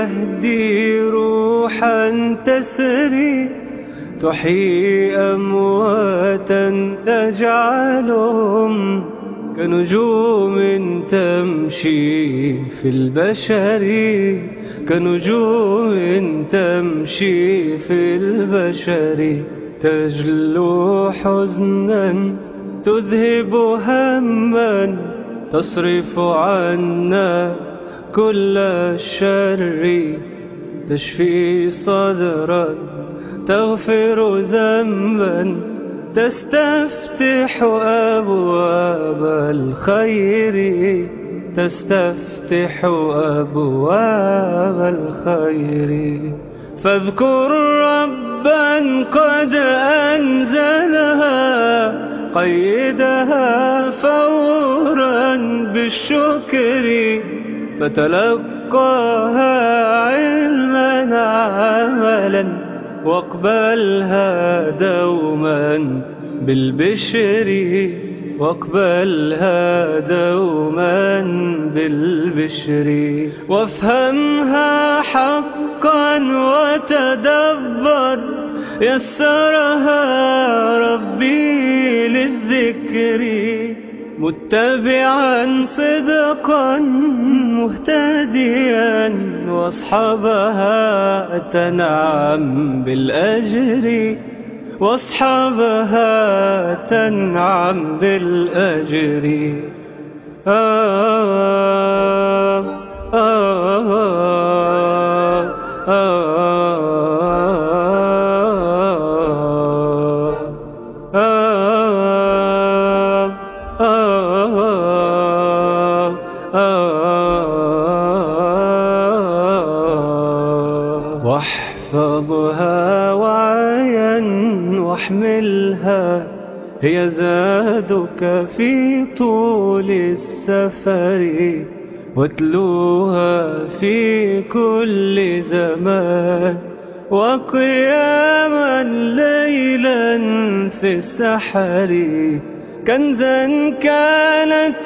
يهدي روحا تسري تحيي أمواتا تجعلهم كنجوم تمشي في البشر كنجوم تمشي في البشر تجلو حزنا تذهب هما تصرف عنا كل الشر تشفي صدرا تغفر ذنبا تستفتح أبواب الخير تستفتح أبواب الخير فاذكر ربا قد أنزلها قيدها فورا بالشكر فتلقاها علما عملا واقبلها دوما بالبشر واقبلها دوما بالبشر وافهمها حقا وتدبر يسرها ربي للذكر متبعا صدقا مهتديا واصحابها تنعم بالأجر واصحابها تنعم بالأجر آه آه آه واحفظها وعيا واحملها هي زادك في طول السفر واتلوها في كل زمان وقياما ليلا في السحر كنزا كانت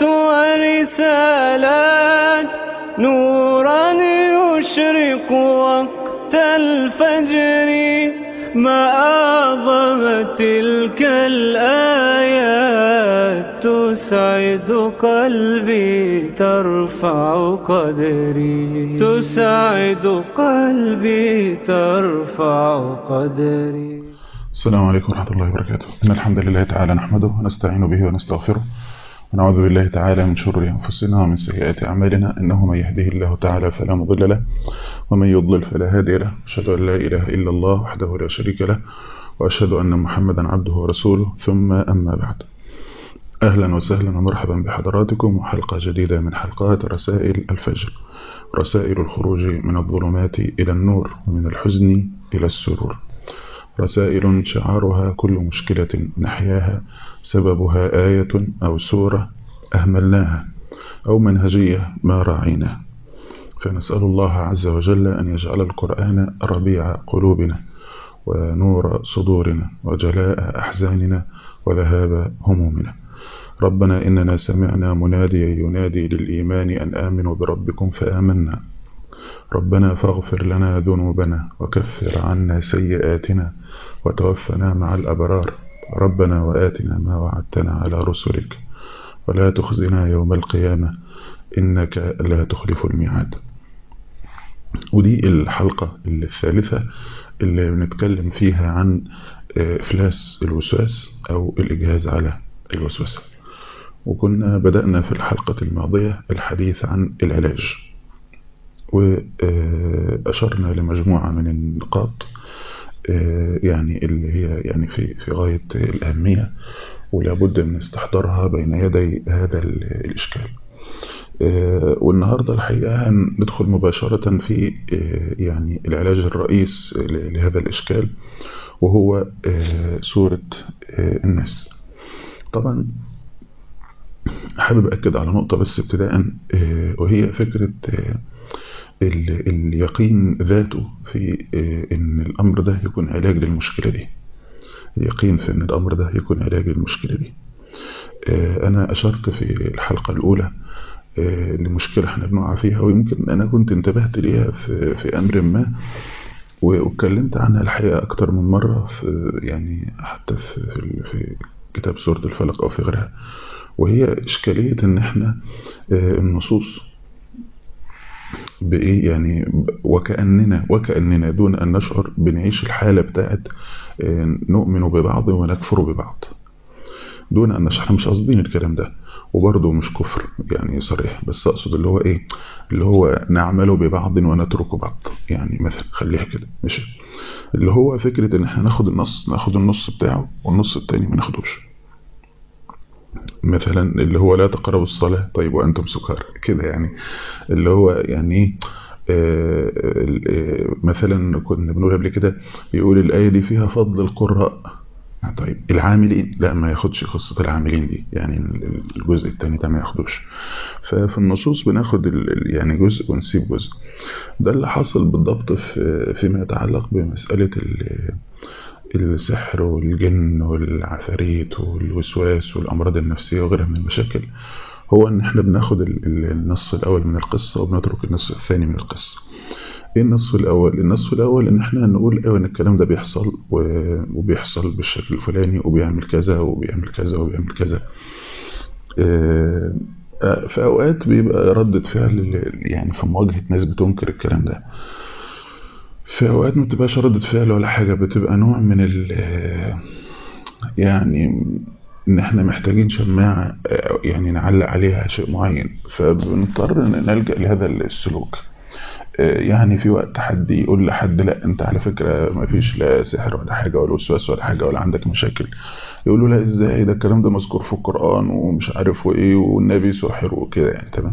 ورسالات نورا يشرق وقت الفجر ما أعظم تلك الآيات تسعد قلبي ترفع قدري تسعد قلبي ترفع قدري السلام عليكم ورحمة الله وبركاته إن الحمد لله تعالى نحمده ونستعين به ونستغفره ونعوذ بالله تعالى من شرور أنفسنا ومن سيئات أعمالنا إنه من يهده الله تعالى فلا مضل له ومن يضلل فلا هادي له أشهد أن لا إله إلا الله وحده لا شريك له وأشهد أن محمدا عبده ورسوله ثم أما بعد أهلا وسهلا ومرحبا بحضراتكم وحلقة جديدة من حلقات رسائل الفجر رسائل الخروج من الظلمات إلى النور ومن الحزن إلى السرور رسائل شعارها كل مشكلة نحياها سببها آية أو سورة أهملناها أو منهجية ما راعيناها فنسأل الله عز وجل أن يجعل القرآن ربيع قلوبنا ونور صدورنا وجلاء أحزاننا وذهاب همومنا ربنا إننا سمعنا مناديا ينادي للإيمان أن آمنوا بربكم فآمنا ربنا فاغفر لنا ذنوبنا وكفر عنا سيئاتنا وتوفنا مع الأبرار ربنا وآتنا ما وعدتنا على رسلك ولا تخزنا يوم القيامة إنك لا تخلف الميعاد ودي الحلقة الثالثة اللي بنتكلم فيها عن إفلاس الوسواس أو الإجهاز على الوسوسة وكنا بدأنا في الحلقة الماضية الحديث عن العلاج وأشرنا لمجموعة من النقاط يعني اللي هي يعني في في غاية الأهمية ولا بد من استحضارها بين يدي هذا الإشكال والنهاردة الحقيقة هندخل مباشرة في يعني العلاج الرئيس لهذا الإشكال وهو سورة الناس طبعا حابب أكد على نقطة بس ابتداء وهي فكرة اليقين ذاته في ان الامر ده يكون علاج للمشكلة دي اليقين في ان الامر ده يكون علاج للمشكلة دي انا اشرت في الحلقة الاولى لمشكلة احنا بنقع فيها ويمكن أنا كنت انتبهت ليها في, في أمر ما واتكلمت عنها الحقيقة أكتر من مرة في يعني حتى في, في, في كتاب سورة الفلق أو في غيرها وهي إشكالية إن إحنا النصوص بإيه يعني وكأننا وكأننا دون أن نشعر بنعيش الحالة بتاعت نؤمن ببعض ونكفر ببعض دون أن نشعر مش قصدين الكلام ده وبرضه مش كفر يعني صريح بس أقصد اللي هو إيه اللي هو نعمل ببعض ونترك بعض يعني مثلا خليها كده ماشي اللي هو فكرة إن إحنا ناخد النص ناخد النص بتاعه والنص التاني ما ناخدوش مثلا اللي هو لا تقربوا الصلاة طيب وأنتم سكارى كده يعني اللي هو يعني آه مثلا كنا بنقول قبل كده يقول الآية دي فيها فضل القراء طيب العاملين لا ما ياخدش قصة العاملين دي يعني الجزء الثاني ده ما ياخدوش ففي النصوص بناخد يعني جزء ونسيب جزء ده اللي حصل بالضبط في فيما يتعلق بمسألة السحر والجن والعفاريت والوسواس والأمراض النفسية وغيرها من المشاكل هو ان احنا بناخد النصف الاول من القصة وبنترك النصف الثاني من القصة ايه النصف الاول النصف الاول ان احنا نقول ايوه ان الكلام ده بيحصل وبيحصل بالشكل الفلاني وبيعمل كذا وبيعمل كذا وبيعمل كذا في اوقات بيبقى ردة فعل يعني في مواجهة ناس بتنكر الكلام ده في اوقات ما بتبقاش ردة فعل ولا حاجة بتبقى نوع من ال يعني ان احنا محتاجين شماعة يعني نعلق عليها شيء معين فبنضطر نلجأ لهذا السلوك يعني في وقت حد يقول لحد لا انت على فكرة ما فيش لا سحر ولا حاجة ولا وسواس ولا حاجة ولا عندك مشاكل يقول له لا ازاي ده الكلام ده مذكور في القرآن ومش عارف وايه والنبي سحر وكده يعني تمام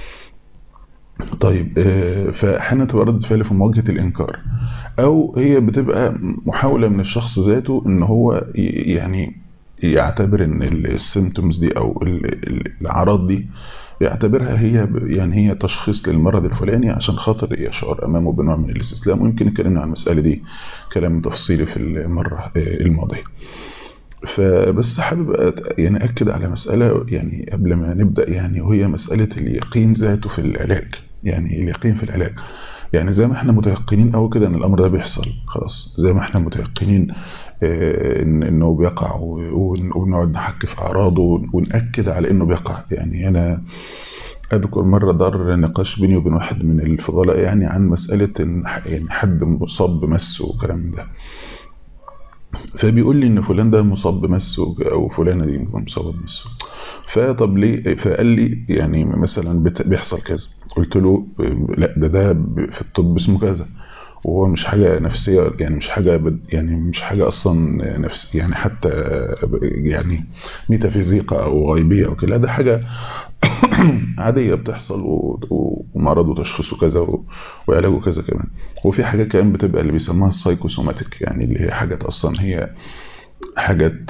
طيب فاحيانا تبقى ردة فعل في مواجهة الانكار او هي بتبقى محاولة من الشخص ذاته ان هو يعني يعتبر ان السيمتومز دي او الاعراض دي يعتبرها هي يعني هي تشخيص للمرض الفلاني عشان خاطر يشعر امامه بنوع من الاستسلام ويمكن اتكلمنا عن المساله دي كلام تفصيلي في المره الماضيه فبس حابب يعني اكد على مساله يعني قبل ما نبدا يعني وهي مساله اليقين ذاته في العلاج يعني اليقين في العلاج يعني زي ما احنا متيقنين قوي كده ان الامر ده بيحصل خلاص زي ما احنا متيقنين إن انه بيقع ونقعد نحكي في اعراضه ونأكد على انه بيقع يعني انا اذكر مرة دار نقاش بيني وبين واحد من الفضلاء يعني عن مسألة ان يعني حد مصاب بمس وكلام ده فبيقول لي ان فلان ده مصاب بمس او فلانة دي مصابة بمس فطب ليه فقال لي يعني مثلا بيحصل كذا قلت له لا ده ده في الطب اسمه كذا وهو مش حاجة نفسية يعني مش حاجة يعني مش حاجة أصلا نفس يعني حتى يعني ميتافيزيقا أو غيبية أو كده ده حاجة عادية بتحصل ومرض وتشخيصه كذا وعلاجه كذا كمان وفي حاجات كمان بتبقى اللي بيسموها السايكوسوماتيك يعني اللي هي حاجات أصلا هي حاجات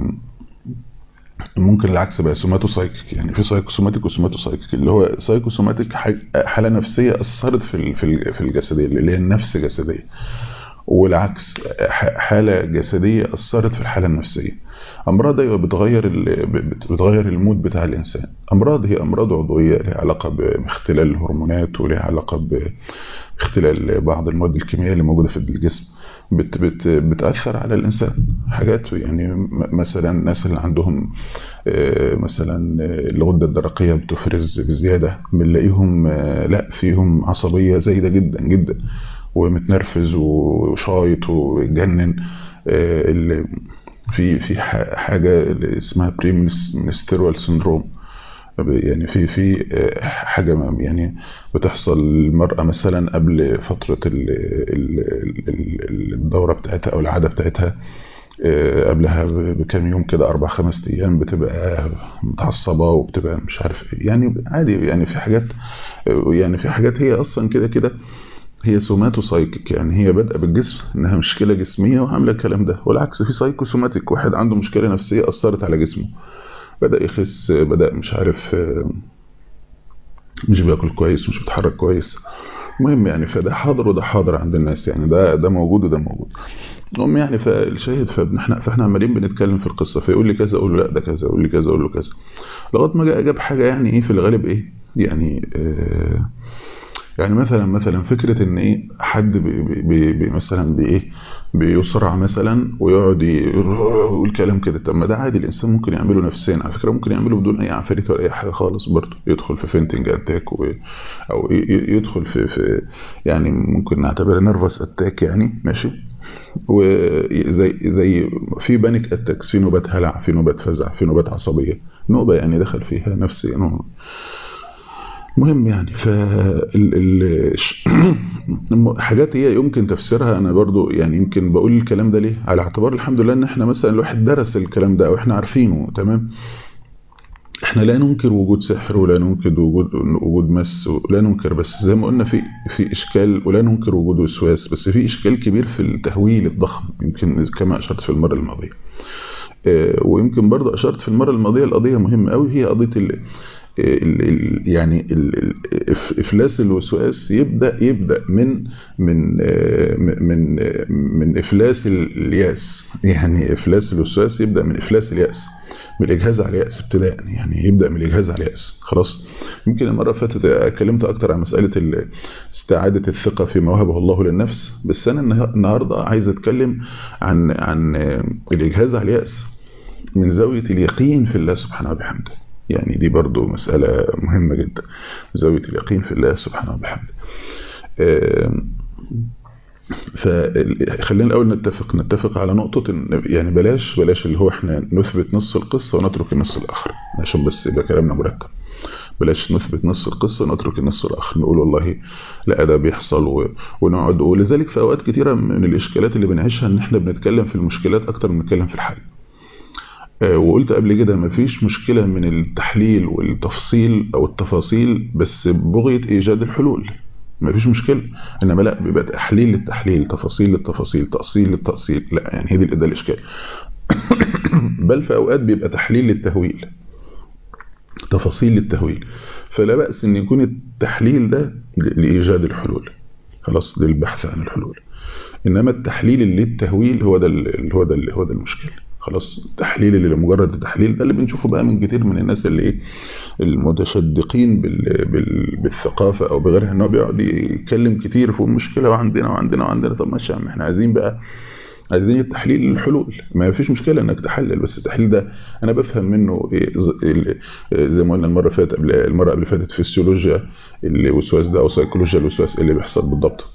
ممكن العكس بقى سوماتوسايكيك يعني في سايكوسوماتيك وسوماتوسايكيك اللي هو سايكوسوماتيك حاله نفسيه اثرت في في الجسديه اللي هي النفس جسديه والعكس حاله جسديه اثرت في الحاله النفسيه امراض ايوه بتغير بتغير المود بتاع الانسان امراض هي امراض عضويه لها علاقه باختلال الهرمونات ولها علاقه باختلال بعض المواد الكيميائيه اللي موجوده في الجسم بت بت بتأثر على الإنسان حاجات يعني مثلا الناس اللي عندهم مثلا الغدة الدرقية بتفرز بزيادة بنلاقيهم لا فيهم عصبية زايدة جدا جدا ومتنرفز وشايط وجنن في في حاجة اسمها بريمنسترول سندروم يعني في في حاجة يعني بتحصل المرأة مثلا قبل فترة الدورة بتاعتها أو العادة بتاعتها قبلها بكام يوم كده أربع خمس أيام بتبقى متعصبة وبتبقى مش عارف إيه يعني عادي يعني في حاجات يعني في حاجات هي أصلا كده كده هي سوماتوسايكيك يعني هي بادئه بالجسم انها مشكله جسميه وعامله الكلام ده والعكس في سايكوسوماتيك واحد عنده مشكله نفسيه اثرت على جسمه بدأ يخس بدأ مش عارف مش بياكل كويس مش بيتحرك كويس المهم يعني فده حاضر وده حاضر عند الناس يعني ده ده موجود وده موجود المهم يعني فالشاهد فاحنا فاحنا عمالين بنتكلم في القصه فيقول لي كذا اقول له لا ده كذا يقول لي كذا اقول له كذا لغايه ما جاب حاجه يعني ايه في الغالب ايه يعني آه يعني مثلا مثلا فكره ان ايه حد بي بي بي مثلا بايه بيسرع مثلا ويقعد يقول كلام كده طب ما ده عادي الانسان ممكن يعمله نفسيا على فكره ممكن يعمله بدون اي عفاريت ولا اي حاجه خالص برضه يدخل في فينتنج اتاك او يدخل في في يعني ممكن نعتبرها نرفس اتاك يعني ماشي وزي زي في بانيك اتاكس في نوبات هلع في نوبات فزع في نوبات عصبيه نوبه يعني دخل فيها نفسيا مهم يعني ف حاجات هي يمكن تفسيرها انا برضو يعني يمكن بقول الكلام ده ليه على اعتبار الحمد لله ان احنا مثلا الواحد درس الكلام ده او احنا عارفينه تمام احنا لا ننكر وجود سحر ولا ننكر وجود وجود مس ولا ننكر بس زي ما قلنا في في اشكال ولا ننكر وجود وسواس بس في اشكال كبير في التهويل الضخم يمكن كما اشرت في المره الماضيه ويمكن برضه اشرت في المره الماضيه القضيه مهمه قوي هي قضيه ال ال ال يعني ال افلاس الوسواس يبدا يبدا من من من من افلاس الياس يعني افلاس الوسواس يبدا من افلاس الياس من الاجهاز على الياس ابتداء يعني يبدا من الاجهاز على الياس خلاص يمكن المره اللي فاتت اتكلمت اكتر عن مساله استعاده الثقه فيما وهبه الله للنفس بس انا النهارده عايز اتكلم عن عن الاجهاز على الياس من زاويه اليقين في الله سبحانه وبحمده يعني دي برضو مسألة مهمة جدا زاوية اليقين في الله سبحانه وبحمده فخلينا الأول نتفق نتفق على نقطة إن يعني بلاش بلاش اللي هو احنا نثبت نص القصة ونترك النص الآخر عشان بس يبقى كلامنا مرتب بلاش نثبت نص القصة ونترك النص الآخر نقول والله لا ده بيحصل و... ونقعد ولذلك في أوقات كتيرة من الإشكالات اللي بنعيشها إن احنا بنتكلم في المشكلات أكتر من نتكلم في الحل وقلت قبل كده مفيش مشكلة من التحليل والتفصيل أو التفاصيل بس بغية إيجاد الحلول مفيش مشكلة إنما لا بيبقى تحليل للتحليل تفاصيل للتفاصيل تأصيل للتأصيل لا يعني هي دي ده الإشكال بل في أوقات بيبقى تحليل للتهويل تفاصيل للتهويل فلا بأس إن يكون التحليل ده لإيجاد الحلول خلاص للبحث عن الحلول إنما التحليل للتهويل هو ده اللي هو ده اللي هو ده المشكلة خلاص التحليل اللي لمجرد التحليل ده اللي بنشوفه بقى من كتير من الناس اللي ايه المتشدقين بال بال بالثقافه او بغيرها ان هو بيقعد يتكلم كتير في المشكله وعندنا وعندنا وعندنا طب ماشي يا عم احنا عايزين بقى عايزين التحليل للحلول ما فيش مشكله انك تحلل بس التحليل ده انا بفهم منه إيه زي ما قلنا المره اللي فاتت قبل المره قبل فاتت فيسيولوجيا الوسواس ده او سيكولوجيا الوسواس اللي بيحصل بالضبط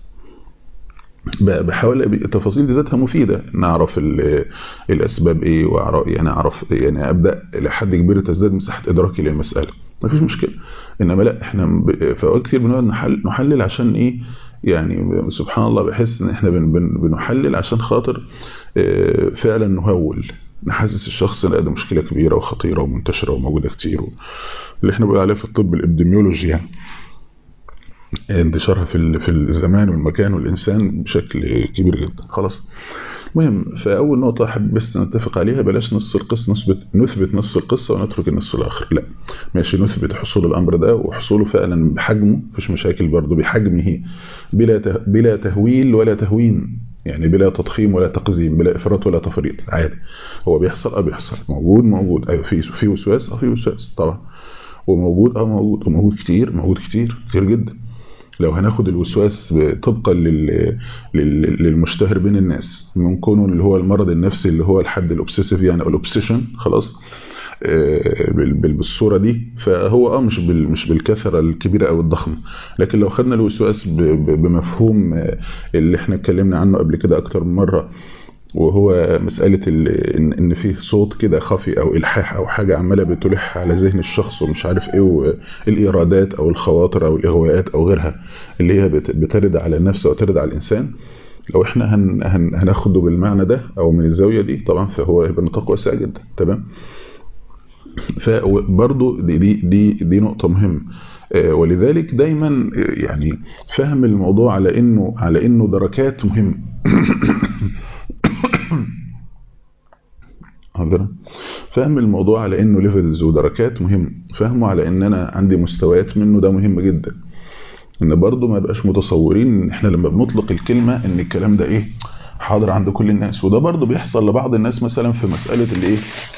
بحاول التفاصيل دي ذاتها مفيده نعرف الاسباب ايه واعرف يعني اعرف يعني ابدا لحد كبير تزداد مساحه ادراكي للمساله مفيش مشكله انما لا احنا في اوقات كتير بنقعد نحل نحلل عشان ايه يعني سبحان الله بحس ان احنا بن بن بنحلل عشان خاطر فعلا نهول نحسس الشخص ان ده مشكله كبيره وخطيره ومنتشره وموجوده كتير اللي احنا بنقول عليه في الطب الابديميولوجي يعني انتشارها في في الزمان والمكان والانسان بشكل كبير جدا خلاص المهم فاول نقطه احب بس نتفق عليها بلاش نص القصه نثبت نثبت نص القصه ونترك النص الاخر لا ماشي نثبت حصول الامر ده وحصوله فعلا بحجمه مفيش مشاكل برضه بحجمه بلا بلا تهويل ولا تهوين يعني بلا تضخيم ولا تقزيم بلا افراط ولا تفريط عادي هو بيحصل اه بيحصل موجود موجود ايوه في في وسواس اه في وسواس طبعا وموجود اه موجود وموجود كتير موجود كتير كتير جدا لو هناخد الوسواس طبقا لل... لل... للمشتهر بين الناس من كونه اللي هو المرض النفسي اللي هو الحد الاوبسيسيف يعني او الاوبسيشن خلاص بالصوره دي فهو اه مش بال... مش بالكثره الكبيره او الضخمه لكن لو خدنا الوسواس ب... بمفهوم اللي احنا اتكلمنا عنه قبل كده اكتر من مره وهو مسألة إن إن فيه صوت كده خفي أو إلحاح أو حاجة عمالة بتلح على ذهن الشخص ومش عارف إيه والإيرادات أو الخواطر أو الإغواءات أو غيرها اللي هي بترد على النفس أو ترد على الإنسان لو إحنا هن هن هناخده بالمعنى ده أو من الزاوية دي طبعا فهو هيبقى نطاق واسع جدا تمام فبرضه دي دي دي دي نقطة مهمة ولذلك دايما يعني فهم الموضوع على إنه على إنه دركات مهمة حاضر فهم الموضوع على انه ليفلز ودركات مهم فهمه على ان انا عندي مستويات منه ده مهم جدا ان برضو ما يبقاش متصورين ان احنا لما بنطلق الكلمة ان الكلام ده ايه حاضر عند كل الناس وده برضو بيحصل لبعض الناس مثلا في مسألة الايه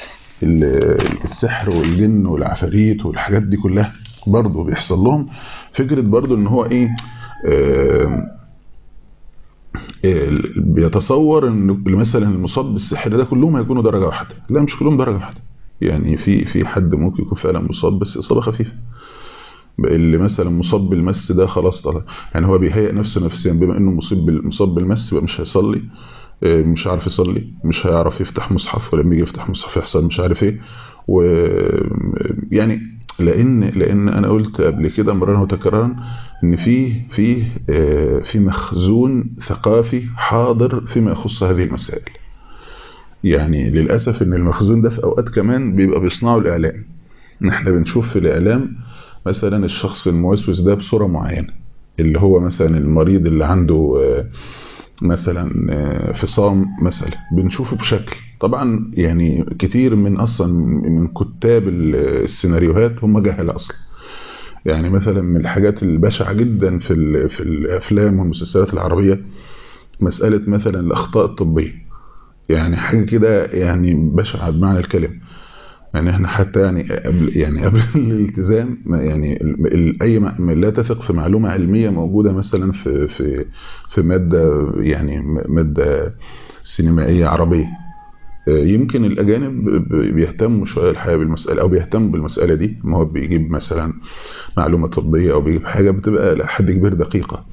السحر والجن والعفاريت والحاجات دي كلها برضو بيحصل لهم فكرة برضو ان هو ايه آه بيتصور ان مثلا المصاب بالسحر ده كلهم هيكونوا درجة واحدة لا مش كلهم درجة واحدة يعني في في حد ممكن يكون فعلا مصاب بس إصابة خفيفة اللي مثلا مصاب بالمس ده خلاص طلع يعني هو بيهيئ نفسه نفسيا بما انه مصيب مصاب بالمس يبقى مش هيصلي مش عارف يصلي مش هيعرف يفتح مصحف ولما يجي يفتح مصحف يحصل مش عارف ايه و يعني لان لان انا قلت قبل كده مرارا وتكرارا ان في في في مخزون ثقافي حاضر فيما يخص هذه المسائل يعني للاسف ان المخزون ده في اوقات كمان بيبقى بيصنعه الاعلام احنا بنشوف في الاعلام مثلا الشخص الموسوس ده بصوره معينه اللي هو مثلا المريض اللي عنده مثلا فصام مثلا بنشوفه بشكل طبعا يعني كتير من اصلا من كتاب السيناريوهات هم جهله اصلا يعني مثلا من الحاجات البشعه جدا في في الافلام والمسلسلات العربيه مساله مثلا الاخطاء الطبيه يعني حاجه كده يعني بشعه بمعنى الكلمه يعني احنا حتى يعني قبل يعني قبل الالتزام يعني اي لا تثق في معلومه علميه موجوده مثلا في في في ماده يعني ماده سينمائيه عربيه يمكن الاجانب بيهتموا شويه الحقيقه بالمساله او بيهتموا بالمساله دي ما هو بيجيب مثلا معلومه طبيه او بيجيب حاجه بتبقى لحد كبير دقيقه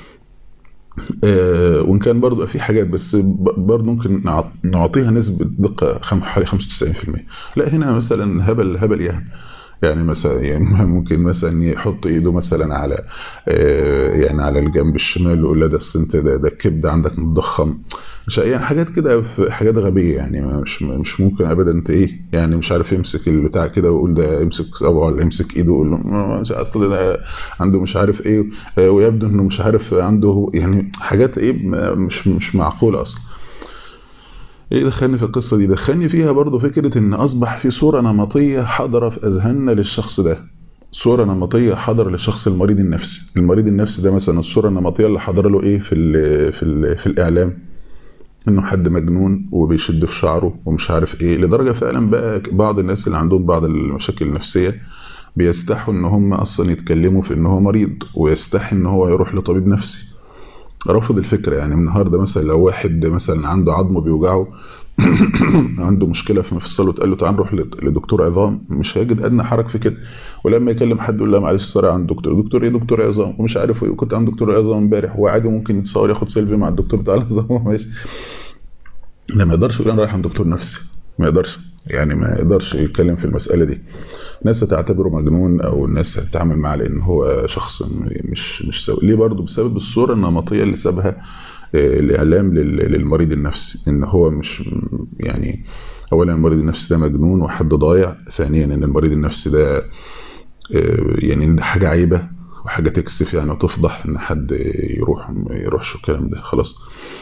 آه وان كان برضو في حاجات بس برضو ممكن نعطيها نسبة دقة حوالي 95% لا هنا مثلا هبل هبل يعني يعني مثلا يعني ممكن مثلا يحط ايده مثلا على آه يعني على الجنب الشمال ويقول لا ده السنت ده, ده الكبد عندك متضخم مش يعني حاجات كده حاجات غبيه يعني مش مش ممكن ابدا انت ايه يعني مش عارف يمسك البتاع كده ويقول ده امسك صبعه ولا يمسك ايده ويقول له اصل ده عنده مش عارف ايه ويبدو انه مش عارف عنده يعني حاجات ايه مش مش معقوله اصلا ايه دخلني في القصه دي دخلني فيها برضو فكره ان اصبح في صوره نمطيه حاضره في اذهاننا للشخص ده صورة نمطية حاضرة للشخص المريض النفسي المريض النفسي ده مثلا الصورة النمطية اللي حاضرة له ايه في ال في ال في الاعلام انه حد مجنون وبيشد في شعره ومش عارف ايه لدرجة فعلا بقى بعض الناس اللي عندهم بعض المشاكل النفسية بيستحوا ان هم اصلا يتكلموا في ان هو مريض ويستحي ان هو يروح لطبيب نفسي رفض الفكرة يعني النهاردة مثلا لو واحد مثلا عنده عظمه بيوجعه عنده مشكلة في مفصله تقول له تعال نروح لدكتور عظام مش هيجد ادنى حرج في كده ولما يكلم حد يقول له معلش صار عند دكتور دكتور ايه دكتور عظام ومش عارف ايه كنت عند دكتور عظام امبارح وعادي ممكن يتصور ياخد سيلفي مع الدكتور بتاع العظام ماشي لا ما يقدرش يقول انا رايح عند دكتور نفسي ما يقدرش يعني ما يقدرش يتكلم في المسألة دي ناس تعتبره مجنون او الناس تتعامل معاه لان هو شخص مش مش سوي ليه برضه بسبب الصورة النمطية اللي سابها الاعلام للمريض النفسي ان هو مش يعني اولا المريض النفسي ده مجنون وحد ضايع ثانيا ان المريض النفسي ده يعني ده حاجة عيبة وحاجة تكسف يعني وتفضح ان حد يروح يروحش الكلام ده خلاص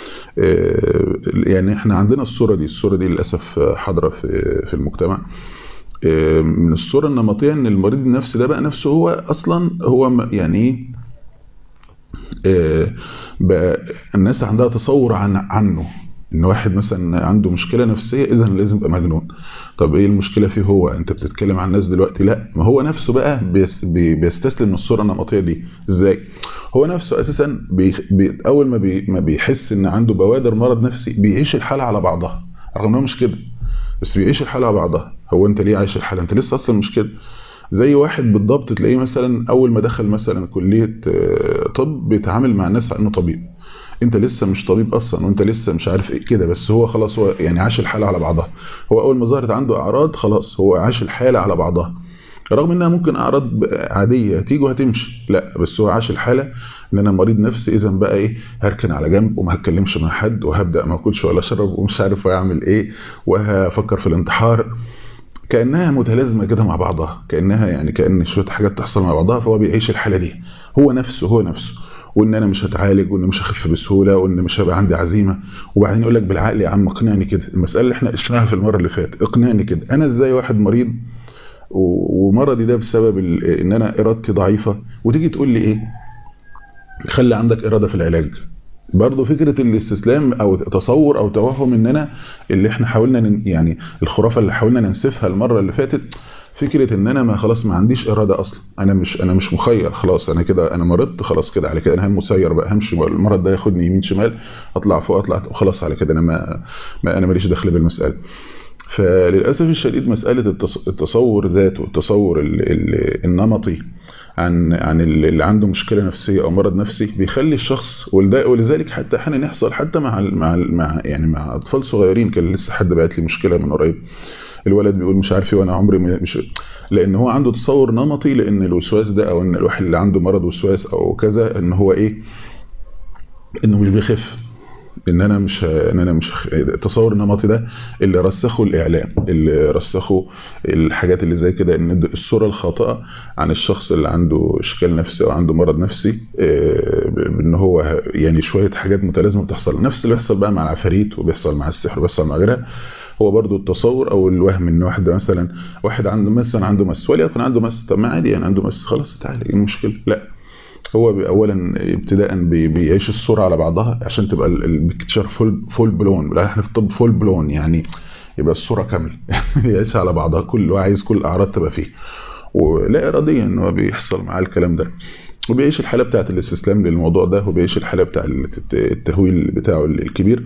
يعني احنا عندنا الصورة دي الصورة دي للأسف حاضرة في في المجتمع من الصورة النمطية ان المريض النفسي ده بقى نفسه هو اصلا هو يعني ايه بقى الناس عندها تصور عن عنه ان واحد مثلا عنده مشكلة نفسية اذا لازم يبقى مجنون طب ايه المشكلة فيه هو انت بتتكلم عن الناس دلوقتي لا ما هو نفسه بقى بيستسلم من الصورة النمطية دي ازاي هو نفسه اساسا بي بي اول ما, بي ما بيحس ان عنده بوادر مرض نفسي بيعيش الحالة على بعضها رغم انه مش كده بس بيعيش الحالة على بعضها هو انت ليه عايش الحالة انت لسه اصلا مش كده زي واحد بالضبط تلاقيه مثلا اول ما دخل مثلا كلية طب بيتعامل مع الناس انه طبيب انت لسه مش طبيب اصلا وانت لسه مش عارف ايه كده بس هو خلاص هو يعني عاش الحالة على بعضها هو اول ما ظهرت عنده اعراض خلاص هو عاش الحالة على بعضها رغم انها ممكن اعراض عادية تيجي وهتمشي لا بس هو عاش الحالة ان انا مريض نفسي اذا بقى ايه هركن على جنب وما هتكلمش مع حد وهبدأ ما اكلش ولا اشرب ومش عارف هيعمل ايه وهفكر في الانتحار كأنها متلازمة كده مع بعضها كأنها يعني كأن شوية حاجات تحصل مع بعضها فهو بيعيش الحالة دي هو نفسه هو نفسه وان انا مش هتعالج وان مش هخف بسهولة وان مش هيبقى عندي عزيمة وبعدين يقول لك بالعقل يا عم اقنعني كده المسألة اللي احنا قشناها في المرة اللي فاتت اقنعني كده انا ازاي واحد مريض ومرضي ده بسبب ان انا ارادتي ضعيفة وتيجي تقول لي ايه يخلي عندك إرادة في العلاج برضه فكرة الاستسلام او تصور او توهم ان انا اللي احنا حاولنا نن يعني الخرافة اللي حاولنا ننسفها المرة اللي فاتت فكرة ان انا ما خلاص ما عنديش ارادة اصلا انا مش انا مش مخير خلاص انا كده انا مرضت خلاص كده على كده انا مسير بقى همشي بقى المرض ده ياخدني يمين شمال اطلع فوق اطلع وخلاص على كده انا ما, ما انا ماليش دخل بالمسألة فللاسف الشديد مسألة التصور ذاته التصور ال ال النمطي عن عن اللي عنده مشكله نفسيه او مرض نفسي بيخلي الشخص ولذلك حتى احيانا يحصل حتى مع مع مع يعني مع اطفال صغيرين كان لسه حد بعت لي مشكله من قريب الولد بيقول مش عارف ايه وانا عمري مش لان هو عنده تصور نمطي لان الوسواس ده او ان الواحد اللي عنده مرض وسواس او كذا ان هو ايه انه مش بيخف ان انا مش ان انا مش التصور النمطي ده اللي رسخه الاعلام اللي رسخه الحاجات اللي زي كده ان الصوره الخاطئه عن الشخص اللي عنده اشكال نفسي او عنده مرض نفسي ان هو يعني شويه حاجات متلازمه بتحصل نفس اللي بيحصل بقى مع العفاريت وبيحصل مع السحر وبيحصل مع غيرها هو برضو التصور او الوهم ان واحد مثلا واحد عنده مثلا عنده مس وليكن عنده مس طب ما عادي يعني عنده مس خلاص تعالى ايه المشكله لا هو اولا ابتداء بيعيش الصوره على بعضها عشان تبقى البيكتشر فول فول بلون احنا في الطب فول بلون يعني يبقى الصوره كامله يعيش على بعضها كل هو عايز كل الاعراض تبقى فيه ولا اراديا ان هو بيحصل معاه الكلام ده وبيعيش الحاله بتاعه الاستسلام للموضوع ده وبيعيش الحاله بتاع التهويل بتاعه الكبير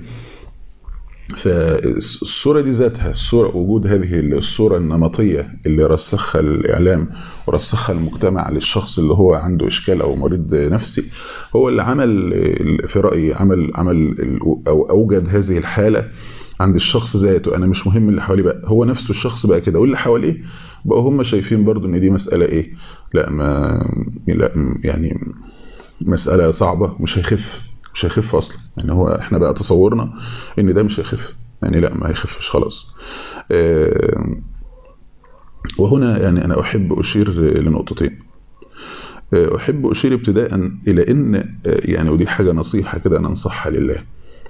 فالصورة دي ذاتها الصورة وجود هذه الصورة النمطية اللي رسخها الإعلام ورسخها المجتمع للشخص اللي هو عنده إشكال أو مريض نفسي هو اللي عمل في رأيي عمل عمل أو أوجد هذه الحالة عند الشخص ذاته أنا مش مهم اللي حواليه بقى هو نفسه الشخص بقى كده واللي حواليه بقوا هم شايفين برضو إن دي مسألة إيه لا ما لا يعني مسألة صعبة مش هيخف مش هيخف اصلا يعني هو احنا بقى تصورنا ان ده مش هيخف يعني لا ما هيخفش خلاص وهنا يعني انا احب اشير لنقطتين احب اشير ابتداء الى ان يعني ودي حاجه نصيحه كده انا انصحها لله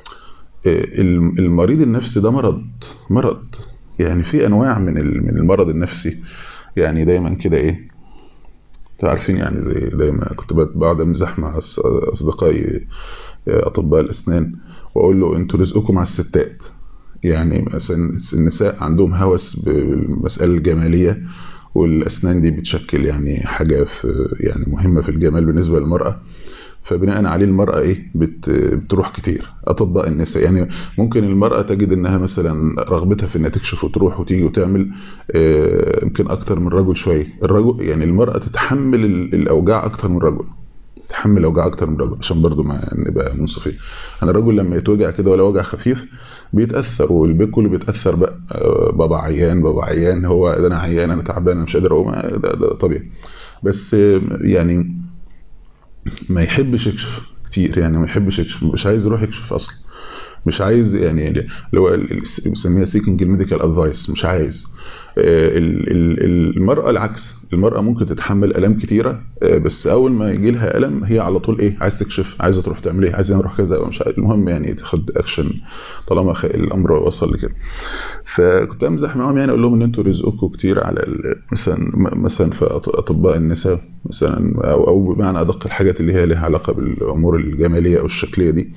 المريض النفسي ده مرض مرض يعني في انواع من من المرض النفسي يعني دايما كده ايه عارفين يعني زي دايما كنت بقعد امزح مع اصدقائي اطباء الاسنان واقول له انتوا رزقكم على الستات يعني مثلا النساء عندهم هوس بالمساله الجماليه والاسنان دي بتشكل يعني حاجه في يعني مهمه في الجمال بالنسبه للمراه فبناء عليه المرأة ايه بت بتروح كتير اطباء النساء يعني ممكن المرأة تجد انها مثلا رغبتها في انها تكشف وتروح وتيجي وتعمل يمكن اكتر من الرجل شوية الرجل يعني المرأة تتحمل الاوجاع اكتر من الرجل تحمل اوجاع اكتر من الرجل عشان برضو ما نبقى منصفين انا الرجل لما يتوجع كده ولا وجع خفيف بيتاثر والبيت كله بيتاثر بقى بابا عيان بابا عيان هو ده انا عيان انا تعبان انا مش قادر اقوم ده, ده طبيعي بس يعني ما يحبش يكشف كتير يعني ما يحبش يكشف مش عايز يروح يكشف اصلا مش عايز يعني اللي هو بنسميها سيكنج الميديكال ادفايس مش عايز المرأة العكس المرأة ممكن تتحمل ألم كتيرة بس أول ما يجي لها ألم هي على طول إيه عايز تكشف عايزة تروح تعمل إيه عايزة نروح كذا مش عارف المهم يعني تاخد أكشن طالما الأمر وصل لكده فكنت أمزح معاهم يعني أقول لهم إن أنتوا رزقكم كتير على مثلا مثلا في أطباء النساء مثلا أو أو بمعنى أدق الحاجات اللي هي لها علاقة بالأمور الجمالية أو الشكلية دي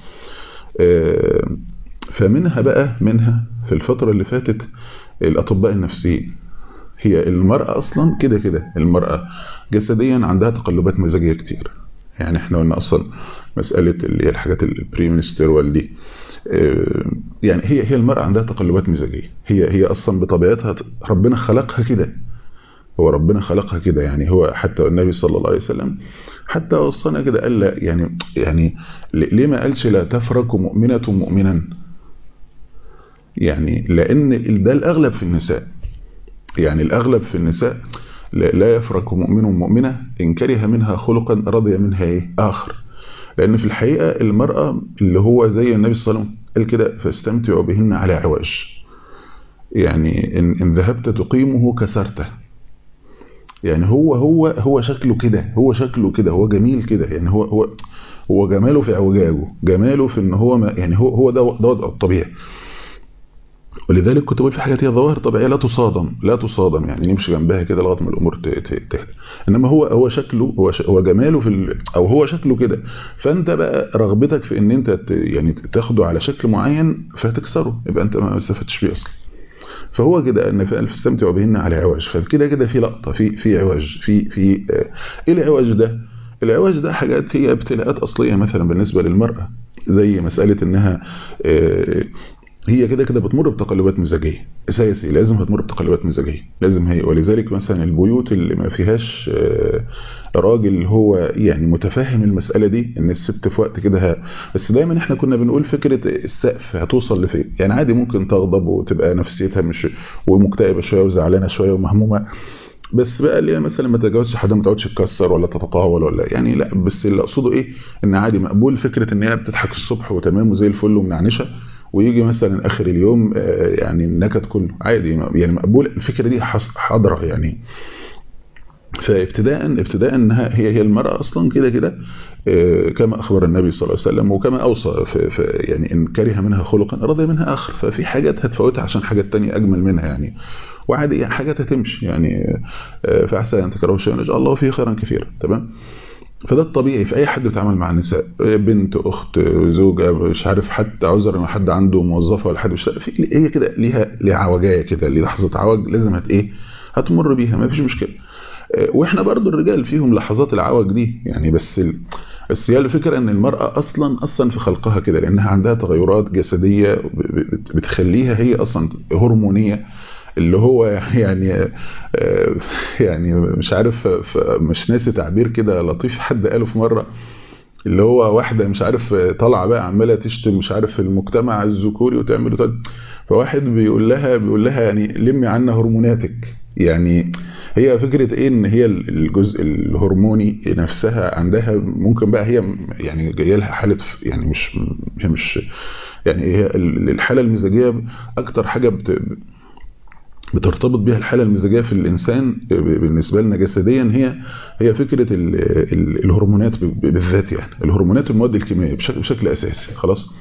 فمنها بقى منها في الفترة اللي فاتت الأطباء النفسيين هي المرأة أصلا كده كده المرأة جسديا عندها تقلبات مزاجية كتير يعني احنا قلنا أصلا مسألة اللي هي الحاجات البريمنستيروال دي يعني هي هي المرأة عندها تقلبات مزاجية هي هي أصلا بطبيعتها ربنا خلقها كده هو ربنا خلقها كده يعني هو حتى النبي صلى الله عليه وسلم حتى وصانا كده قال لا يعني يعني ليه ما قالش لا تفرق مؤمنة مؤمنا يعني لأن ده الأغلب في النساء يعني الأغلب في النساء لا يفرق مؤمن مؤمنة إن كره منها خلقا رضي منها إيه آخر لأن في الحقيقة المرأة اللي هو زي النبي صلى الله عليه وسلم قال كده فاستمتعوا بهن على عواج يعني إن, إن ذهبت تقيمه كسرته يعني هو هو هو شكله كده هو شكله كده هو جميل كده يعني هو هو هو جماله في اعوجاجه جماله في ان هو ما يعني هو هو ده ده وضعه الطبيعي ولذلك كنت بقول في حاجات هي ظواهر طبيعيه لا تصادم لا تصادم يعني نمشي جنبها كده لغايه ما الامور تهدى انما هو هو شكله هو هو جماله في ال... او هو شكله كده فانت بقى رغبتك في ان انت ت... يعني تاخده على شكل معين فهتكسره يبقى انت ما استفدتش بيه اصلا فهو كده ان في استمتعوا بهن على عوج فكده كده في لقطه في في عوج في في ايه العوج ده العوج ده حاجات هي ابتلاءات اصليه مثلا بالنسبه للمراه زي مساله انها هي كده كده بتمر بتقلبات مزاجيه اساسي لازم هتمر بتقلبات مزاجيه لازم هي ولذلك مثلا البيوت اللي ما فيهاش راجل هو يعني متفهم المساله دي ان الست في وقت كده بس دايما احنا كنا بنقول فكره السقف هتوصل لفين يعني عادي ممكن تغضب وتبقى نفسيتها مش ومكتئبه شويه وزعلانه شويه ومهمومه بس بقى اللي هي مثلا ما تتجاوزش حد ما تقعدش تكسر ولا تتطاول ولا يعني لا بس اللي اقصده ايه ان عادي مقبول فكره ان هي بتضحك الصبح وتمام وزي الفل ومنعنشه ويجي مثلا اخر اليوم يعني النكد كله عادي يعني مقبول الفكره دي حاضره يعني فابتداء ابتداء انها هي هي المراه اصلا كده كده كما اخبر النبي صلى الله عليه وسلم وكما اوصى في في يعني ان كره منها خلقا رضي منها اخر ففي حاجات هتفوتها عشان حاجات تانية اجمل منها يعني وعادي حاجات هتمشي يعني فعسى ان تكرهوا شيئا يجعل الله فيه خيرا كثيرا تمام فده الطبيعي في اي حد بيتعامل مع النساء بنت اخت زوجه مش عارف حتى عذر ان حد عنده موظفه ولا حد مش في هي كده ليها ليها عوجايه كده لحظه عوج لازم هت ايه هتمر بيها ما فيش مشكله واحنا برضو الرجال فيهم لحظات العوج دي يعني بس ال... بس هي الفكره ان المراه اصلا اصلا في خلقها كده لانها عندها تغيرات جسديه بتخليها هي اصلا هرمونيه اللي هو يعني يعني مش عارف مش ناسي تعبير كده لطيف حد قاله في مره اللي هو واحده مش عارف طالعه بقى عماله تشتم مش عارف في المجتمع الذكوري وتعمل فواحد بيقول لها بيقول لها يعني لمي عنا هرموناتك يعني هي فكرة ايه ان هي الجزء الهرموني نفسها عندها ممكن بقى هي يعني جايه لها حالة يعني مش هي مش يعني هي الحالة المزاجية اكتر حاجة بت بترتبط بها الحالة المزاجية في الإنسان بالنسبة لنا جسديا هي هي فكرة ال ال الهرمونات بالذات يعني الهرمونات والمواد الكيميائية بشكل, بشكل أساسي خلاص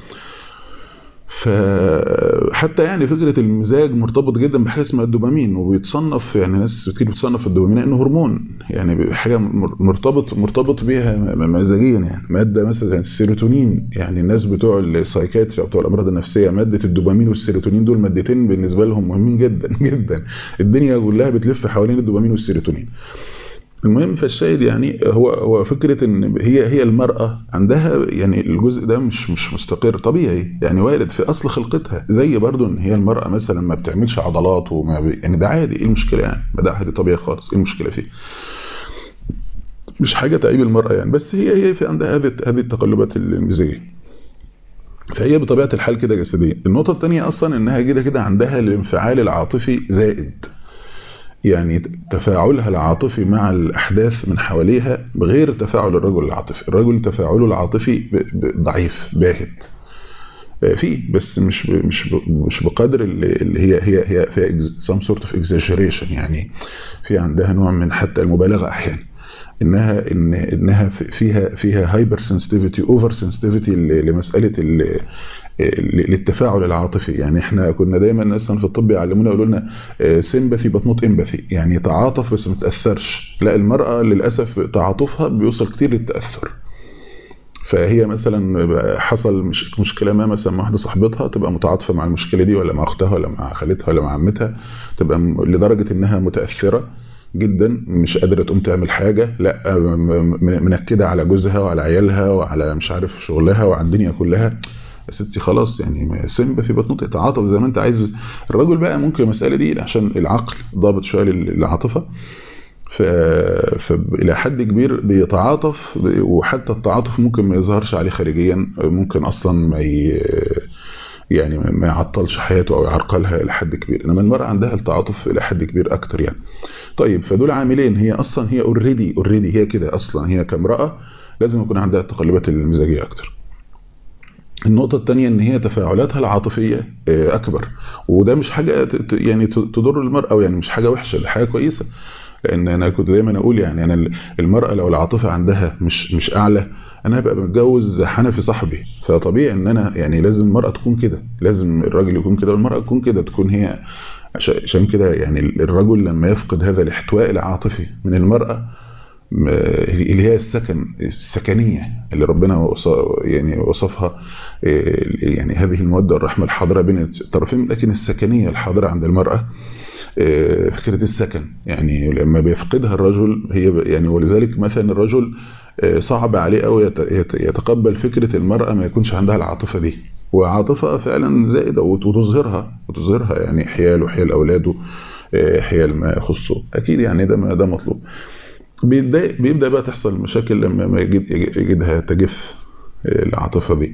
فحتى يعني فكرة المزاج مرتبط جدا بحاجة اسمها الدوبامين وبيتصنف يعني ناس كتير بتصنف الدوبامين انه هرمون يعني حاجة مرتبط مرتبط بيها مزاجيا يعني مادة مثلا زي السيروتونين يعني الناس بتوع السايكاتري او بتوع الامراض النفسية مادة الدوبامين والسيروتونين دول مادتين بالنسبة لهم مهمين جدا جدا الدنيا كلها بتلف حوالين الدوبامين والسيروتونين المهم فالشاهد يعني هو هو فكره ان هي هي المراه عندها يعني الجزء ده مش مش مستقر طبيعي يعني وارد في اصل خلقتها زي برضو ان هي المراه مثلا ما بتعملش عضلات وما بي يعني ده عادي ايه المشكله يعني ما ده عادي طبيعي خالص ايه المشكله فيه مش حاجه تعيب المراه يعني بس هي هي في عندها هذه هذه التقلبات المزاجيه فهي بطبيعه الحال كده جسديا النقطه الثانيه اصلا انها كده كده عندها الانفعال العاطفي زائد يعني تفاعلها العاطفي مع الأحداث من حواليها بغير تفاعل الرجل العاطفي الرجل تفاعله العاطفي ضعيف باهت فيه بس مش مش مش بقدر اللي هي هي هي فيها some sort of exaggeration يعني في عندها نوع من حتى المبالغه احيانا انها ان انها فيها فيها هايبر سنسيتيفيتي اوفر سنسيتيفيتي لمساله للتفاعل العاطفي يعني احنا كنا دايما مثلا في الطب يعلمونا يقولوا لنا سيمباثي بس نوت امباثي يعني تعاطف بس ما تاثرش لا المراه للاسف تعاطفها بيوصل كتير للتاثر فهي مثلا حصل مش مشكله ما مثلا مع واحده صاحبتها تبقى متعاطفه مع المشكله دي ولا مع اختها ولا مع خالتها ولا مع عمتها تبقى لدرجه انها متاثره جدا مش قادره تقوم تعمل حاجه لا منكده على جوزها وعلى عيالها وعلى مش عارف شغلها وعلى الدنيا كلها يا ستي خلاص يعني سيمباثي بطنط تعاطف زي ما انت عايز الرجل بقى ممكن المساله دي عشان العقل ضابط شويه للعاطفه ف... فإلى حد كبير بيتعاطف وحتى التعاطف ممكن ما يظهرش عليه خارجيا ممكن أصلا ما ي... يعني ما يعطلش حياته أو يعرقلها إلى حد كبير إنما المرأة عندها التعاطف إلى حد كبير أكتر يعني طيب فدول عاملين هي أصلا هي اوريدي اوريدي هي كده أصلا هي كامرأة لازم يكون عندها التقلبات المزاجية أكتر النقطة الثانية ان هي تفاعلاتها العاطفية اكبر وده مش حاجة يعني تضر المرأة يعني مش حاجة وحشة ده حاجة كويسة لان انا كنت دايما اقول يعني انا المراه لو العاطفه عندها مش مش اعلى انا هبقى متجوز حنفي صاحبي فطبيعي ان انا يعني لازم المراه تكون كده لازم الراجل يكون كده والمراه تكون كده تكون هي عشان كده يعني الرجل لما يفقد هذا الاحتواء العاطفي من المراه اللي هي السكن السكنيه اللي ربنا يعني وصفها يعني هذه الموده والرحمه الحاضره بين الطرفين لكن السكنيه الحاضره عند المراه فكره السكن يعني لما بيفقدها الرجل هي يعني ولذلك مثلا الرجل صعب عليه قوي يتقبل فكره المراه ما يكونش عندها العاطفه دي وعاطفه فعلا زائده وتظهرها وتظهرها يعني حياله حيال اولاده حيال ما يخصه اكيد يعني ده ده مطلوب بيبدا بقى تحصل مشاكل لما ما يجد يجدها تجف العاطفه دي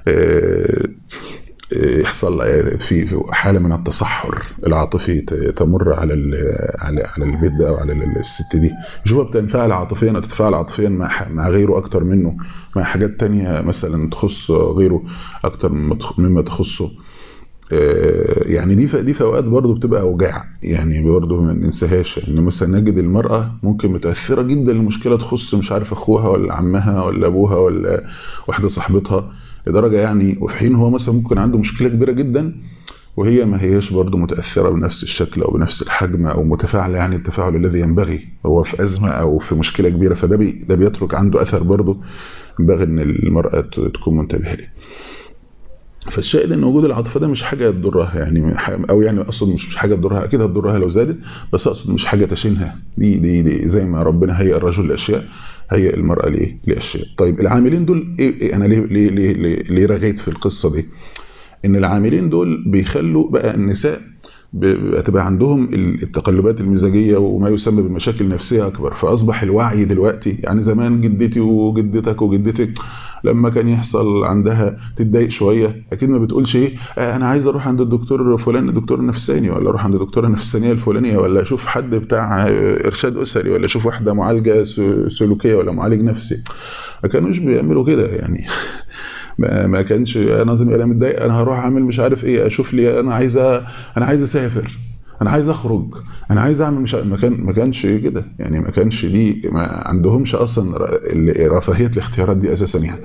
يحصل في حاله من التصحر العاطفي تمر على على على البيت ده او على الست دي شوفها بتنفعل عاطفيا تتفاعل عاطفيا مع مع غيره اكتر منه مع حاجات تانية مثلا تخص غيره اكتر مما تخصه يعني دي دي في اوقات برضه بتبقى اوجاع يعني برضه ما ننساهاش ان مثلا نجد المراه ممكن متاثره جدا لمشكله تخص مش عارف اخوها ولا عمها ولا ابوها ولا واحده صاحبتها لدرجه يعني وفي حين هو مثلا ممكن عنده مشكله كبيره جدا وهي ما هياش برضه متاثره بنفس الشكل او بنفس الحجم او متفاعله يعني التفاعل الذي ينبغي هو في ازمه او في مشكله كبيره فده بي ده بيترك عنده اثر برضه ينبغي ان المراه تكون منتبهه له فالشاهد ان وجود العاطفه ده مش حاجه تضرها يعني او يعني اقصد مش حاجه تضرها اكيد هتضرها لو زادت بس اقصد مش حاجه تشينها دي دي, دي زي ما ربنا هيئ الرجل لاشياء هيئ المراه لايه لاشياء طيب العاملين دول إيه انا ليه ليه ليه, ليه, ليه رغيت في القصه دي ان العاملين دول بيخلوا بقى النساء بتبقى عندهم التقلبات المزاجيه وما يسمى بالمشاكل النفسيه اكبر فاصبح الوعي دلوقتي يعني زمان جدتي وجدتك وجدتك لما كان يحصل عندها تتضايق شويه اكيد ما بتقولش ايه آه انا عايز اروح عند الدكتور فلان الدكتور النفساني ولا اروح عند الدكتوره النفسانيه الفلانيه ولا اشوف حد بتاع ارشاد اسري ولا اشوف واحده معالجه سلوكيه ولا معالج نفسي ما كانوش بيعملوا كده يعني ما, ما كانش انا زي انا متضايق انا هروح اعمل مش عارف ايه اشوف لي انا عايز انا عايز اسافر انا عايز اخرج انا عايز اعمل مش ما كان ما كانش كده يعني ما كانش دي ما عندهمش اصلا رفاهيه الاختيارات دي اساسا يعني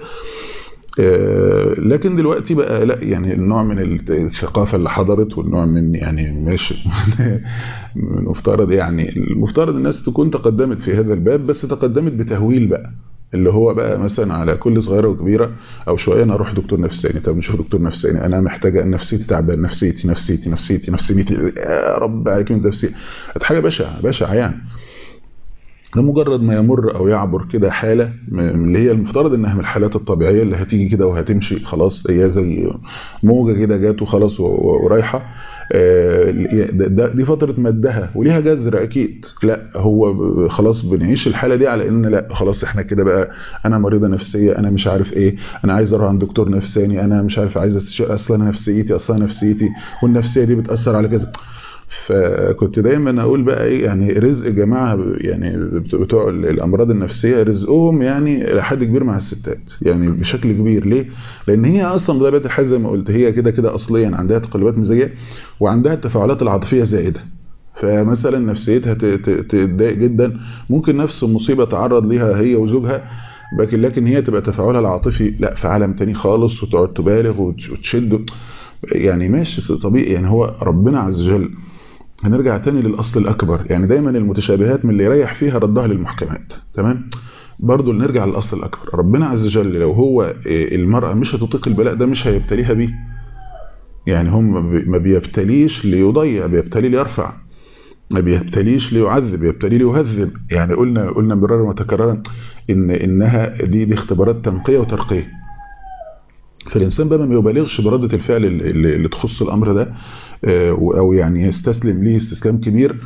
لكن دلوقتي بقى لا يعني النوع من الثقافة اللي حضرت والنوع من يعني ماشي المفترض يعني المفترض الناس تكون تقدمت في هذا الباب بس تقدمت بتهويل بقى اللي هو بقى مثلا على كل صغيره وكبيره او شويه انا اروح دكتور نفساني طب نشوف دكتور نفساني انا محتاجه نفسيتي تعبان نفسيتي نفسيتي نفسيتي نفسيتي يا رب عليك من تفسير حاجه بشعه بشعه يعني لمجرد ما يمر او يعبر كده حاله اللي هي المفترض انها من الحالات الطبيعيه اللي هتيجي كده وهتمشي خلاص هي زي موجه كده جات وخلاص ورايحه دي فترة مدها وليها جذر أكيد لا هو خلاص بنعيش الحالة دي على إن لا خلاص إحنا كده بقى أنا مريضة نفسية أنا مش عارف إيه أنا عايز أروح عند دكتور نفساني أنا مش عارف عايز أستشير أصلا نفسيتي أصلا نفسيتي والنفسية دي بتأثر على كذا فكنت دايما اقول بقى ايه يعني رزق جماعه يعني بتوع الامراض النفسيه رزقهم يعني الى حد كبير مع الستات يعني بشكل كبير ليه؟ لان هي اصلا بطبيعه الحال زي ما قلت هي كده كده اصليا عندها تقلبات مزاجيه وعندها التفاعلات العاطفيه زائده فمثلا نفسيتها تتضايق جدا ممكن نفس المصيبه تعرض ليها هي وزوجها لكن لكن هي تبقى تفاعلها العاطفي لا في عالم تاني خالص وتقعد تبالغ وتشد يعني ماشي طبيعي يعني هو ربنا عز وجل هنرجع تاني للأصل الأكبر يعني دايما المتشابهات من اللي يريح فيها ردها للمحكمات تمام برضه نرجع للأصل الأكبر ربنا عز وجل لو هو المرأة مش هتطيق البلاء ده مش هيبتليها بيه يعني هم ما بيبتليش ليضيع بيبتلي ليرفع ما بيبتليش ليعذب يبتلي ليهذب يعني قلنا قلنا مرارا وتكرارا ان انها دي دي اختبارات تنقيه وترقيه فالانسان بقى ما يبالغش برده الفعل اللي, اللي تخص الامر ده او يعني يستسلم ليه استسلام كبير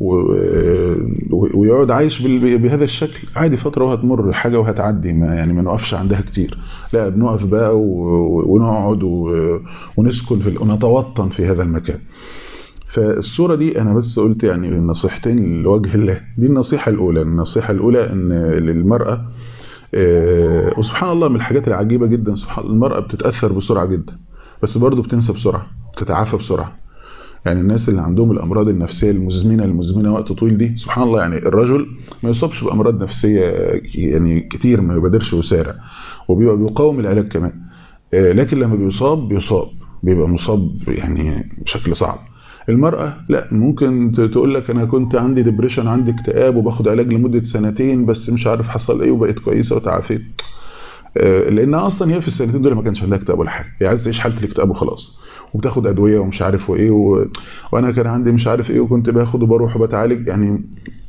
ويقعد عايش بهذا الشكل عادي فتره وهتمر حاجه وهتعدي ما يعني ما نقفش عندها كتير لا بنقف بقى ونقعد ونسكن في ونتوطن في هذا المكان فالصورة دي أنا بس قلت يعني نصيحتين لوجه الله دي النصيحة الأولى النصيحة الأولى أن للمرأة وسبحان الله من الحاجات العجيبة جدا سبحان المرأة بتتأثر بسرعة جدا بس برضه بتنسى بسرعة بتتعافى بسرعة يعني الناس اللي عندهم الامراض النفسيه المزمنه المزمنه وقت طويل دي سبحان الله يعني الرجل ما يصابش بامراض نفسيه يعني كتير ما يبادرش وسارع وبيبقى بيقاوم العلاج كمان لكن لما بيصاب بيصاب بيبقى مصاب يعني بشكل صعب المرأة لا ممكن تقول لك أنا كنت عندي ديبريشن عندي اكتئاب وباخد علاج لمدة سنتين بس مش عارف حصل إيه وبقيت كويسة وتعافيت لأنها أصلا هي في السنتين دول ما كانش عندها اكتئاب ولا حاجة هي عايزة تعيش حالة الاكتئاب وخلاص وبتاخد أدوية ومش عارف وإيه و... وأنا كان عندي مش عارف إيه وكنت باخد وبروح وبتعالج يعني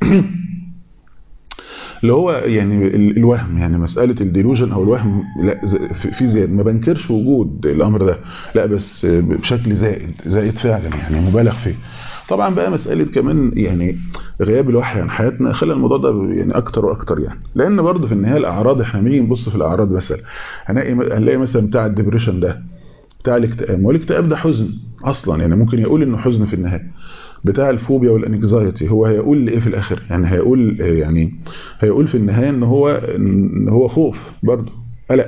اللي هو يعني الوهم يعني مسألة الديلوجن أو الوهم لا في زيادة ما بنكرش وجود الأمر ده لا بس بشكل زائد زائد فعلا يعني مبالغ فيه طبعا بقى مسألة كمان يعني غياب الوحي عن حياتنا خلى الموضوع ده يعني أكتر وأكتر يعني لأن برضه في النهاية الأعراض احنا نيجي نبص في الأعراض مثلا هنلاقي هنلاقي مثلا بتاع الديبريشن ده بتاع الاكتئاب والاكتئاب ده حزن أصلا يعني ممكن يقول إنه حزن في النهاية بتاع الفوبيا والانكزايتي هو هيقول ايه في الاخر يعني هيقول يعني هيقول في النهايه ان هو ان هو خوف برضه قلق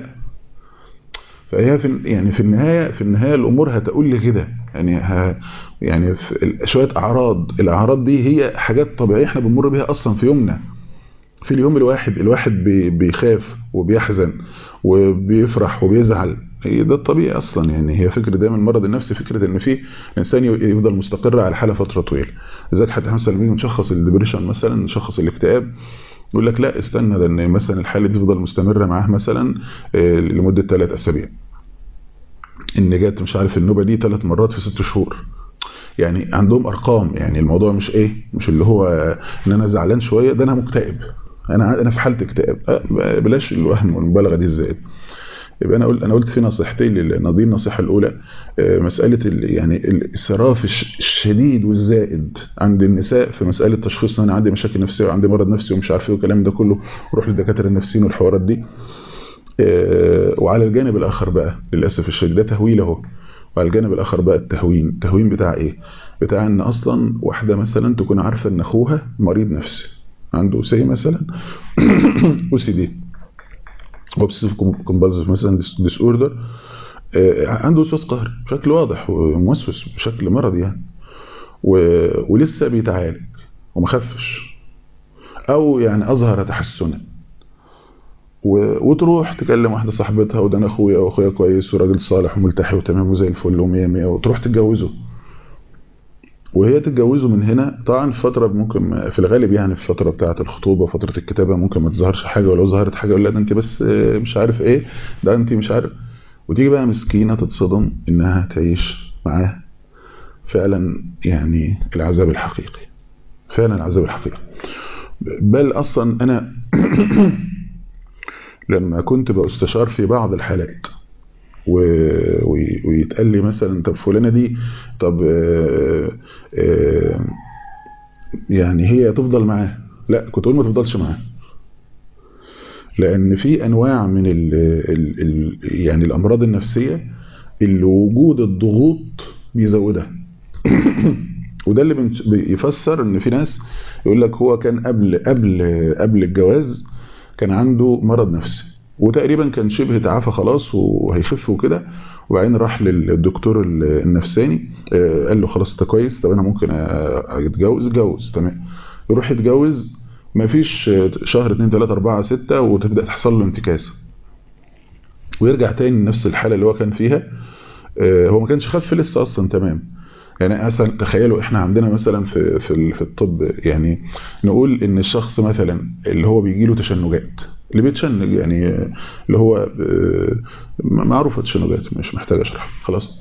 فهي في يعني في النهايه في النهايه الامور هتقول لي كده يعني ها يعني شويه اعراض الاعراض دي هي حاجات طبيعيه احنا بنمر بيها اصلا في يومنا في اليوم الواحد الواحد بيخاف وبيحزن وبيفرح وبيزعل هي ده الطبيعي اصلا يعني هي فكره دايما المرض النفسي فكره ان في انسان يفضل مستقر على حاله فتره طويله لذلك حتى مثلا لما نشخص الديبريشن مثلا نشخص الاكتئاب يقول لك لا استنى ده ان مثلا الحاله دي تفضل مستمره معاه مثلا لمده ثلاث اسابيع ان جت مش عارف النوبه دي ثلاث مرات في ست شهور يعني عندهم ارقام يعني الموضوع مش ايه مش اللي هو ان انا زعلان شويه ده انا مكتئب انا انا في حاله اكتئاب بلاش الوهم والمبالغه دي ازاي يبقى انا قلت انا قلت في نصيحتين للنظير النصيحه الاولى مساله يعني الاسراف الشديد والزائد عند النساء في مساله تشخيص ان انا عندي مشاكل نفسيه وعندي مرض نفسي ومش عارف ايه والكلام ده كله وروح للدكاتره النفسيين والحوارات دي وعلى الجانب الاخر بقى للاسف الشديد ده تهويل اهو وعلى الجانب الاخر بقى التهوين التهوين بتاع ايه بتاع ان اصلا واحده مثلا تكون عارفه ان اخوها مريض نفسي عنده سي مثلا او سي دي اوبسيسيف كومبالسيف مثلا ديس اوردر عنده وسواس قهري بشكل واضح وموسوس بشكل مرضي يعني و... ولسه بيتعالج وما خفش او يعني اظهر تحسنا و... وتروح تكلم واحده صاحبتها وده انا اخويا واخويا كويس وراجل صالح وملتحي وتمام وزي الفل ومية مية وتروح تتجوزه وهي تتجوزه من هنا طبعا في فتره ممكن في الغالب يعني في الفتره بتاعه الخطوبه فتره الكتابه ممكن ما تظهرش حاجه ولو ظهرت حاجه يقول لا ده انت بس مش عارف ايه ده انت مش عارف وتيجي بقى مسكينه تتصدم انها تعيش معاه فعلا يعني العذاب الحقيقي فعلا العذاب الحقيقي بل اصلا انا لما كنت بستشار في بعض الحالات و... ويتقال لي مثلا طب فلانه دي طب آآ آآ يعني هي تفضل معاه لا كنت اقول ما تفضلش معاه لان في انواع من ال ال ال يعني الامراض النفسيه اللي وجود الضغوط بيزودها وده اللي بيفسر ان في ناس يقول لك هو كان قبل قبل قبل الجواز كان عنده مرض نفسي وتقريبا كان شبه تعافى خلاص وهيخف وكده وبعدين راح للدكتور النفساني قال له خلاص انت كويس طب انا ممكن اتجوز اتجوز تمام يروح يتجوز مفيش شهر 2 3 4 6 وتبدا تحصل له انتكاسه ويرجع تاني لنفس الحاله اللي هو كان فيها هو ما كانش خف لسه اصلا تمام يعني مثلا تخيلوا احنا عندنا مثلا في في في الطب يعني نقول ان الشخص مثلا اللي هو بيجي له تشنجات اللي بيتشنج يعني اللي هو معروفه تشنجات مش محتاج اشرح خلاص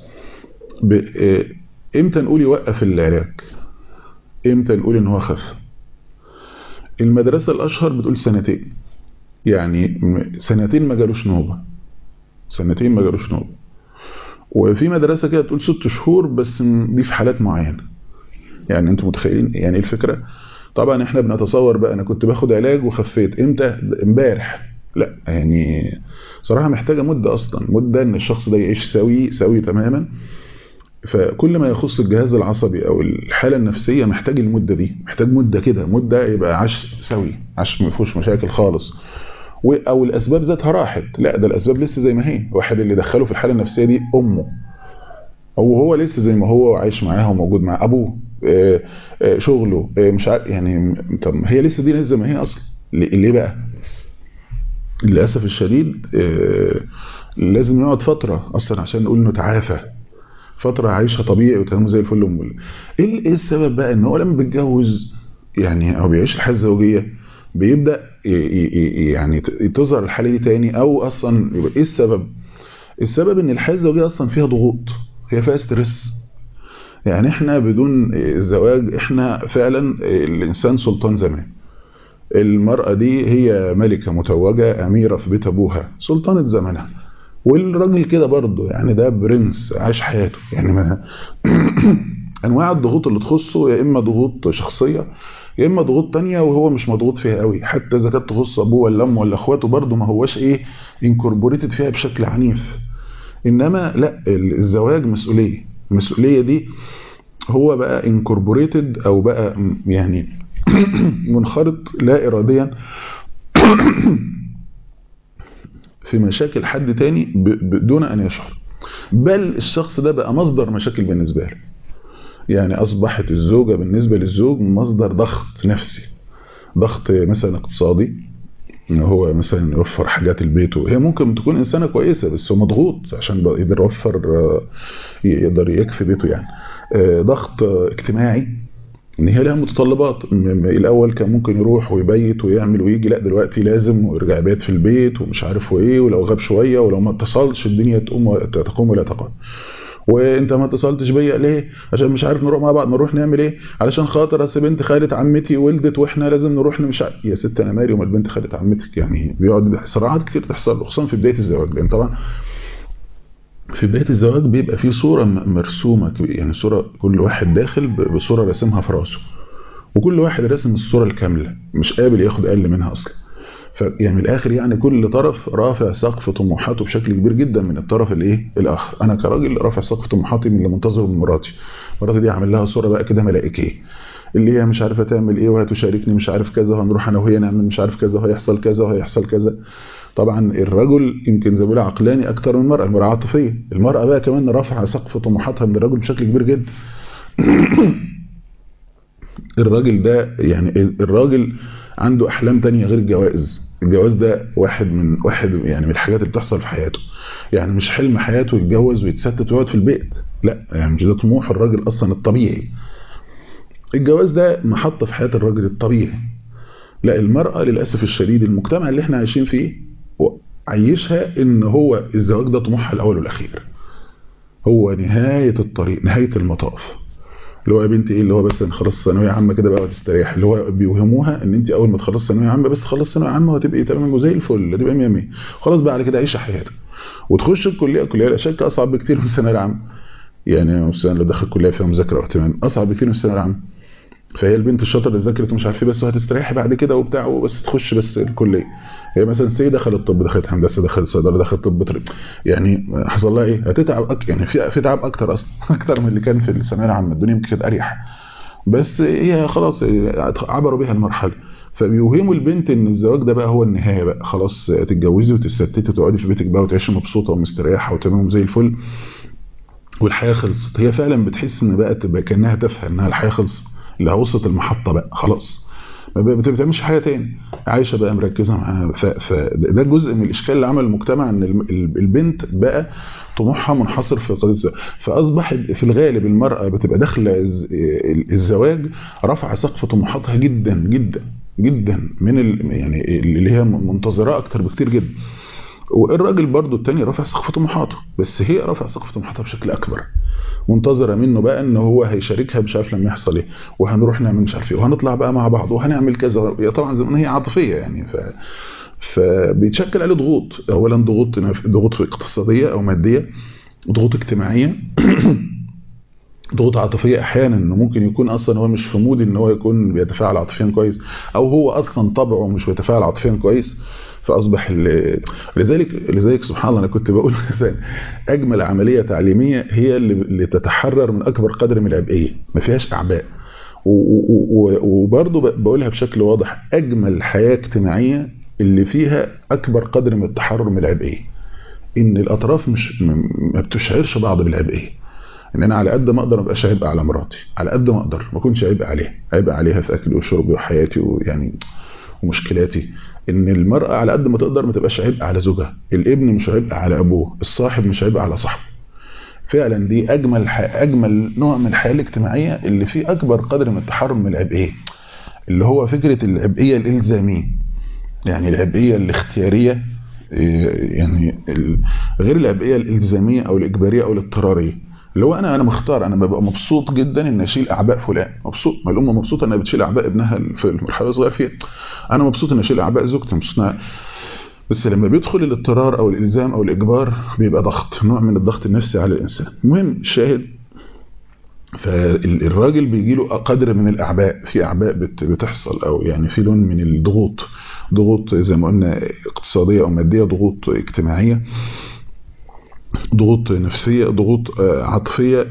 امتى نقول يوقف العلاج امتى نقول ان هو خف المدرسه الاشهر بتقول سنتين يعني سنتين ما جالوش نوبه سنتين ما جالوش نوبه وفي مدرسة كده تقول ست شهور بس دي في حالات معينة يعني انتوا متخيلين يعني ايه الفكرة طبعا احنا بنتصور بقى انا كنت باخد علاج وخفيت امتى امبارح لا يعني صراحة محتاجة مدة اصلا مدة ان الشخص ده يعيش سوي سوي تماما فكل ما يخص الجهاز العصبي او الحالة النفسية محتاج المدة دي محتاج مدة كده مدة يبقى عاش سوي عاش ما فيهوش مشاكل خالص او الاسباب ذاتها راحت لا ده الاسباب لسه زي ما هي واحد اللي دخله في الحاله النفسيه دي امه او هو لسه زي ما هو عايش معاها وموجود مع ابوه آه، آه، شغله آه، مش عارف يعني طب هي لسه دي زي ما هي اصلا ليه ليه بقى للاسف الشديد آه، لازم يقعد فتره اصلا عشان نقول انه تعافى فتره عايشها طبيعي وتمام زي الفل ومل ايه إيه السبب بقى ان هو لما بيتجوز يعني او بيعيش الحياه الزوجيه بيبدا ي- ي- ي- يعني ت- تظهر الحاله دي تاني او اصلا يبقى ايه السبب السبب ان الحياه الزوجيه اصلا فيها ضغوط هي فيها ستريس يعني احنا بدون الزواج احنا فعلا الانسان سلطان زمان المرأة دي هي ملكة متوجة أميرة في بيت أبوها سلطانة زمانها والراجل كده برضه يعني ده برنس عاش حياته يعني ما أنواع الضغوط اللي تخصه يا إما ضغوط شخصية يا إما ضغوط تانية وهو مش مضغوط فيها قوي حتى إذا كانت تخص أبوه ولا أمه ولا إخواته برضه ما هوش إيه انكوربوريتد فيها بشكل عنيف إنما لا الزواج مسؤولية المسؤولية دي هو بقى انكوربوريتد أو بقى م- يعني منخرط لا إراديا في مشاكل حد تاني ب- بدون أن يشعر بل الشخص ده بقى مصدر مشاكل بالنسبة له يعني أصبحت الزوجة بالنسبة للزوج مصدر ضغط نفسي ضغط مثلا اقتصادي ان هو مثلا يوفر حاجات البيت هي ممكن تكون انسانه كويسه بس هو مضغوط عشان بقى يقدر يوفر آه، يقدر يكفي بيته يعني آه، ضغط آه، اجتماعي ان هي لها متطلبات م- م- الاول كان ممكن يروح ويبيت ويعمل ويجي لا دلوقتي لازم ويرجع يبيت في البيت ومش عارف وايه ولو غاب شويه ولو ما اتصلش الدنيا تقوم و- تقوم ولا تقعد وانت ما اتصلتش بيا ليه عشان مش عارف نروح مع بعض نروح نعمل ايه علشان خاطر اصل بنت خالة عمتي ولدت واحنا لازم نروح مش عارف يا ست انا مالي ومال بنت خالة عمتك يعني بيقعد صراعات كتير تحصل له خصوصا في بدايه الزواج لان طبعا في بدايه الزواج بيبقى في صوره م- مرسومه كب- يعني صوره كل واحد داخل ب- بصوره راسمها في راسه وكل واحد راسم الصوره الكامله مش قابل ياخد اقل منها اصلا فيعني من الاخر يعني كل طرف رافع سقف طموحاته بشكل كبير جدا من الطرف الايه الاخر انا كراجل رافع سقف طموحاتي من اللي منتظره من مراتي مراتي دي عامل لها صوره بقى كده ملائكيه اللي هي مش عارفه تعمل ايه وهتشاركني مش عارف كذا وهنروح انا وهي نعمل مش عارف كذا وهيحصل كذا وهيحصل كذا طبعا الرجل يمكن زي ما بيقولوا عقلاني اكتر من المراه المراه عاطفيه المراه بقى كمان رافعه سقف طموحاتها من الرجل بشكل كبير جدا الراجل ده يعني الراجل عنده احلام تانية غير الجواز الجواز ده واحد من واحد يعني من الحاجات اللي بتحصل في حياته يعني مش حلم حياته يتجوز ويتستت ويقعد في البيت لا يعني مش ده طموح الراجل اصلا الطبيعي الجواز ده محطة في حياة الراجل الطبيعي لا المرأة للأسف الشديد المجتمع اللي احنا عايشين فيه عيشها ان هو الزواج ده طموحها الاول والاخير هو نهاية الطريق نهاية المطاف اللي هو يا بنتي ايه اللي هو بس نخلص ثانويه عامه كده بقى وتستريح اللي هو بيوهموها ان انت اول ما تخلص ثانويه عامه بس تخلص ثانويه عامه وهتبقي تمام وزي الفل هتبقى 100 100 خلاص بقى على كده عيش حياتك وتخش الكليه الكليه لا شك اصعب بكتير من الثانويه العامه يعني مثلا لو دخل كليه فيها مذاكره واهتمام اصعب بكتير من الثانويه العامه فهي البنت الشاطره اللي ذاكرت ومش عارف ايه بس وهتستريحي بعد كده وبتاع وبس تخش بس الكليه هي مثلا سي دخلت طب دخلت هندسه دخلت صيدله دخلت طب بطريق يعني حصل لها ايه هتتعب أك... يعني في في تعب اكتر اصلا اكتر من اللي كان في الثانويه العامه الدنيا يمكن كانت اريح بس هي خلاص عبروا بيها المرحله فبيوهموا البنت ان الزواج ده بقى هو النهايه بقى خلاص تتجوزي وتستتي وتقعدي في بيتك بقى وتعيشي مبسوطه ومستريحه وتمام زي الفل والحياه خلصت هي فعلا بتحس ان بقى تبقى كانها تافهه انها الحياه خلصت اللي وصلت المحطه بقى خلاص ما بتعملش حاجه تاني عايشه بقى مركزه معاها فده جزء من الاشكال اللي عمل المجتمع ان البنت بقى طموحها منحصر في قضيه الزواج فاصبح في الغالب المراه بتبقى داخله الزواج رفع سقف طموحاتها جدا جدا جدا من يعني اللي هي منتظراه اكتر بكتير جدا والراجل برضو التاني رفع سقف طموحاته بس هي رفع سقف طموحاتها بشكل اكبر منتظره منه بقى ان هو هيشاركها مش عارف لما يحصل ايه وهنروح نعمل مش عارف ايه وهنطلع بقى مع بعض وهنعمل كذا طبعا زي ما هي عاطفيه يعني ف فبيتشكل عليه ضغوط اولا ضغوط ضغوط اقتصاديه او ماديه ضغوط اجتماعيه ضغوط عاطفيه احيانا انه ممكن يكون اصلا هو مش في مود ان هو يكون بيتفاعل عاطفيا كويس او هو اصلا طبعه مش بيتفاعل عاطفيا كويس فاصبح لذلك لذلك سبحان الله انا كنت بقول مثلا اجمل عمليه تعليميه هي اللي تتحرر من اكبر قدر من العبئيه ما فيهاش اعباء وبرضه بقولها بشكل واضح اجمل حياه اجتماعيه اللي فيها اكبر قدر من التحرر من العبئيه ان الاطراف مش ما بتشعرش بعض بالعبئيه ان انا على قد ما اقدر ما ابقاش عبء على مراتي على قد ما اقدر ما اكونش عبء عليها عبء عليها في اكلي وشربي وحياتي ويعني ومشكلاتي ان المرأة على قد ما تقدر ما تبقاش عبء على زوجها الابن مش عبء على ابوه الصاحب مش عبء على صاحبه فعلا دي اجمل اجمل نوع من الحياه الاجتماعيه اللي فيه اكبر قدر من التحرر من العبئيه اللي هو فكره العبئيه الالزاميه يعني العبئيه الاختياريه يعني غير العبئيه الالزاميه او الاجباريه او الاضطراريه اللي هو انا انا مختار انا ببقى مبسوط جدا ان اشيل اعباء فلان مبسوط ما الام مبسوطه انها بتشيل اعباء ابنها في المرحله الصغيره فيها انا مبسوط ان اشيل اعباء زوجتي مبسوط بس لما بيدخل الاضطرار او الالزام او الاجبار بيبقى ضغط نوع من الضغط النفسي على الانسان المهم الشاهد فالراجل بيجي له قدر من الاعباء في اعباء بتحصل او يعني في لون من الضغوط ضغوط زي ما قلنا اقتصاديه او ماديه ضغوط اجتماعيه ضغوط نفسيه ضغوط عاطفيه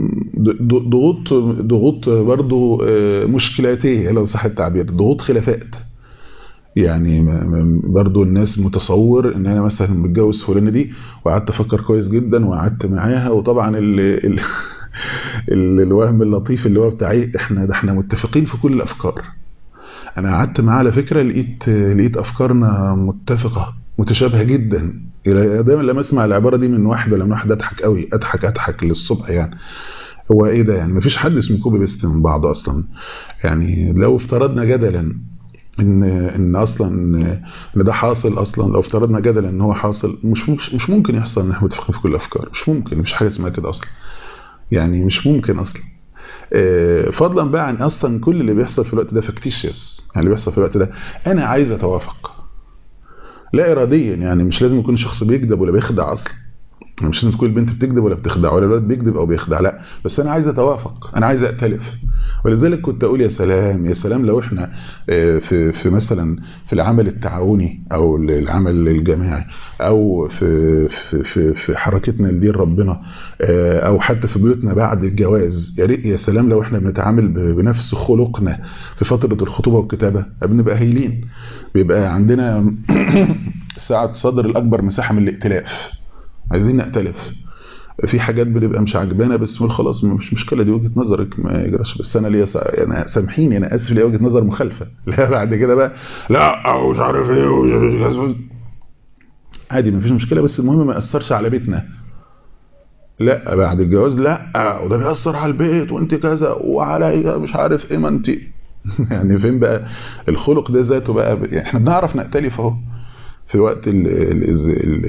ضغوط ضغوط برضه مشكلاتيه لو صح التعبير ضغوط خلافات يعني برضو الناس متصور ان انا مثلا متجوز فلانه دي وقعدت افكر كويس جدا وقعدت معاها وطبعا ال ال ال الوهم اللطيف اللي هو بتاع ايه احنا ده احنا متفقين في كل الافكار انا قعدت معاه على فكره لقيت لقيت افكارنا متفقه متشابهه جدا دايما لما اسمع العباره دي من واحد ولا من واحد اضحك قوي اضحك اضحك للصبح يعني هو ايه ده يعني مفيش حد اسمه كوبي بيست من بعض اصلا يعني لو افترضنا جدلا ان ان اصلا ان ده حاصل اصلا لو افترضنا جدلا ان هو حاصل مش مش ممكن يحصل ان احنا متفقين في كل الافكار مش ممكن مفيش حاجه اسمها كده اصلا يعني مش ممكن اصلا فضلا بقى عن اصلا كل اللي بيحصل في الوقت ده فاكتيشيوس يعني اللي بيحصل في الوقت ده انا عايز اتوافق لا اراديا يعني مش لازم يكون شخص بيكذب ولا بيخدع اصلا مش لازم تكون البنت بتكذب ولا بتخدع ولا الولد بيكذب او بيخدع لا بس انا عايز اتوافق انا عايز اتلف ولذلك كنت اقول يا سلام يا سلام لو احنا في في مثلا في العمل التعاوني او العمل الجماعي او في في في, في حركتنا لدين ربنا او حتى في بيوتنا بعد الجواز يا ريت يا سلام لو احنا بنتعامل بنفس خلقنا في فتره الخطوبه والكتابه بنبقى هايلين بيبقى عندنا سعه صدر الاكبر مساحه من الائتلاف عايزين نأتلف في حاجات بنبقى مش عجبانا بس نقول خلاص مش مشكله دي وجهه نظرك ما يجراش بس انا ليا انا سامحيني انا اسف ليا وجهه نظر مخالفه لا بعد كده بقى لا او مش عارف ايه عادي مفيش مشكله بس المهم ما ياثرش على بيتنا لا بعد الجواز لا وده بيأثر على البيت وانت كذا وعلى مش عارف ايه ما انت يعني فين بقى الخلق ده ذاته بقى يعني احنا بنعرف نأتلف اهو في وقت ال ال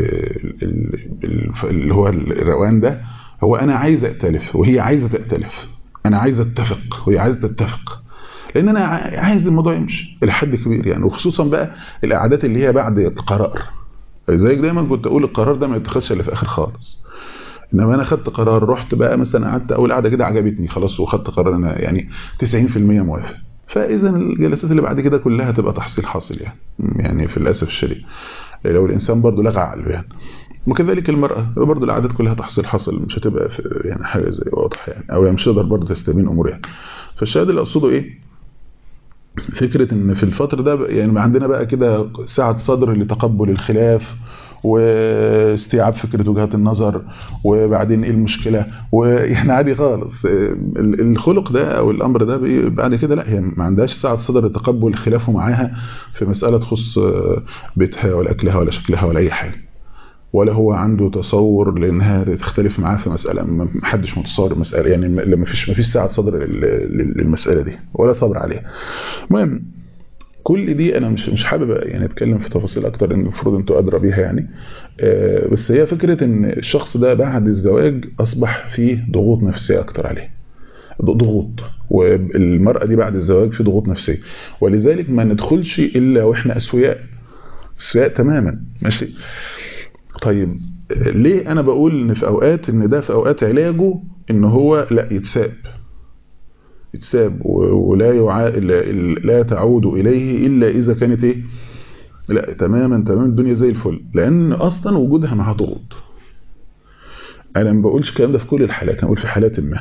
ال اللي هو الروان ده هو انا عايز اتلف وهي عايزه تأتلف انا عايز اتفق وهي عايزه تتفق لان انا عايز الموضوع يمشي الى حد كبير يعني وخصوصا بقى القعدات اللي هي بعد القرار زيك دايما كنت اقول القرار ده ما يتخذش الا في اخر خالص انما انا خدت قرار رحت بقى مثلا قعدت اول قعده كده عجبتني خلاص وخدت قرار انا يعني 90% موافق فاذا الجلسات اللي بعد كده كلها تبقى تحصيل حاصل يعني يعني في الاسف الشديد لو الانسان برضه لغى عقله يعني وكذلك المرأة برضه العادات كلها تحصيل حاصل مش هتبقى في يعني حاجة زي واضح يعني أو يعني مش تقدر برضه تستبين أمور يعني فالشاهد اللي أقصده إيه فكرة إن في الفترة ده يعني عندنا بقى كده سعة صدر لتقبل الخلاف واستيعاب فكرة وجهات النظر وبعدين ايه المشكلة ويعني عادي خالص الخلق ده او الامر ده بعد كده لا هي ما عندهاش سعة صدر لتقبل خلافه معاها في مسألة تخص بيتها ولا اكلها ولا شكلها ولا اي حاجة ولا هو عنده تصور لانها تختلف معاه في مسألة ما حدش متصور مسألة يعني ما فيش ما فيش سعة صدر للمسألة دي ولا صبر عليها المهم كل دي انا مش مش حابب يعني اتكلم في تفاصيل اكتر ان المفروض انتوا ادرى بيها يعني بس هي فكره ان الشخص ده بعد الزواج اصبح فيه ضغوط نفسيه اكتر عليه ضغوط والمراه دي بعد الزواج في ضغوط نفسيه ولذلك ما ندخلش الا واحنا اسوياء اسوياء تماما ماشي طيب ليه انا بقول ان في اوقات ان ده في اوقات علاجه ان هو لا يتساب يتساب ولا يعا... لا تعود إليه إلا إذا كانت إيه لا تماما تماما الدنيا زي الفل لأن أصلا وجودها معها ضغوط أنا ما بقولش الكلام ده في كل الحالات أنا بقول في حالات ما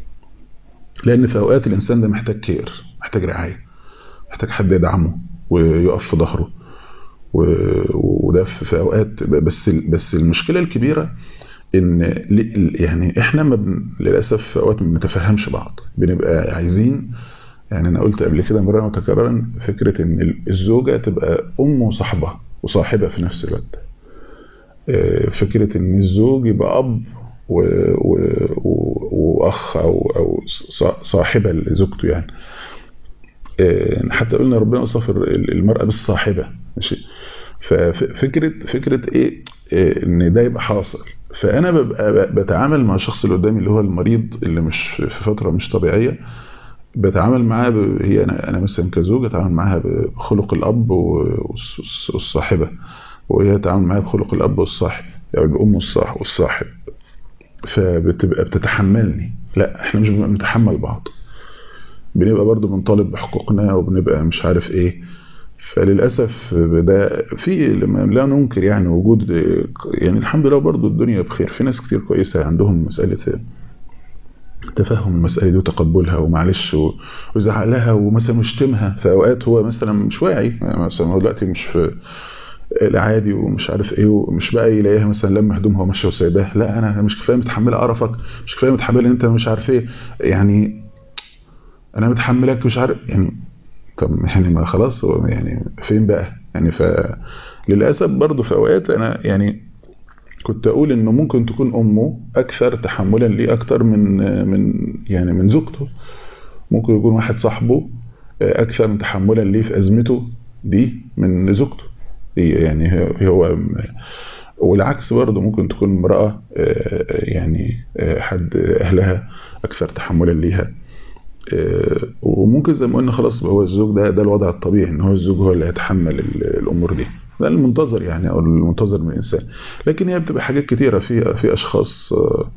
لأن في أوقات الإنسان ده محتاج كير محتاج رعاية محتاج حد يدعمه ويقف في ظهره و... وده في أوقات بس بس المشكلة الكبيرة ان يعني احنا ما بن... للاسف في اوقات ما بنتفهمش بعض بنبقى عايزين يعني انا قلت قبل كده مره متكررا فكره ان الزوجه تبقى ام وصاحبه وصاحبه في نفس الوقت فكره ان الزوج يبقى اب و... و... واخ او او صاحبه لزوجته يعني حتى قلنا ربنا وصف المراه بالصاحبه ماشي ففكره فكره ايه ان ده يبقى حاصل فانا ببقى بتعامل مع الشخص اللي قدامي اللي هو المريض اللي مش في فتره مش طبيعيه بتعامل معاه ب... هي انا انا مثلا كزوج اتعامل معاها بخلق الاب والصاحبه وهي تتعامل معايا بخلق الاب والصاحب او يعني الام والصاحب فبتبقى بتتحملني لا احنا مش بنبقى بنتحمل بعض بنبقى برضو بنطالب بحقوقنا وبنبقى مش عارف ايه فللاسف ده في لا ننكر يعني وجود يعني الحمد لله برضو الدنيا بخير في ناس كتير كويسه عندهم مساله تفهم المسألة دي وتقبلها ومعلش وزعق لها ومثلا مشتمها في أوقات هو مثلا مش واعي مثلا هو دلوقتي مش في العادي ومش عارف ايه ومش بقى يلاقيها مثلا لما هدومها وماشيه وسايباه لا انا مش كفايه متحمله قرفك مش كفايه متحمله ان انت مش عارف ايه يعني انا متحملك مش عارف يعني طب يعني ما خلاص هو يعني فين بقى يعني فللاسف برضه في اوقات انا يعني كنت اقول انه ممكن تكون امه اكثر تحملا ليه اكتر من من يعني من زوجته ممكن يكون واحد صاحبه اكثر من تحملا ليه في ازمته دي من زوجته يعني هو والعكس برضه ممكن تكون امراه يعني حد اهلها اكثر تحملا ليها وممكن زي ما قلنا خلاص هو الزوج ده ده الوضع الطبيعي ان هو الزوج هو اللي هيتحمل الامور دي ده المنتظر يعني او المنتظر من الانسان لكن هي بتبقى حاجات كتيره في في اشخاص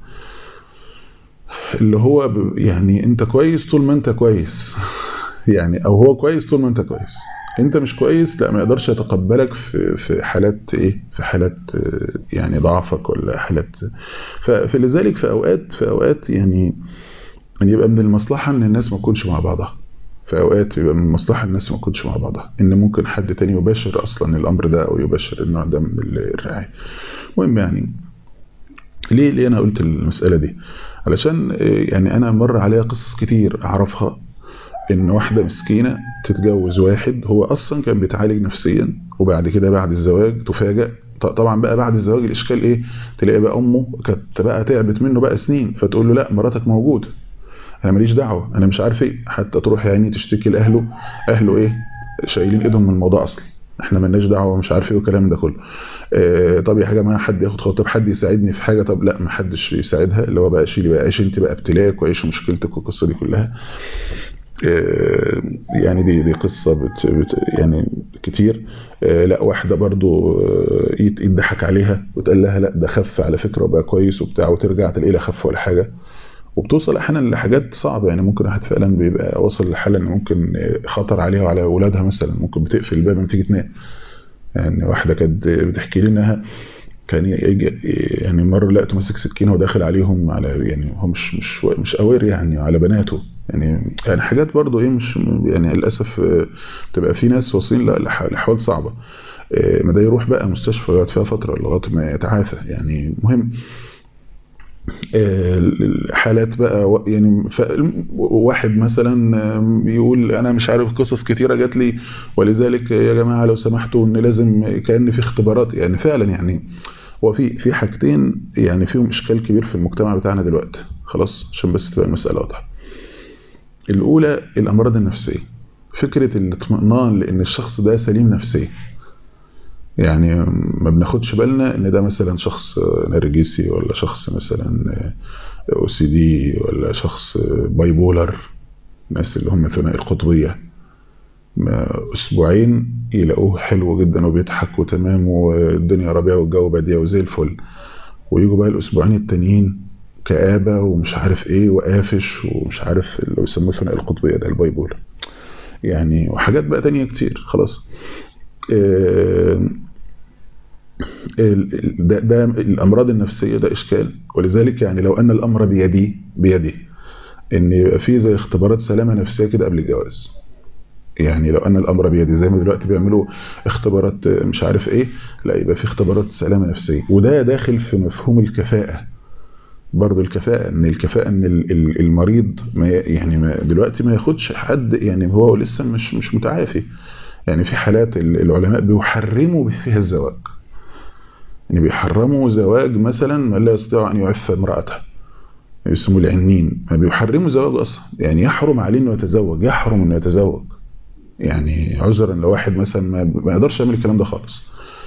اللي هو يعني انت كويس طول ما انت كويس يعني او هو كويس طول ما انت كويس انت مش كويس لا ما يقدرش يتقبلك في في حالات ايه في حالات يعني ضعفك ولا حالات فلذلك في اوقات في اوقات يعني ان يبقى من المصلحه ان الناس ما تكونش مع بعضها في اوقات يبقى من المصلحه الناس ما تكونش مع بعضها ان ممكن حد تاني يباشر اصلا الامر ده او يباشر النوع ده من الرعايه المهم يعني ليه ليه انا قلت المساله دي علشان يعني انا مر عليا قصص كتير اعرفها ان واحده مسكينه تتجوز واحد هو اصلا كان بيتعالج نفسيا وبعد كده بعد الزواج تفاجئ طبعا بقى بعد الزواج الاشكال ايه تلاقي بقى امه كانت بقى تعبت منه بقى سنين فتقول له لا مراتك موجوده انا ماليش دعوه انا مش عارف ايه حتى تروح يعني تشتكي لاهله اهله ايه شايلين ايدهم من الموضوع اصلا احنا مالناش دعوه ومش عارف ايه والكلام ده كله اه طب يا جماعه حد ياخد خطوه طب حد يساعدني في حاجه طب لا ما حدش بيساعدها اللي هو بقى شيلي بقى عيش انت بقى ابتلاك وعيش مشكلتك والقصه دي كلها اه يعني دي دي قصه بت بت يعني كتير اه لا واحده برضو يضحك عليها وتقول لها لا ده خف على فكره وبقى كويس وبتاع وترجع تلاقيه لا خف ولا حاجه وبتوصل احيانا لحاجات صعبه يعني ممكن واحد فعلا بيبقى وصل لحاله ان ممكن خطر عليها وعلى اولادها مثلا ممكن بتقفل الباب لما تيجي تنام يعني واحده كانت بتحكي لي انها كان يجي يعني مره لقيته ماسك سكينه وداخل عليهم على يعني هو مش مش مش اوير يعني على بناته يعني يعني حاجات برضو ايه مش يعني للاسف بتبقى في ناس واصلين لحوال صعبه ما ده يروح بقى مستشفى ويقعد فيها فتره لغايه ما يتعافى يعني مهم حالات بقى يعني واحد مثلا بيقول انا مش عارف قصص كتيره جات لي ولذلك يا جماعه لو سمحتوا ان لازم كان في اختبارات يعني فعلا يعني هو في في حاجتين يعني فيهم اشكال كبير في المجتمع بتاعنا دلوقتي خلاص عشان بس تبقى المساله واضحه الاولى الامراض النفسيه فكره الاطمئنان لان الشخص ده سليم نفسيا يعني ما بناخدش بالنا ان ده مثلا شخص نرجسي ولا شخص مثلا او سي دي ولا شخص باي بولر الناس اللي هم ثنائي القطبيه اسبوعين يلاقوه حلو جدا وبيضحك وتمام والدنيا ربيع والجو بديع وزي الفل ويجوا بقى الاسبوعين التانيين كآبة ومش عارف ايه وقافش ومش عارف اللي بيسموه ثنائي القطبيه ده الباي بولر يعني وحاجات بقى تانية كتير خلاص ده, ده الامراض النفسيه ده اشكال ولذلك يعني لو ان الامر بيدي بيدي ان يبقى في زي اختبارات سلامه نفسيه كده قبل الجواز يعني لو ان الامر بيدي زي ما دلوقتي بيعملوا اختبارات مش عارف ايه لا يبقى في اختبارات سلامه نفسيه وده داخل في مفهوم الكفاءه برضو الكفاءة ان الكفاءة ان المريض ما يعني ما دلوقتي ما ياخدش حد يعني هو لسه مش مش متعافي يعني في حالات العلماء بيحرموا فيها الزواج يعني بيحرموا زواج مثلا من لا يستطيع ان يعف امرأته يسموه العنين ما بيحرموا زواج اصلا يعني يحرم عليه انه يتزوج يحرم انه يتزوج يعني عذرا لو واحد مثلا ما يقدرش يعمل الكلام ده خالص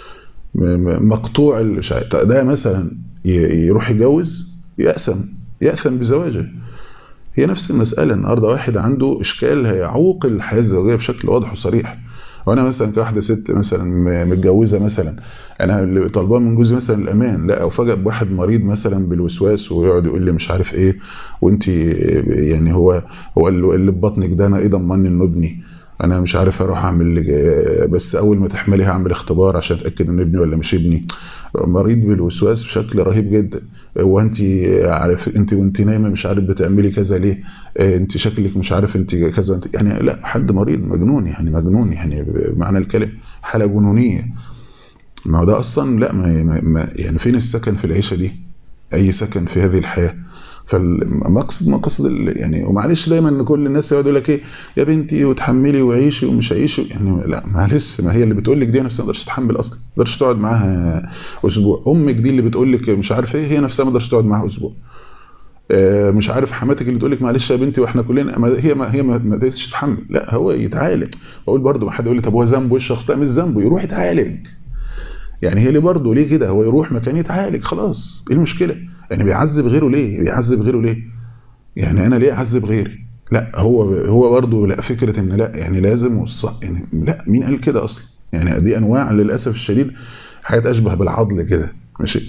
مقطوع ده مثلا يروح يتجوز يأثم يأثم بزواجه هي نفس المسألة النهاردة واحد عنده إشكال هيعوق الحياة الزوجية بشكل واضح وصريح وأنا مثلا كواحدة ست مثلا متجوزة مثلا أنا اللي طالباه من جوزي مثلا الأمان لا أو فجأة بواحد مريض مثلا بالوسواس ويقعد يقول لي مش عارف إيه وأنت يعني هو هو اللي في بطنك ده أنا إيه ضمني إنه ابني انا مش عارف اروح اعمل بس اول ما تحملي هعمل اختبار عشان اتاكد ان ابني ولا مش ابني مريض بالوسواس بشكل رهيب جدا وانت عارف انت وانت نايمه مش عارف بتعملي كذا ليه انت شكلك مش عارف انت كذا انت يعني لا حد مريض مجنون يعني مجنون يعني بمعنى الكلمه حاله جنونيه ما هو ده اصلا لا ما, ما يعني فين السكن في العيشه دي اي سكن في هذه الحياه فالمقصد مقصد يعني ومعلش دايما ان كل الناس يقعدوا لك ايه يا بنتي وتحملي وعيشي ومش عيشي يعني لا معلش ما هي اللي بتقول لك دي نفسها ما تقدرش تتحمل اصلا ما تقدرش تقعد معاها اسبوع امك دي اللي بتقول لك مش عارف ايه هي نفسها ما تقدرش تقعد معاها اسبوع مش عارف حماتك اللي تقول لك معلش يا بنتي واحنا كلنا ما هي ما هي ما تقدرش تتحمل لا هو يتعالج بقول برده ما حد يقول لي طب هو ذنبه الشخص ده مش ذنبه يروح يتعالج يعني هي ليه برضه ليه كده هو يروح مكان يتعالج خلاص ايه المشكله يعني بيعذب غيره ليه بيعذب غيره ليه يعني انا ليه اعذب غيري لا هو هو برضه لا فكره ان لا يعني لازم وص... يعني لا مين قال كده اصلا يعني دي انواع للاسف الشديد حاجات اشبه بالعضل كده ماشي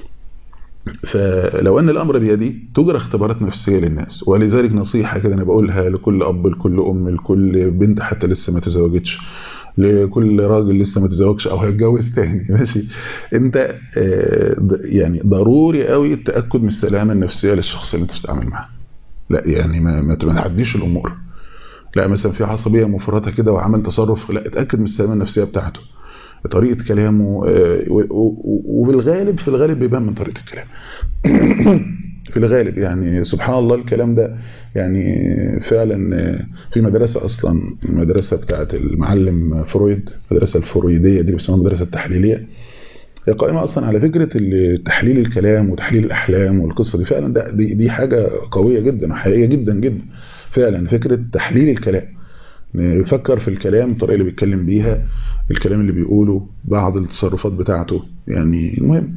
فلو ان الامر بيدي تجرى اختبارات نفسيه للناس ولذلك نصيحه كده انا بقولها لكل اب لكل ام لكل بنت حتى لسه ما تزوجتش لكل راجل لسه ما تزوجش او هيتجوز تاني ماشي انت يعني ضروري قوي التاكد من السلامه النفسيه للشخص اللي انت بتتعامل معاه لا يعني ما ما تعديش الامور لا مثلا في عصبيه مفرطه كده وعمل تصرف لا اتاكد من السلامه النفسيه بتاعته طريقه كلامه وفي الغالب في الغالب بيبان من طريقه الكلام في الغالب يعني سبحان الله الكلام ده يعني فعلا في مدرسة أصلا المدرسة بتاعت المعلم فرويد المدرسة الفرويدية دي اللي بيسموها المدرسة التحليلية هي قائمة أصلا على فكرة تحليل الكلام وتحليل الأحلام والقصة دي فعلا ده دي, دي حاجة قوية جدا وحقيقية جدا جدا فعلا فكرة تحليل الكلام يفكر في الكلام الطريقة اللي بيتكلم بيها الكلام اللي بيقوله بعض التصرفات بتاعته يعني المهم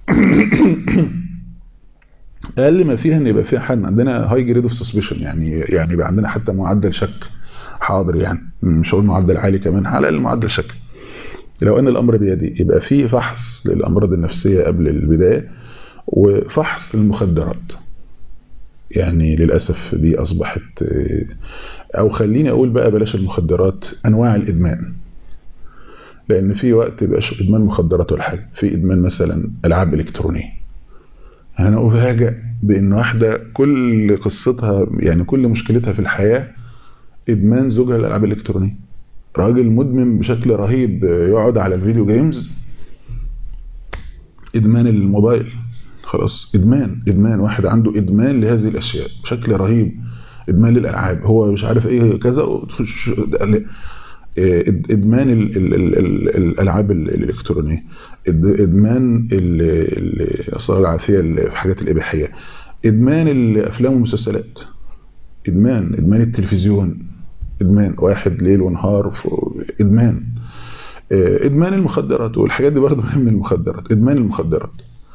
اقل ما فيها ان يبقى فيها حد عندنا هاي جريد اوف سسبشن يعني يعني يبقى عندنا حتى معدل شك حاضر يعني مش هقول معدل عالي كمان على الاقل معدل شك لو ان الامر بيدي يبقى في فحص للامراض النفسيه قبل البدايه وفحص للمخدرات يعني للاسف دي اصبحت او خليني اقول بقى بلاش المخدرات انواع الادمان لان في وقت يبقاش ادمان مخدرات ولا حاجه في ادمان مثلا العاب الكترونيه انا افاجئ بان واحده كل قصتها يعني كل مشكلتها في الحياه ادمان زوجها للالعاب الالكترونيه راجل مدمن بشكل رهيب يقعد على الفيديو جيمز ادمان الموبايل خلاص ادمان ادمان واحد عنده ادمان لهذه الاشياء بشكل رهيب ادمان للالعاب هو مش عارف ايه كذا ادمان ال ال ال ال الالعاب الالكترونيه ادمان الصلاه العافيه في الحاجات الاباحيه ادمان الافلام والمسلسلات ادمان ادمان التلفزيون ادمان واحد ليل ونهار ادمان ادمان المخدرات والحاجات دي برضه من المخدرات ادمان المخدرات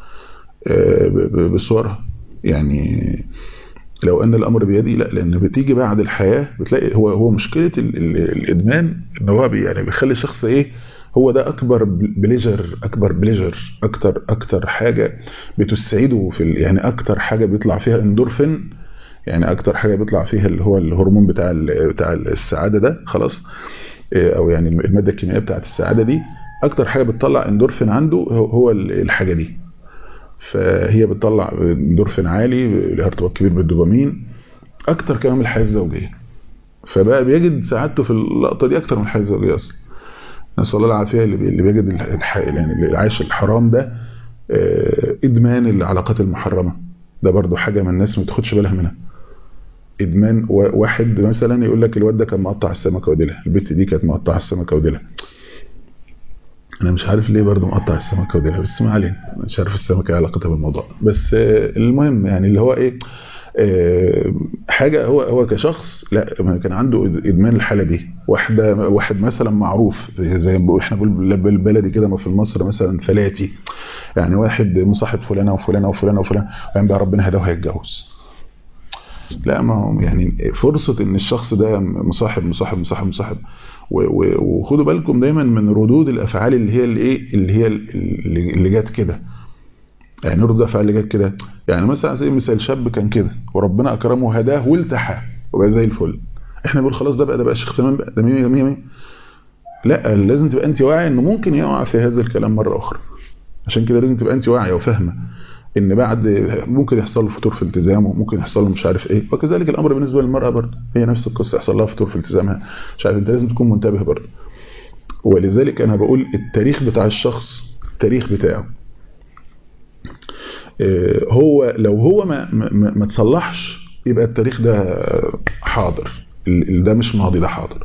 بصورها يعني لو ان الامر بيدي لا لان بتيجي بعد الحياه بتلاقي هو هو مشكله ال ال الادمان ان هو بي يعني بيخلي الشخص ايه هو ده اكبر بليجر اكبر بليجر اكتر اكتر حاجه بتسعده في يعني اكتر حاجه بيطلع فيها اندورفين يعني اكتر حاجه بيطلع فيها اللي هو الهرمون بتاع بتاع السعاده ده خلاص او يعني الماده الكيميائيه بتاعه السعاده دي اكتر حاجه بتطلع اندورفين عنده هو الحاجه دي فهي بتطلع اندورفين عالي لها ارتباط كبير بالدوبامين اكتر كمان من الحياه الزوجيه فبقى بيجد سعادته في اللقطه دي اكتر من الحياه الزوجيه اصلا نسال الله العافيه اللي اللي بيجد الح... يعني اللي عايش الحرام ده ادمان العلاقات المحرمه ده برضو حاجه من الناس ما تاخدش بالها منها ادمان واحد مثلا يقول لك الواد ده كان مقطع السمكه وديلها البت دي كانت مقطعه السمكه وديلها انا مش عارف ليه برضو مقطع السمكه وديلها بس ما علينا مش عارف السمكه علاقتها بالموضوع بس المهم يعني اللي هو ايه حاجه هو هو كشخص لا كان عنده ادمان الحاله دي واحده واحد مثلا معروف زي ما احنا بنقول بالبلدي كده في مصر مثلا فلاتي يعني واحد مصاحب فلانه وفلانه وفلانه وفلانه وبعدين بقى ربنا هداه هيتجوز لا ما هو يعني فرصه ان الشخص ده مصاحب مصاحب مصاحب مصاحب وخدوا بالكم دايما من ردود الافعال اللي هي الايه اللي هي اللي جت كده يعني ردود الافعال اللي جت كده يعني مثلا على سبيل المثال شاب كان كده وربنا اكرمه وهداه والتحى وبقى زي الفل احنا بنقول خلاص ده بقى ده بقى اختمام بقى ده 100 100 لا لازم تبقى انت واعي انه ممكن يقع في هذا الكلام مره اخرى عشان كده لازم تبقى انت واعيه وفاهمه ان بعد ممكن يحصل له فتور في التزامه ممكن يحصل له مش عارف ايه وكذلك الامر بالنسبه للمراه برضه هي نفس القصه يحصل لها فتور في التزامها مش عارف انت لازم تكون منتبه برضه ولذلك انا بقول التاريخ بتاع الشخص التاريخ بتاعه هو لو هو ما ما, ما تصلحش يبقى التاريخ ده حاضر ده مش ماضي ده حاضر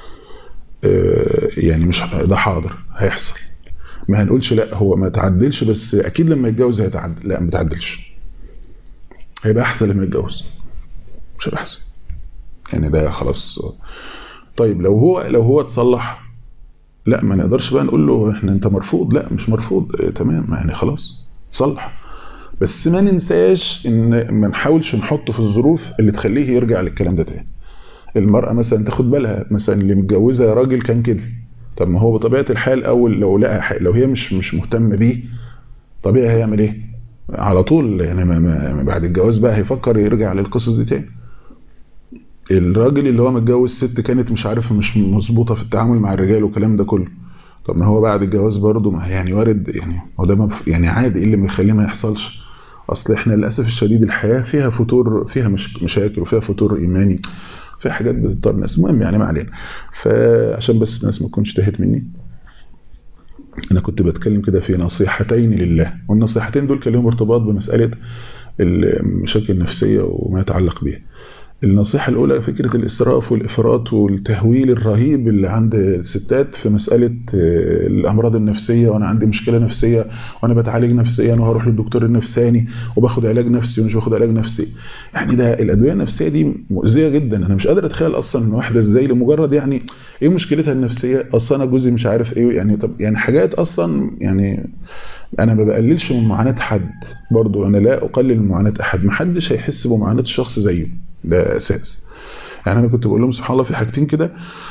يعني مش ده حاضر هيحصل ما هنقولش لا هو ما تعدلش بس اكيد لما يتجوز هيتعدل لا ما تعدلش هيبقى احسن لما يتجوز مش هيبقى احسن يعني ده خلاص طيب لو هو لو هو اتصلح لا ما نقدرش بقى نقول له احنا انت مرفوض لا مش مرفوض اه تمام يعني خلاص صلح بس ما ننساش ان ما نحاولش نحطه في الظروف اللي تخليه يرجع للكلام ده تاني المرأة مثلا تاخد بالها مثلا اللي متجوزة راجل كان كده طب ما هو بطبيعة الحال اول لو لقى لو هي مش مش مهتمة بيه طبيعي هيعمل ايه على طول يعني ما ما بعد الجواز بقى هيفكر يرجع للقصص دي تاني الراجل اللي هو متجوز ست كانت مش عارفه مش مظبوطه في التعامل مع الرجال والكلام ده كله طب ما هو بعد الجواز برضه ما يعني وارد يعني هو ده يعني عادي ايه اللي بيخليه ما يحصلش اصل احنا للاسف الشديد الحياه فيها فتور فيها مش مشاكل وفيها فتور ايماني فيها حاجات بتضطر الناس المهم يعني ما علينا فعشان بس الناس ما تكونش تهت مني انا كنت بتكلم كده في نصيحتين لله والنصيحتين دول كان لهم ارتباط بمساله المشاكل النفسيه وما يتعلق بها النصيحة الأولى فكرة الإسراف والإفراط والتهويل الرهيب اللي عند الستات في مسألة الأمراض النفسية وأنا عندي مشكلة نفسية وأنا بتعالج نفسيا وهروح للدكتور النفساني وباخد علاج نفسي ومش باخد علاج نفسي يعني ده الأدوية النفسية دي مؤذية جدا أنا مش قادر أتخيل أصلا إن واحدة إزاي لمجرد يعني إيه مشكلتها النفسية أصلا أنا جوزي مش عارف إيه يعني طب يعني حاجات أصلا يعني انا ما بقللش من معاناه حد برضو انا لا اقلل من معاناه احد ما حدش هيحس بمعاناه الشخص زيه ده اساس يعني انا كنت بقول لهم سبحان الله في حاجتين كده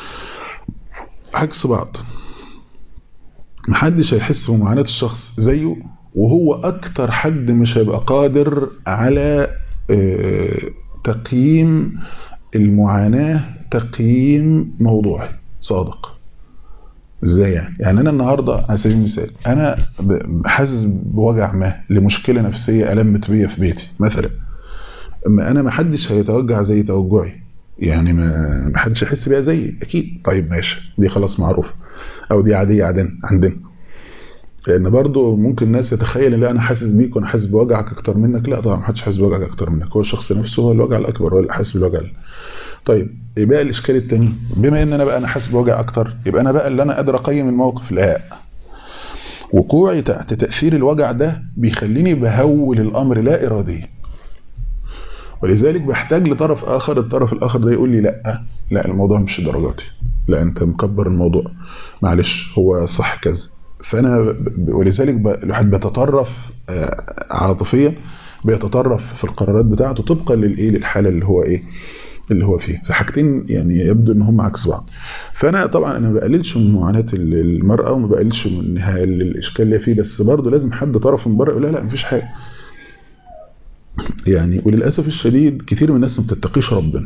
عكس بعض ما حدش هيحس بمعاناه الشخص زيه وهو اكتر حد مش هيبقى قادر على تقييم المعاناه تقييم موضوعي صادق ازاي يعني يعني انا النهارده على سبيل المثال انا حاسس بوجع ما لمشكله نفسيه المت بيا في بيتي مثلا اما انا ما حدش هيتوجع زي توجعي يعني ما ما حدش هيحس بيها زيي اكيد طيب ماشي دي خلاص معروفه او دي عاديه عندنا عندنا لان برضه ممكن الناس يتخيل ان لا انا حاسس بيك وانا حاسس بوجعك اكتر منك لا طبعا ما حدش حاسس بوجعك اكتر منك هو الشخص نفسه هو الوجع الاكبر هو اللي حاسس بالوجع طيب يبقى الاشكال الثاني بما ان انا بقى انا حاسس بوجع اكتر يبقى انا بقى اللي انا قادر اقيم الموقف لا وقوعي تحت تاثير الوجع ده بيخليني بهول الامر لا اراديا ولذلك بحتاج لطرف اخر الطرف الاخر ده يقول لي لا لا الموضوع مش درجاتي لا انت مكبر الموضوع معلش هو صح كذا فانا ولذلك الواحد بيتطرف عاطفيا بيتطرف في القرارات بتاعته طبقا للايه للحاله اللي هو ايه اللي هو فيه فحاجتين يعني يبدو ان هم عكس بعض فانا طبعا انا ما بقللش من معاناه المراه وما بقللش من الاشكال اللي فيه بس برضه لازم حد طرف من بره يقول لا لا مفيش حاجه يعني وللاسف الشديد كتير من الناس ما بتتقيش ربنا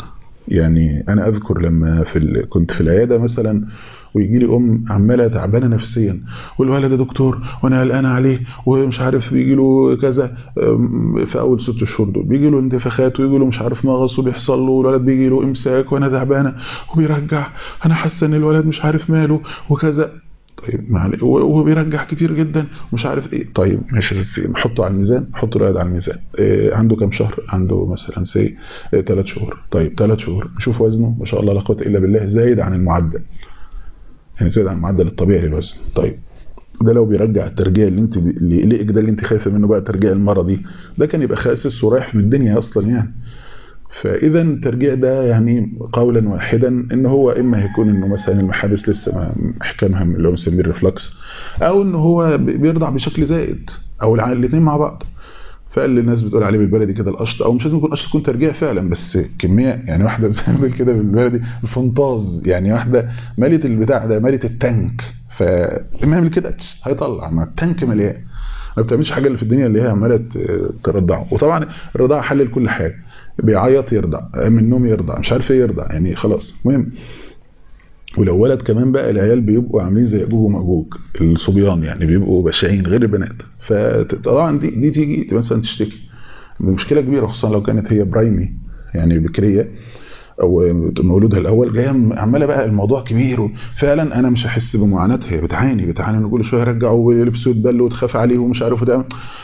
يعني انا اذكر لما في ال... كنت في العياده مثلا ويجي لي ام عماله تعبانه نفسيا والولد يا دكتور وانا قلقان عليه ومش عارف بيجي له كذا أم، في اول ست شهور دول بيجي له انتفاخات ويجي له مش عارف مغص وبيحصل له والولد بيجي له امساك وانا تعبانه وبيرجع انا حاسه ان الولد مش عارف ماله وكذا طيب معلش وهو بيرجع كتير جدا ومش عارف ايه طيب ماشي نحطه على الميزان حط الولد على الميزان إيه عنده كام شهر عنده مثلا سي ثلاث شهور طيب ثلاث شهور نشوف وزنه ما شاء الله لا قوه الا بالله زايد عن المعدل يعني زايد عن المعدل الطبيعي للوزن طيب ده لو بيرجع الترجيع اللي انت اللي يقلقك ده اللي انت خايفه منه بقى ترجيع المرضي ده كان يبقى خاسس ورايح من الدنيا اصلا يعني فاذا الترجيع ده يعني قولا واحدا ان هو اما هيكون انه مثلا المحابس لسه ما احكامها اللي هو بنسميه الريفلكس او ان هو بيرضع بشكل زائد او الاثنين مع بعض فاللي الناس بتقول عليه بالبلدي كده القشط او مش لازم يكون قشط يكون ترجيع فعلا بس كميه يعني واحده زي ما بنقول كده بالبلدي الفنطاز يعني واحده مالت البتاع ده مالت التانك فلما يعمل كده هيطلع ما التانك مليان ما بتعملش حاجه اللي في الدنيا اللي هي عماله ترضعه وطبعا الرضاعه حل لكل حاجه بيعيط يرضع من النوم يرضع مش عارف ايه يرضع يعني خلاص المهم ولو ولد كمان بقى العيال بيبقوا عاملين زي اجوج وماجوج الصبيان يعني بيبقوا بشعين غير البنات فطبعا دي دي تيجي مثلا تشتكي مشكله كبيره خصوصا لو كانت هي برايمي يعني بكريه او مولودها الاول جايه عماله بقى الموضوع كبير فعلا انا مش هحس بمعاناتها هي بتعاني بتعاني ان كل شويه يرجعوا ويلبسوا يتبلوا وتخاف عليه ومش عارف ده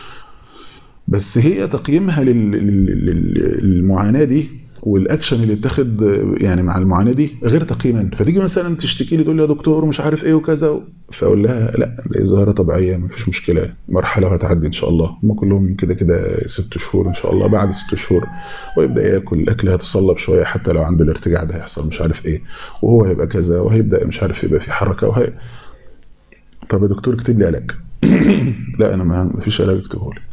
بس هي تقييمها للمعاناه دي والاكشن اللي اتخذ يعني مع المعاناه دي غير تقييما فتيجي مثلا تشتكي لي تقول لي يا دكتور مش عارف ايه وكذا فاقول لها لا دي ظاهره طبيعيه مفيش مشكله مرحله وهتعدي ان شاء الله هم كلهم كده كده ست شهور ان شاء الله بعد ست شهور ويبدا ياكل الاكل هيتصلب شويه حتى لو عنده الارتجاع ده هيحصل مش عارف ايه وهو هيبقى كذا وهيبدا مش عارف يبقى في حركه وهي طب يا دكتور اكتب لي علاج لا انا ما فيش علاج اكتبه لي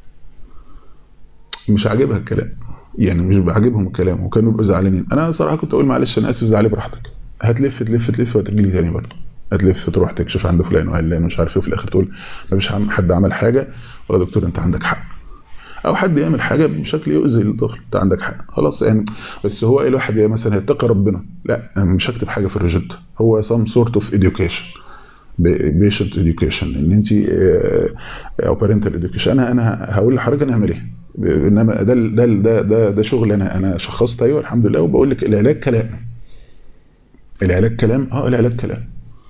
مش عاجبها الكلام يعني مش بعجبهم الكلام وكانوا بيبقوا زعلانين انا صراحه كنت اقول معلش انا اسف زعلي براحتك هتلف تلف تلف وتجي لي تاني برضه هتلف تروح تكشف عند فلان وعلان مش عارف ايه وفي الاخر تقول ما فيش حد عمل حاجه ولا دكتور انت عندك حق او حد يعمل حاجه بشكل يؤذي الطفل انت عندك حق خلاص يعني بس هو ايه الواحد مثلا هيتقي ربنا لا انا مش هكتب حاجه في الروجيتا هو some sort of education بيشنت education ان انت او parental education انا انا هقول لحضرتك انا هعمل ايه انما ده ده ده ده, ده شغل انا انا شخصت ايوه الحمد لله وبقول لك العلاج كلام العلاج كلام اه العلاج كلام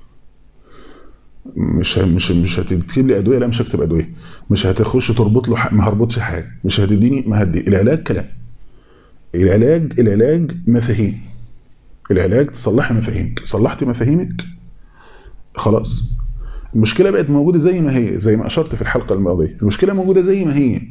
مش مش مش هتكتب لي ادويه لا مش هكتب ادويه مش هتخش تربط له ما هربطش حاجه مش هتديني ما هدي العلاج كلام العلاج العلاج مفاهيم العلاج تصلحي مفاهيمك صلحتي مفاهيمك خلاص المشكله بقت موجوده زي ما هي زي ما اشرت في الحلقه الماضيه المشكله موجوده زي ما هي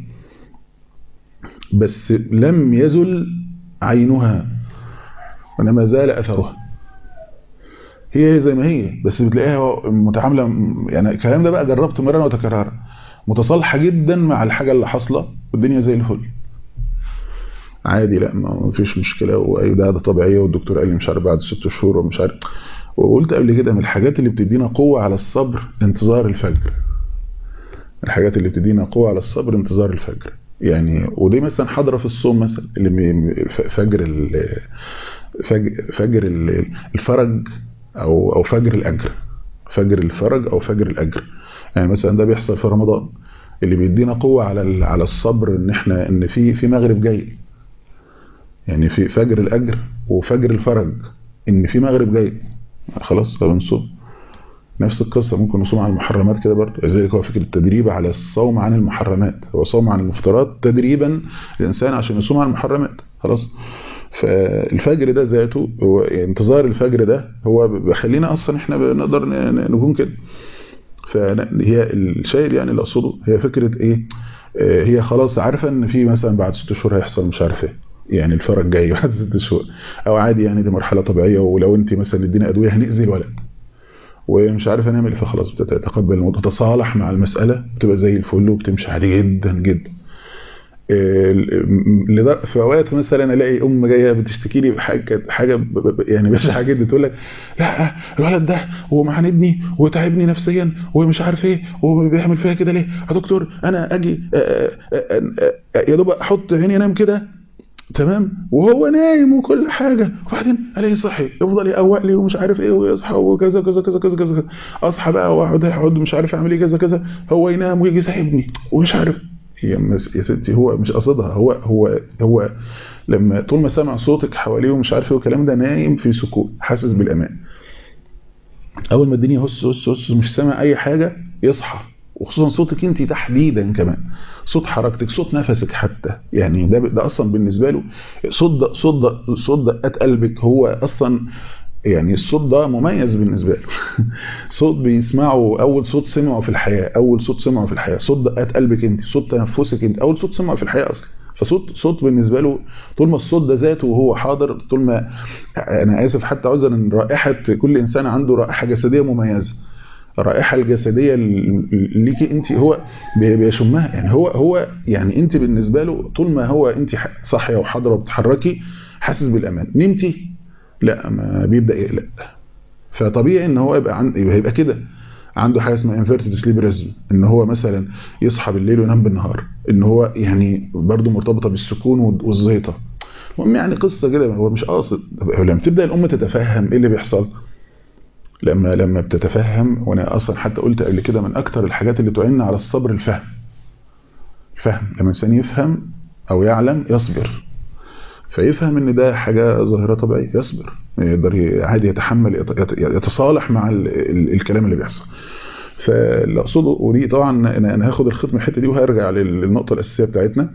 بس لم يزل عينها وانما زال اثرها هي زي ما هي بس بتلاقيها متعامله يعني الكلام ده بقى جربته مره وتكرارا متصالحه جدا مع الحاجه اللي حاصله والدنيا زي الفل عادي لا ما فيش مشكله واي ده ده طبيعيه والدكتور قال لي مش عارف بعد ست شهور ومش عارف وقلت قبل كده من الحاجات اللي بتدينا قوه على الصبر انتظار الفجر الحاجات اللي بتدينا قوه على الصبر انتظار الفجر يعني ودي مثلا حاضره في الصوم مثلا اللي فجر فجر الفرج او او فجر الاجر فجر الفرج او فجر الاجر يعني مثلا ده بيحصل في رمضان اللي بيدينا قوه على على الصبر ان احنا ان في في مغرب جاي يعني في فجر الاجر وفجر الفرج ان في مغرب جاي خلاص فبنصوم نفس القصة ممكن نصوم عن المحرمات كده برضه لذلك هو فكرة التدريب على الصوم عن المحرمات هو صوم عن المفترات تدريبا الإنسان عشان يصوم عن المحرمات خلاص فالفجر ده ذاته هو انتظار الفجر ده هو بيخلينا أصلا احنا بنقدر نكون كده فهي الشيء يعني اللي أقصده هي فكرة ايه هي خلاص عارفة ان في مثلا بعد ست شهور هيحصل مش عارف ايه يعني الفرج جاي بعد ست شهور او عادي يعني دي مرحلة طبيعية ولو انت مثلا ادينا ادوية هنأذي الولد ومش عارف هنعمل ايه فخلاص بتتقبل الموضوع تتصالح مع المسألة بتبقى زي الفل وبتمشي عادي جدا جدا في اوقات مثلا الاقي ام جايه بتشتكي لي بحاجه حاجه يعني بشعه جدا تقول لك لا الولد ده هو معاندني وتعبني نفسيا ومش عارف ايه وبيعمل فيها كده ليه يا دكتور انا اجي يا دوب احط عيني انام كده تمام وهو نايم وكل حاجه وبعدين الاقيه صحي يفضل يقوق لي ومش عارف ايه ويصحى وكذا كذا كذا كذا كذا اصحى بقى واقعد اقعد مش عارف اعمل ايه كذا كذا هو ينام ويجي يسحبني ومش عارف يا مس- يا ستي هو مش قصدها هو هو هو لما طول ما سمع صوتك حواليه ومش عارف ايه والكلام ده نايم في سكون حاسس بالامان اول ما الدنيا هس هس هس مش سامع اي حاجه يصحى وخصوصا صوتك انت تحديدا كمان صوت حركتك صوت نفسك حتى يعني ده ده اصلا بالنسبه له صوت ده صوت ده صوت دقات قلبك هو اصلا يعني الصوت ده مميز بالنسبه له صوت بيسمعه اول صوت سمعه في الحياه اول صوت سمعه في الحياه صوت دقات قلبك انت صوت تنفسك انت اول صوت سمعه في الحياه اصلا فصوت صوت بالنسبه له طول ما الصوت ده ذاته وهو حاضر طول ما انا اسف حتى عذرا ان رائحه كل انسان عنده رائحه جسديه مميزه الرائحه الجسديه اللي ليكي انت هو بي- بيشمها يعني هو هو يعني انت بالنسبه له طول ما هو انت ح- صاحيه وحاضره وبتتحركي حاسس بالامان نمتي لا ما بيبدا يقلق فطبيعي ان هو يبقى عند يبقى يبقى كده عنده حاجه اسمها انفيرتد سليب ريزم ان هو مثلا يصحى بالليل وينام بالنهار ان هو يعني برضه مرتبطه بالسكون والزيطه المهم يعني قصه كده هو مش قاصد لما تبدا الام تتفهم ايه اللي بيحصل لما لما بتتفهم وانا اصلا حتى قلت قبل كده من اكتر الحاجات اللي تعين على الصبر الفهم الفهم لما الانسان يفهم او يعلم يصبر فيفهم ان ده حاجه ظاهره طبيعيه يصبر يقدر عادي يتحمل يت- يتصالح مع ال ال الكلام اللي بيحصل فاللي اقصده ودي طبعا انا انا هاخد الخط من الحته دي وهرجع لل- للنقطه الاساسيه بتاعتنا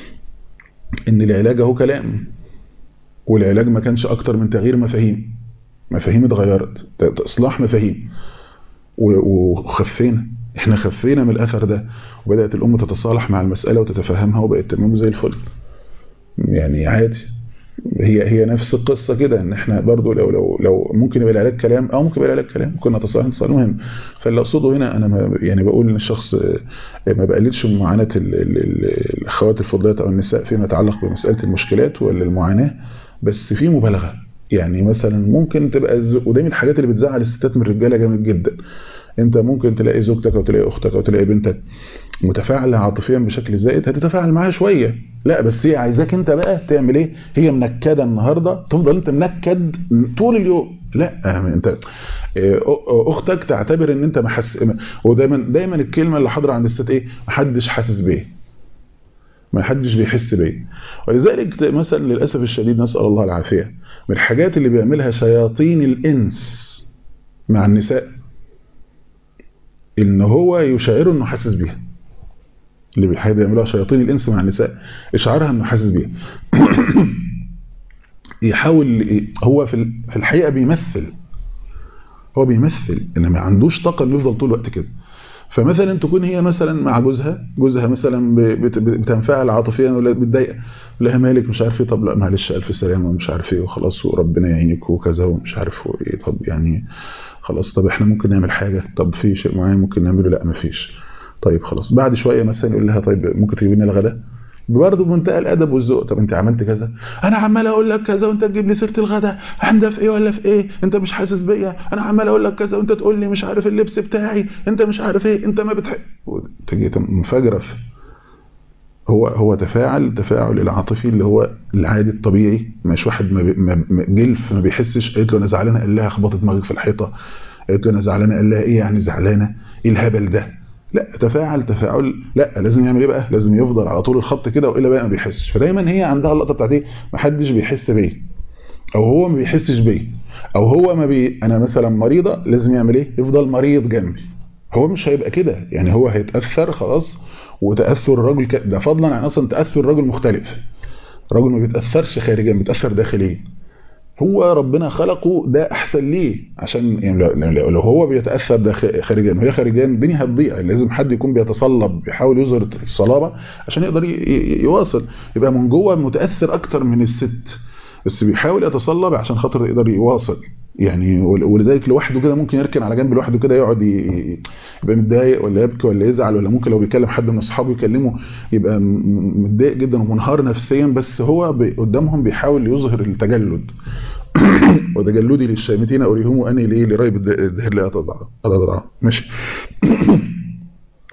ان العلاج اهو كلام والعلاج ما كانش اكتر من تغيير مفاهيم مفاهيم اتغيرت ت- اصلاح مفاهيم و- وخفينا احنا خفينا من الاثر ده وبدات الام تتصالح مع المساله وتتفهمها وبقت تمام زي الفل يعني عادي هي هي نفس القصه كده ان احنا برضو لو لو لو ممكن يبقى العلاج كلام او ممكن يبقى العلاج كلام ممكن نتصالح نتصالح المهم فاللي اقصده هنا انا ما يعني بقول ان الشخص ما بقللش من معاناه ال- ال- ال- الاخوات الفضليات او النساء فيما يتعلق بمساله المشكلات ولا المعاناه بس في مبالغه يعني مثلا ممكن تبقى الز- وده من الحاجات اللي بتزعل الستات من الرجاله جامد جدا انت ممكن تلاقي زوجتك او تلاقي اختك او تلاقي بنتك متفاعله عاطفيا بشكل زائد هتتفاعل معاها شويه لا بس هي عايزاك انت بقى تعمل ايه هي منكده النهارده تفضل انت منكد طول اليوم لا انت اه، اختك تعتبر ان انت محس ودايما دايما الكلمه اللي حاضره عند الست ايه محدش حاسس بيه ما حدش بيحس بيه ولذلك مثلا للاسف الشديد نسال الله العافيه من الحاجات اللي بيعملها شياطين الانس مع النساء ان هو يشعره انه حاسس بيها اللي بالحقيقه بيعملوها شياطين الانس مع النساء اشعارها انه حاسس بيها يحاول هو في في الحقيقه بيمثل هو بيمثل ان ما عندوش طاقه انه يفضل طول الوقت كده فمثلا تكون هي مثلا مع جوزها جوزها مثلا بت- بتنفعل عاطفيا ولا بتضايق لها مالك مش عارف ايه طب لا معلش الف سلامه ومش عارف ايه وخلاص وربنا يعينك وكذا ومش عارف ايه طب يعني خلاص طب احنا ممكن نعمل حاجه طب في شيء معين ممكن نعمله لا مفيش طيب خلاص بعد شويه مثلا يقول لها طيب ممكن تجيب لنا الغداء برضه بمنتهى الادب والذوق طب انت عملت كذا انا عمال اقول لك كذا وانت تجيب لي سيره الغداء عندها في ايه ولا في ايه انت مش حاسس بيا انا عمال اقول لك كذا وانت تقول لي مش عارف اللبس بتاعي انت مش عارف ايه انت ما بتحب تجي منفجره في هو هو تفاعل تفاعل العاطفي اللي هو العادي الطبيعي مش واحد ما بي ما ما- جلف ما بيحسش قالت له انا زعلانه قال لها خبطت دماغك في الحيطه قالت له انا زعلانه قال لها ايه يعني زعلانه ايه الهبل ده لا تفاعل تفاعل لا لازم يعمل ايه بقى لازم يفضل على طول الخط كده والا بقى ما بيحسش فدايما هي عندها اللقطه بتاعت ايه ما حدش بيحس بيه او هو ما بيحسش بيه او هو ما بي انا مثلا مريضه لازم يعمل ايه يفضل مريض جنبي هو مش هيبقى كده يعني هو هيتاثر خلاص وتاثر الرجل ك... ده فضلا عن اصلا تاثر الرجل مختلف الرجل ما بيتاثرش خارجيا بيتاثر داخليا هو ربنا خلقه ده احسن ليه عشان يعني لو, لو لو هو بيتاثر ده خ- خارجيا وهي خارجيا الدنيا هتضيع لازم حد يكون بيتصلب بيحاول يظهر الصلابه عشان يقدر ي- ي- يواصل يبقى من جوه متاثر اكتر من الست بس بيحاول يتصلب عشان خاطر يقدر يواصل يعني ول- ولذلك لوحده كده ممكن يركن على جنب لوحده كده يقعد ي- ي- يبقى متضايق ولا يبكي ولا يزعل ولا ممكن لو بيكلم حد من اصحابه يكلمه يبقى م- متضايق جدا ومنهار نفسيا بس هو بي- قدامهم بيحاول يظهر التجلد وتجلدي للشامتين أريهم أني ليه لريب الد- الدهر لا أتضع أتضع ماشي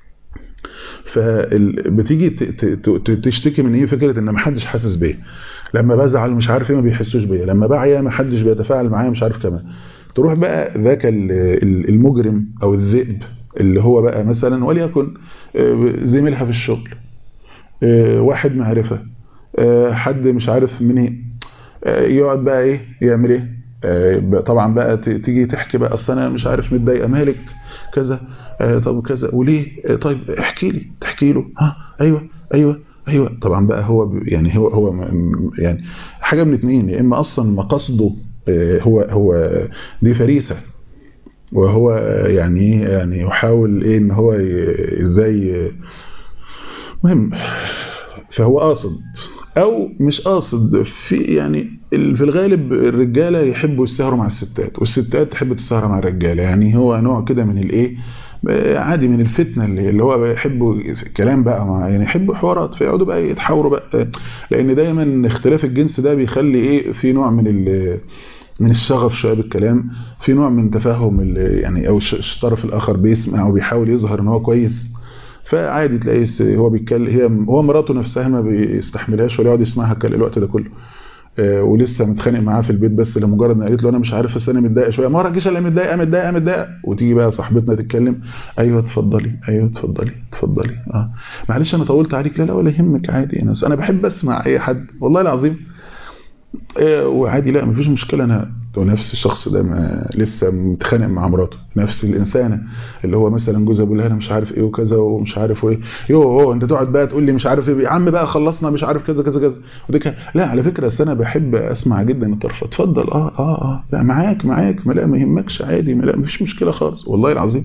فبتيجي تشتكي من ايه فكره ان ما حدش حاسس بيه لما بزعل مش عارف ايه ما بيحسوش بيا لما بعيا ما حدش بيتفاعل معايا مش عارف كمان تروح بقى ذاك المجرم او الذئب اللي هو بقى مثلا وليكن زميلها في الشغل واحد معرفة حد مش عارف من ايه يقعد بقى ايه يعمل ايه طبعا بقى تيجي تحكي بقى اصل انا مش عارف متضايقه مالك كذا طب كذا وليه طيب احكي لي تحكي له ها ايوه ايوه ايوه طبعا بقى هو يعني هو هو يعني حاجه من اتنين يا اما اصلا مقصده هو هو دي فريسه وهو يعني يعني يحاول ايه ان هو ازاي مهم فهو قاصد او مش قاصد في يعني في الغالب الرجاله يحبوا يسهروا مع الستات والستات تحب تسهر مع الرجاله يعني هو نوع كده من الايه عادي من الفتنه اللي, اللي هو بيحبوا كلام بقى مع يعني يحبوا حوارات فيقعدوا بقى يتحاوروا بقى لان دايما اختلاف الجنس ده بيخلي ايه في نوع من من الشغف شويه بالكلام في نوع من تفاهم يعني او الطرف الاخر بيسمع وبيحاول يظهر ان هو كويس فعادي تلاقي هو بيتكلم هي هو مراته نفسها ما بيستحملهاش ولا يقعد يسمعها الوقت ده كله آه ولسه متخانق معاه في البيت بس لمجرد ان قالت له انا مش عارف بس انا متضايقه شويه ما رجيش الا متضايقه متضايقه متضايقه وتيجي بقى صاحبتنا تتكلم ايوه اتفضلي ايوه اتفضلي اتفضلي اه معلش انا طولت عليك لا لا ولا يهمك عادي انا انا بحب اسمع اي حد والله العظيم آه وعادي لا مفيش مشكله انا ونفس الشخص ده ما لسه متخانق مع مراته نفس الانسانه اللي هو مثلا جوزها بيقول لها انا مش عارف ايه وكذا ومش عارف ايه يوه انت تقعد بقى تقول لي مش عارف ايه يا عم بقى خلصنا مش عارف كذا كذا كذا ودي لا على فكره اصل انا بحب اسمع جدا الطرف اتفضل اه اه اه لا معاك معاك ما لا ما يهمكش عادي ما لا مفيش مشكله خالص والله العظيم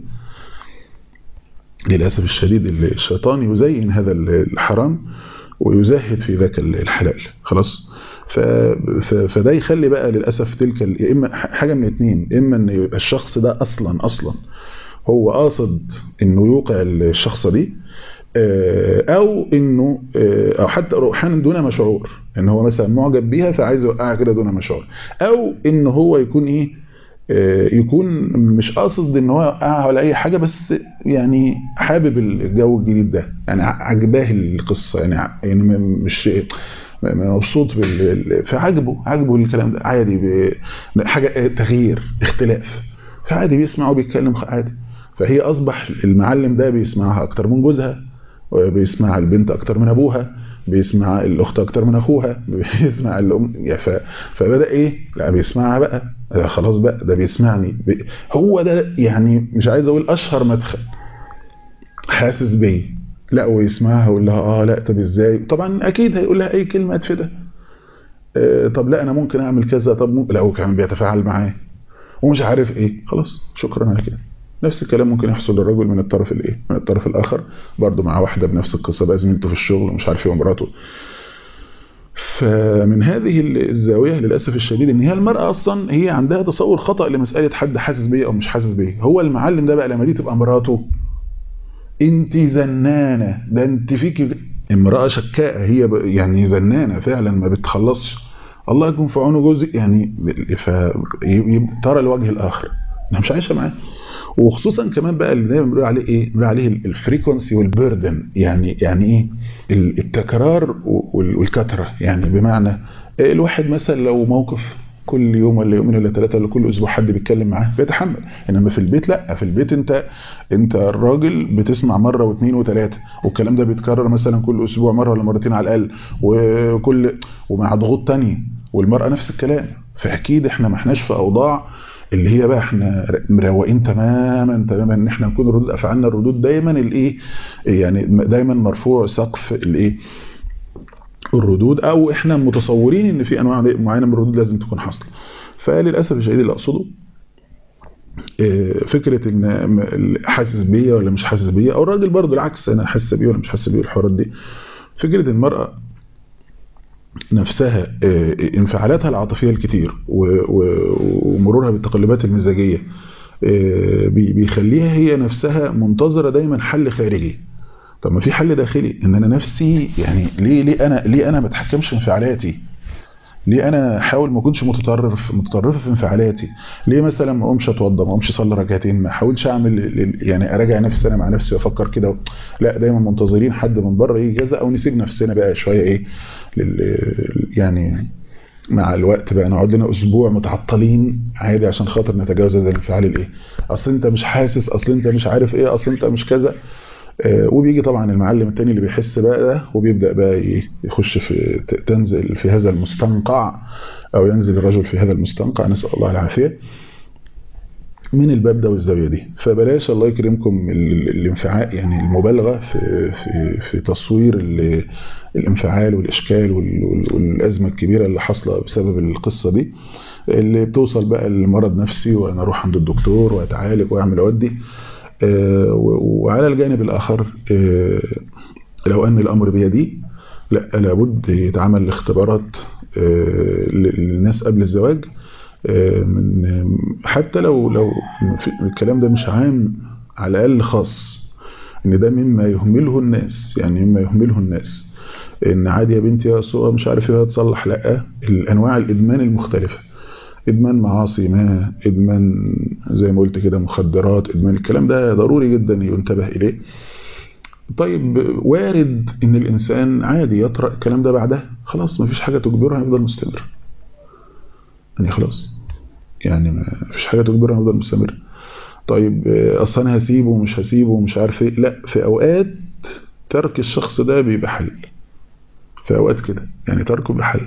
للاسف الشديد الشيطان يزين هذا الحرام ويزهد في ذاك الحلال خلاص فده يخلي بقى للاسف تلك يا اما حاجه من اتنين اما ان يبقى الشخص ده اصلا اصلا هو قاصد انه يوقع الشخصه دي او انه او حتى احيانا دون مشعور ان هو مثلا معجب بيها فعايز يوقعها كده دون مشعور او ان هو يكون ايه يكون مش قاصد ان هو يوقعها ولا اي حاجه بس يعني حابب الجو الجديد ده يعني عجباه القصه يعني يعني مش مبسوط بال فعجبه عجبه الكلام ده عادي حاجه تغيير اختلاف فعادي بيسمع وبيتكلم عادي فهي اصبح المعلم ده بيسمعها اكتر من جوزها وبيسمع البنت اكتر من ابوها بيسمع الاخت اكتر من اخوها بيسمع الام يعني ف... فبدا ايه لا بيسمعها بقى خلاص بقى ده بيسمعني بي... هو ده يعني مش عايز اقول اشهر مدخل حاسس بيه لا ويسمعها ويقول لها اه لا طب ازاي طبعا اكيد هيقول لها اي كلمه تفيدها آه طب لا انا ممكن اعمل كذا طب ممكن لا هو كمان بيتفاعل معاه ومش عارف ايه خلاص شكرا على كده نفس الكلام ممكن يحصل للرجل من الطرف الايه من الطرف الاخر برضه مع واحده بنفس القصه بقى زميلته في الشغل ومش عارف ايه ومراته فمن هذه الزاويه للاسف الشديد ان هي المراه اصلا هي عندها تصور خطا لمساله حد حاسس بيا او مش حاسس بيا هو المعلم ده بقى لما دي تبقى مراته انت زنانه ده انت فيكي امراه شكاءه هي يعني زنانه فعلا ما بتخلصش الله يكون في عونه جوزي يعني ترى الوجه الاخر انا مش عايشه معاه وخصوصا كمان بقى اللي دايما بنقول عليه ايه بنقول عليه الفريكونسي والبيردن يعني يعني ايه التكرار والكثره يعني بمعنى الواحد مثلا لو موقف كل يوم ولا يومين ولا ثلاثه ولا كل اسبوع حد بيتكلم معاه بيتحمل انما في البيت لا في البيت انت انت الراجل بتسمع مره واثنين وثلاثه والكلام ده بيتكرر مثلا كل اسبوع مره ولا مرتين على الاقل وكل ومع ضغوط ثانيه والمراه نفس الكلام فاكيد احنا ما احناش في اوضاع اللي هي بقى احنا مروقين تماما تماما ان احنا نكون ردود افعالنا الردود دايما الايه يعني دايما مرفوع سقف الايه الردود او احنا متصورين ان في انواع معينه من الردود لازم تكون حاصله فللاسف الشديد اللي اقصده فكره ان حاسس بيا ولا مش حاسس بيا او الراجل برضه العكس انا حاسس بيه ولا مش حاسس بيه الحوارات دي فكره المراه نفسها انفعالاتها العاطفيه الكتير ومرورها بالتقلبات المزاجيه بيخليها هي نفسها منتظره دايما حل خارجي طب ما في حل داخلي ان انا نفسي يعني ليه ليه انا ليه انا ما اتحكمش في انفعالاتي ليه انا احاول ما اكونش متطرف متطرف في انفعالاتي ليه مثلا ما اقومش اتوضى ما اقومش اصلي ركعتين ما احاولش اعمل يعني اراجع نفسي انا مع نفسي وافكر كده لا دايما منتظرين حد من بره يجي كذا او نسيب نفسنا بقى شويه ايه يعني مع الوقت بقى نقعد لنا اسبوع متعطلين عادي عشان خاطر نتجاوز هذا الانفعال الايه اصل انت مش حاسس اصل انت مش عارف ايه اصل انت مش كذا آه وبيجي طبعا المعلم التاني اللي بيحس بقى ده وبيبدا بقى يخش في تنزل في هذا المستنقع او ينزل الرجل في هذا المستنقع نسال الله العافيه من الباب ده والزاويه دي فبلاش الله يكرمكم الانفعال يعني المبالغه في في في تصوير الانفعال والاشكال والازمه الكبيره اللي حاصله بسبب القصه دي اللي بتوصل بقى لمرض نفسي وانا اروح عند الدكتور واتعالج واعمل اودي وعلى الجانب الاخر لو ان الامر بيدي لا لابد يتعمل اختبارات للناس قبل الزواج من حتى لو لو الكلام ده مش عام على الاقل خاص ان ده مما يهمله الناس يعني مما يهمله الناس ان عادي يا بنتي يا سوء مش عارف ايه هتصلح لا الانواع الادمان المختلفه ادمان معاصي ما ادمان زي ما قلت كده مخدرات ادمان الكلام ده ضروري جدا ينتبه اليه طيب وارد ان الانسان عادي يطرأ الكلام ده بعدها خلاص ما فيش حاجه تجبره هيفضل مستمر يعني خلاص يعني ما فيش حاجه تجبره هيفضل مستمر طيب اصل انا هسيبه ومش هسيبه ومش عارف ايه لا في اوقات ترك الشخص ده بيبقى حل في اوقات كده يعني تركه بحل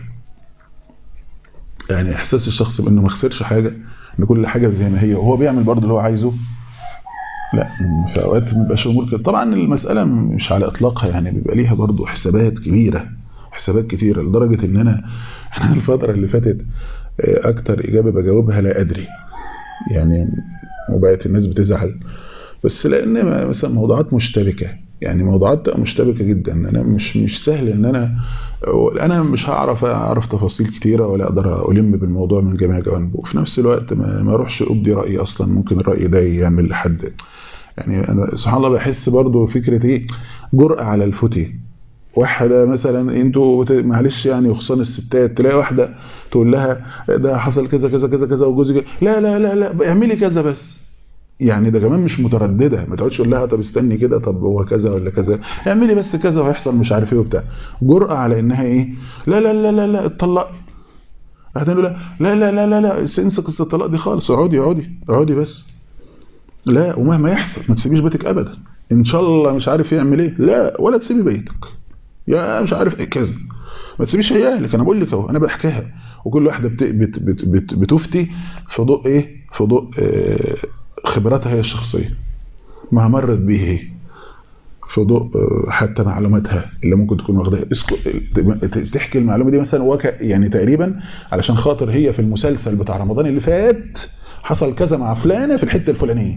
يعني احساس الشخص بانه ما خسرش حاجه ان كل حاجه زي ما هي وهو بيعمل برضه اللي هو عايزه لا في اوقات ما بيبقاش امور كده طبعا المساله مش على اطلاقها يعني بيبقى ليها برضه حسابات كبيره حسابات كتيره لدرجه ان انا انا الفتره اللي فاتت اكتر اجابه بجاوبها لا ادري يعني وبقت الناس بتزعل بس لان مثلا موضوعات مشتبكه يعني موضوعات مشتبكه جدا انا مش مش سهل ان انا انا مش هعرف اعرف تفاصيل كتيره ولا اقدر الم بالموضوع من جميع جوانبه وفي نفس الوقت ما, ما اروحش ابدي رايي اصلا ممكن الراي ده يعمل لحد يعني انا سبحان الله بحس برضو فكره ايه جرأه على الفتي واحده مثلا انتوا معلش يعني وخصوصا الستات تلاقي واحده تقول لها ده حصل كذا كذا كذا كذا وجوزي لا لا لا لا اعملي كذا بس يعني ده كمان مش متردده ما تقعدش تقول لها طب استني كده طب هو كذا ولا كذا اعملي بس كذا وهيحصل مش عارف ايه وبتاع جرأه على انها ايه لا لا لا لا لا اتطلقي هتقول لا لا لا لا لا لا انسى قصه الطلاق دي خالص اقعدي اقعدي اقعدي بس لا ومهما يحصل ما تسيبيش بيتك ابدا ان شاء الله مش عارف يعمل ايه لا ولا تسيبي بيتك يا مش عارف ايه كذا ما تسيبيش عيالك انا بقول لك اهو انا بحكيها وكل واحده بت بت بت بت بتفتي في ضوء ايه في ضوء آه خبراتها هي الشخصيه ما مرت به هي في ضوء حتى معلوماتها اللي ممكن تكون واخداها تحكي المعلومه دي مثلا وك يعني تقريبا علشان خاطر هي في المسلسل بتاع رمضان اللي فات حصل كذا مع فلانه في الحته الفلانيه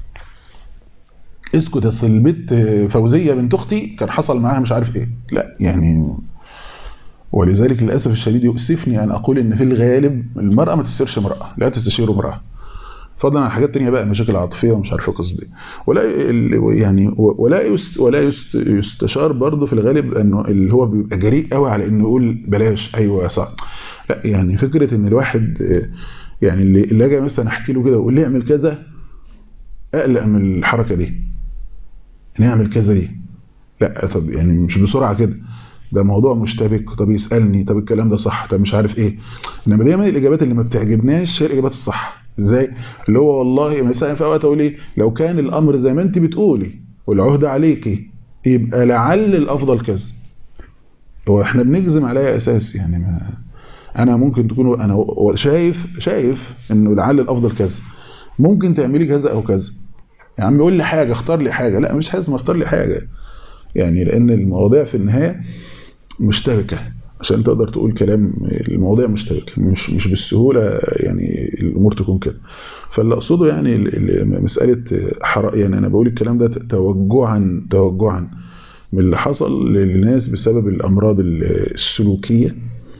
اسكت اصل البت فوزيه بنت اختي كان حصل معاها مش عارف ايه لا يعني ولذلك للاسف الشديد يؤسفني ان اقول ان في الغالب المراه ما تستشيرش امراه لا تستشير امراه فضلا عن حاجات تانية بقى مشاكل عاطفيه ومش عارف القصص دي ولا يعني ولا يست ولا يست يستشار برضه في الغالب انه اللي هو بيبقى جريء قوي على انه يقول بلاش ايوه صح لا يعني فكره ان الواحد يعني اللي, اللي اجي مثلا احكي له كده واقول لي اعمل كذا اقلق من الحركه دي ان يعمل كذا دي لا طب يعني مش بسرعه كده ده موضوع مشتبك طب يسالني طب الكلام ده صح طب مش عارف ايه انما دايما الاجابات اللي ما بتعجبناش هي الاجابات الصح ازاي اللي هو والله مثلا في اوقات اقول ايه لو كان الامر زي ما انت بتقولي والعهد عليكي يبقى لعل الافضل كذا هو احنا بنجزم عليها اساس يعني ما انا ممكن تكون انا شايف شايف انه لعل الافضل كذا ممكن تعملي كذا او كذا يا عم يقول لي حاجه اختار لي حاجه لا مش لازم اختار لي حاجه يعني لان المواضيع في النهايه مشتركه عشان تقدر تقول كلام المواضيع مشتركه مش مش بالسهوله يعني الامور تكون كده فاللي اقصده يعني مساله حرق يعني انا بقول الكلام ده توجعا توجعا من اللي حصل للناس بسبب الامراض السلوكيه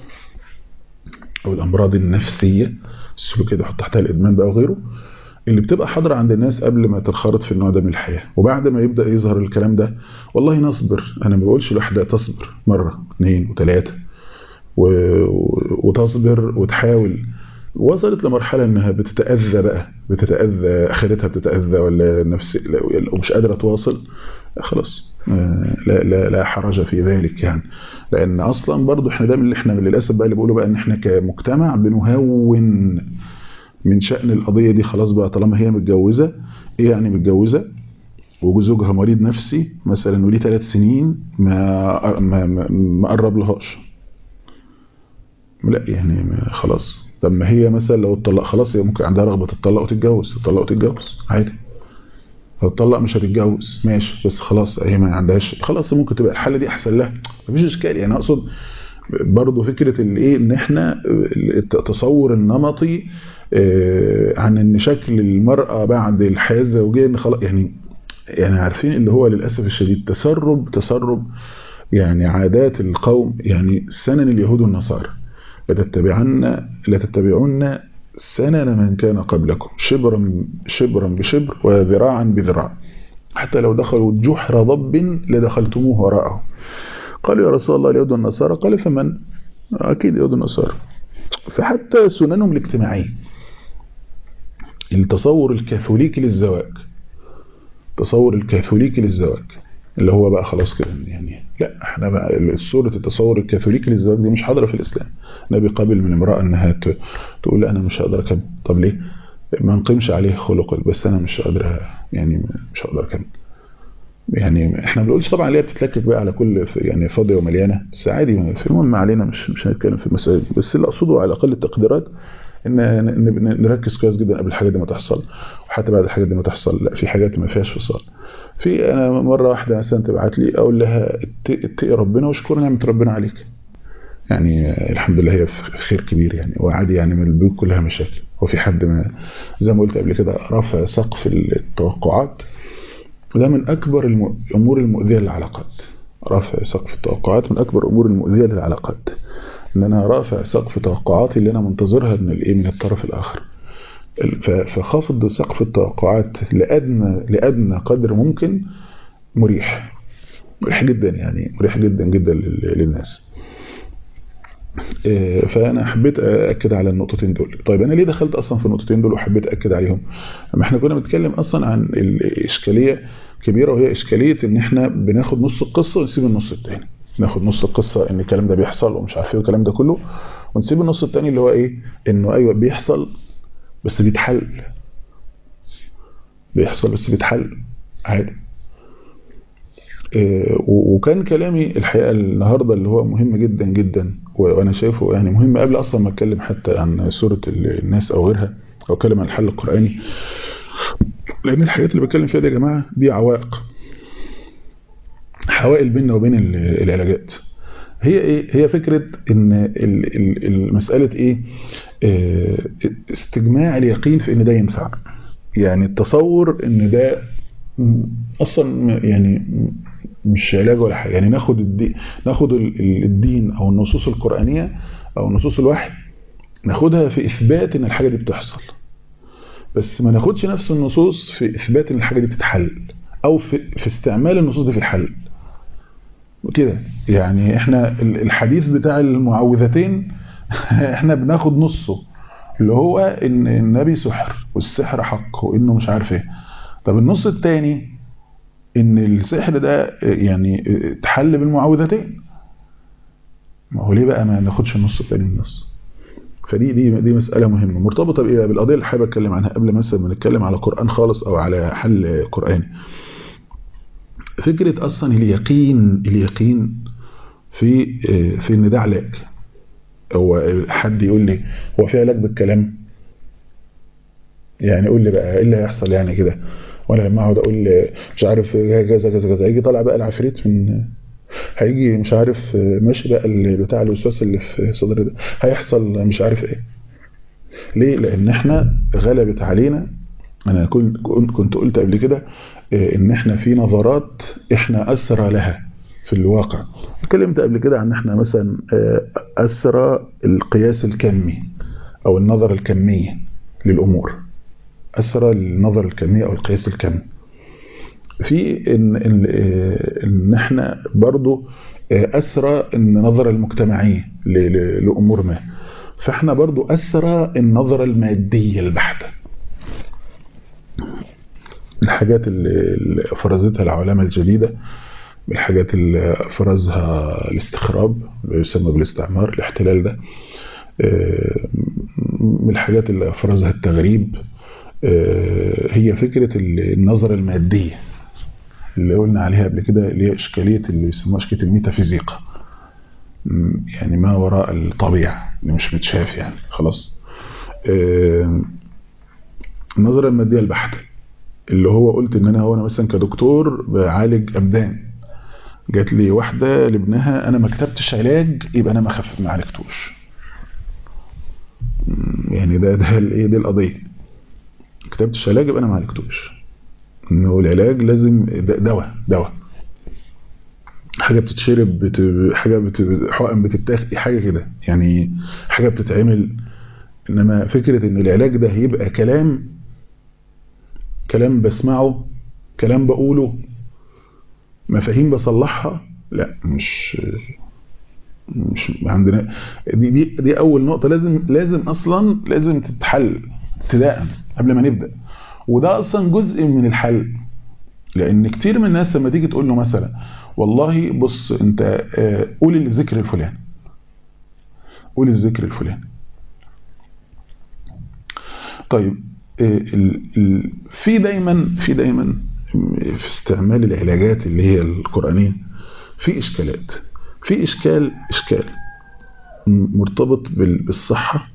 او الامراض النفسيه السلوكيه دي حط تحتها الادمان بقى وغيره اللي بتبقى حاضرة عند الناس قبل ما تنخرط في النوع ده من الحياة وبعد ما يبدأ يظهر الكلام ده والله نصبر أنا ما بقولش الواحدة تصبر مرة اثنين وثلاثة وتصبر وتحاول وصلت لمرحلة انها بتتأذى بقى بتتأذى اخرتها بتتأذى ولا نفس ومش قادرة تواصل خلاص لا لا لا حرج في ذلك يعني لان اصلا برضو احنا ده من اللي احنا للاسف بقى اللي بيقولوا بقى ان احنا كمجتمع بنهون من شأن القضية دي خلاص بقى طالما هي متجوزة ايه يعني متجوزة وزوجها مريض نفسي مثلا وليه ثلاث سنين ما ما ما قرب لهاش لا يعني خلاص طب ما هي مثلا لو اتطلق خلاص هي ممكن عندها رغبه تطلق وتتجوز تطلق وتتجوز عادي هتطلق مش هتتجوز ماشي بس خلاص هي ما عندهاش خلاص ممكن تبقى الحاله دي احسن لها مفيش اشكال يعني اقصد برضه فكره الايه ان احنا التصور النمطي عن ان شكل المراه بعد الحياه الزوجيه ان خلاص يعني يعني عارفين اللي هو للاسف الشديد تسرب تسرب يعني عادات القوم يعني سنن اليهود والنصارى لتتبعن لتتبعن سنن من كان قبلكم شبرا شبرا بشبر وذراعا بذراع حتى لو دخلوا جحر ضب لدخلتموه وراءه قالوا يا رسول الله اليهود والنصارى قال فمن اكيد اليهود والنصارى فحتى سننهم الاجتماعيه التصور الكاثوليكي للزواج التصور الكاثوليكي للزواج اللي هو بقى خلاص كده يعني لا احنا بقى صوره التصور الكاثوليكي للزواج دي مش حاضره في الاسلام النبي قابل من امراه انها تقول لا انا مش هقدر اكمل طب ليه ما نقيمش عليه خلق بس انا مش قادر يعني مش هقدر اكمل يعني احنا ما بنقولش طبعا اللي هي بتتلكك بقى على كل يعني فاضيه ومليانه بس عادي في المهم ما علينا مش مش هنتكلم في المسائل دي بس اللي اقصده على اقل التقديرات ان نركز كويس جدا قبل الحاجات دي ما تحصل وحتى بعد الحاجات دي ما تحصل لا في حاجات ما فيهاش فصال في انا مره واحده مثلا تبعت لي اقول لها اتقي ربنا واشكر نعمه ربنا عليك يعني الحمد لله هي في خير كبير يعني وعادي يعني من البيوت كلها مشاكل وفي حد ما زي ما قلت قبل كده رفع سقف التوقعات ده من اكبر الامور المؤذيه للعلاقات رفع سقف التوقعات من اكبر الامور المؤذيه للعلاقات ان انا رافع سقف توقعاتي اللي انا منتظرها من الايه من الطرف الاخر فخفض سقف التوقعات لادنى لادنى قدر ممكن مريح مريح جدا يعني مريح جدا جدا للناس فانا حبيت اكد على النقطتين دول طيب انا ليه دخلت اصلا في النقطتين دول وحبيت اكد عليهم لما احنا كنا بنتكلم اصلا عن الاشكاليه كبيره وهي اشكاليه ان احنا بناخد نص القصه ونسيب النص الثاني ناخد نص القصه ان الكلام ده بيحصل ومش عارف ايه والكلام ده كله ونسيب النص الثاني اللي هو ايه انه ايوه بيحصل بس بيتحل بيحصل بس بيتحل عادي وكان كلامي الحقيقه النهارده اللي هو مهم جدا جدا وانا شايفه يعني مهم قبل اصلا ما اتكلم حتى عن سوره الناس او غيرها او اتكلم عن الحل القراني لان الحاجات اللي بتكلم فيها دي يا جماعه دي عوائق حوائل بيننا وبين العلاجات هي ايه هي فكره ان المساله ايه استجماع اليقين في ان ده ينفع يعني التصور ان ده اصلا يعني مش علاج ولا حاجه يعني ناخد الدين ناخد الدين او النصوص القرانيه او نصوص الوحي ناخدها في اثبات ان الحاجه دي بتحصل بس ما ناخدش نفس النصوص في اثبات ان الحاجه دي بتتحل او في, في استعمال النصوص دي في الحل كده يعني احنا الحديث بتاع المعوذتين احنا بناخد نصه اللي هو ان النبي سحر والسحر حق وانه مش عارف ايه طب النص الثاني ان السحر ده يعني اتحل بالمعوذتين ما هو ليه بقى ما ناخدش النص الثاني من النص فدي دي دي مساله مهمه مرتبطه بايه بالقضيه اللي حابب اتكلم عنها قبل مثلا ما نتكلم على قران خالص او على حل قراني فكره اصلا اليقين اليقين في في ان ده علاج هو حد يقول لي هو في علاج بالكلام يعني قول لي بقى ايه اللي هيحصل يعني كده وانا لما اقعد اقول مش عارف كذا كذا كذا هيجي طالع بقى العفريت من هيجي مش عارف ماشي بقى بتاع الوسواس اللي في صدري ده هيحصل مش عارف ايه ليه لان احنا غلبت علينا انا كنت كنت قلت قبل كده ان احنا في نظرات احنا اسرى لها في الواقع اتكلمت قبل كده عن احنا مثلا اسرى القياس الكمي او النظر الكمي للامور اسرى النظر الكمي او القياس الكمي في ان ان, إن احنا برضو أسرى النظرة المجتمعية لأمور ما فاحنا برضو أسرى النظرة المادية البحتة الحاجات اللي فرزتها العلماء الجديدة بالحاجات اللي فرزها الاستخراب اللي يسمى بالاستعمار الاحتلال ده من الحاجات اللي فرزها التغريب هي فكرة النظرة المادية اللي قلنا عليها قبل كده اللي هي إشكالية اللي يسموها إشكالية الميتافيزيقا يعني ما وراء الطبيعة اللي مش متشاف يعني خلاص النظرة المادية البحتة اللي هو قلت ان انا هو انا مثلا كدكتور بعالج ابدان جات لي واحدة لابنها انا ما كتبتش علاج يبقى انا ما خف ما عالجتوش يعني ده ده ايه دي القضية كتبتش علاج يبقى انا ما عالجتوش انه العلاج لازم دواء دواء حاجة بتتشرب بت... حاجة بت... حقن بتتاخد حاجة كده يعني حاجة بتتعمل انما فكرة ان العلاج ده هيبقى كلام كلام بسمعه كلام بقوله مفاهيم بصلحها لا مش مش عندنا دي دي دي اول نقطة لازم لازم اصلا لازم تتحل ابتداء قبل ما نبدأ وده اصلا جزء من الحل لان كتير من الناس لما تيجي تقول له مثلا والله بص انت قول الذكر الفلاني قول الذكر الفلاني طيب في دايما في دايما في استعمال العلاجات اللي هي القرآنية في إشكالات في إشكال إشكال مرتبط بالصحة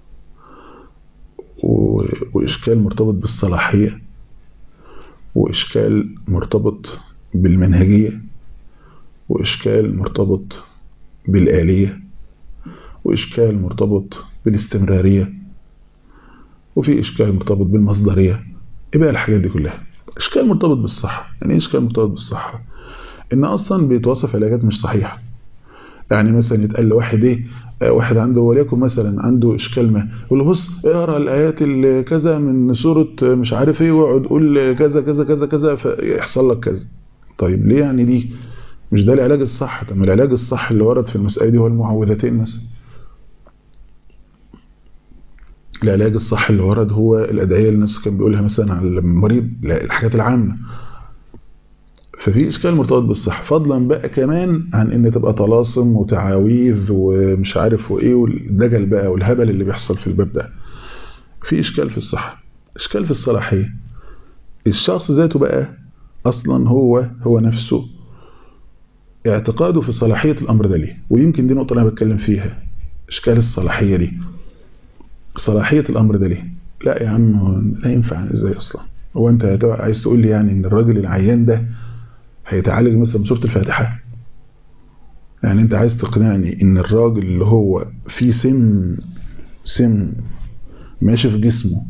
وإشكال مرتبط بالصلاحية وإشكال مرتبط بالمنهجية وإشكال مرتبط بالآلية وإشكال مرتبط بالاستمرارية وفي إشكال مرتبط بالمصدرية إيه بقى الحاجات دي كلها إشكال مرتبط بالصحة يعني إيه إشكال مرتبط بالصحة إن أصلا بيتوصف علاجات مش صحيحة يعني مثلا يتقال لواحد إيه واحد عنده وليكن مثلا عنده إشكال ما يقول له بص اقرا الآيات اللي كذا من سورة مش عارف إيه واقعد قول كذا كذا كذا كذا فيحصل لك كذا طيب ليه يعني دي مش ده العلاج الصح طب العلاج الصح اللي ورد في المسألة دي هو المعوذتين مثلا العلاج الصح اللي ورد هو الأدعية اللي الناس كان بيقولها مثلا على المريض الحاجات العامة ففي إشكال مرتبط بالصحة فضلا بقى كمان عن إن تبقى طلاسم وتعاويذ ومش عارف وإيه والدجل بقى والهبل اللي بيحصل في الباب ده في إشكال في الصحة إشكال في الصلاحية الشخص ذاته بقى أصلا هو هو نفسه اعتقاده في صلاحية الأمر ده ليه ويمكن دي نقطة أنا بتكلم فيها إشكال الصلاحية دي صلاحية الأمر ده ليه لا يا عم لا ينفع إزاي أصلا هو أنت عايز تقول لي يعني إن الراجل العيان ده هيتعالج مثلا بسورة الفاتحة يعني أنت عايز تقنعني إن الراجل اللي هو فيه سم سم ماشي في جسمه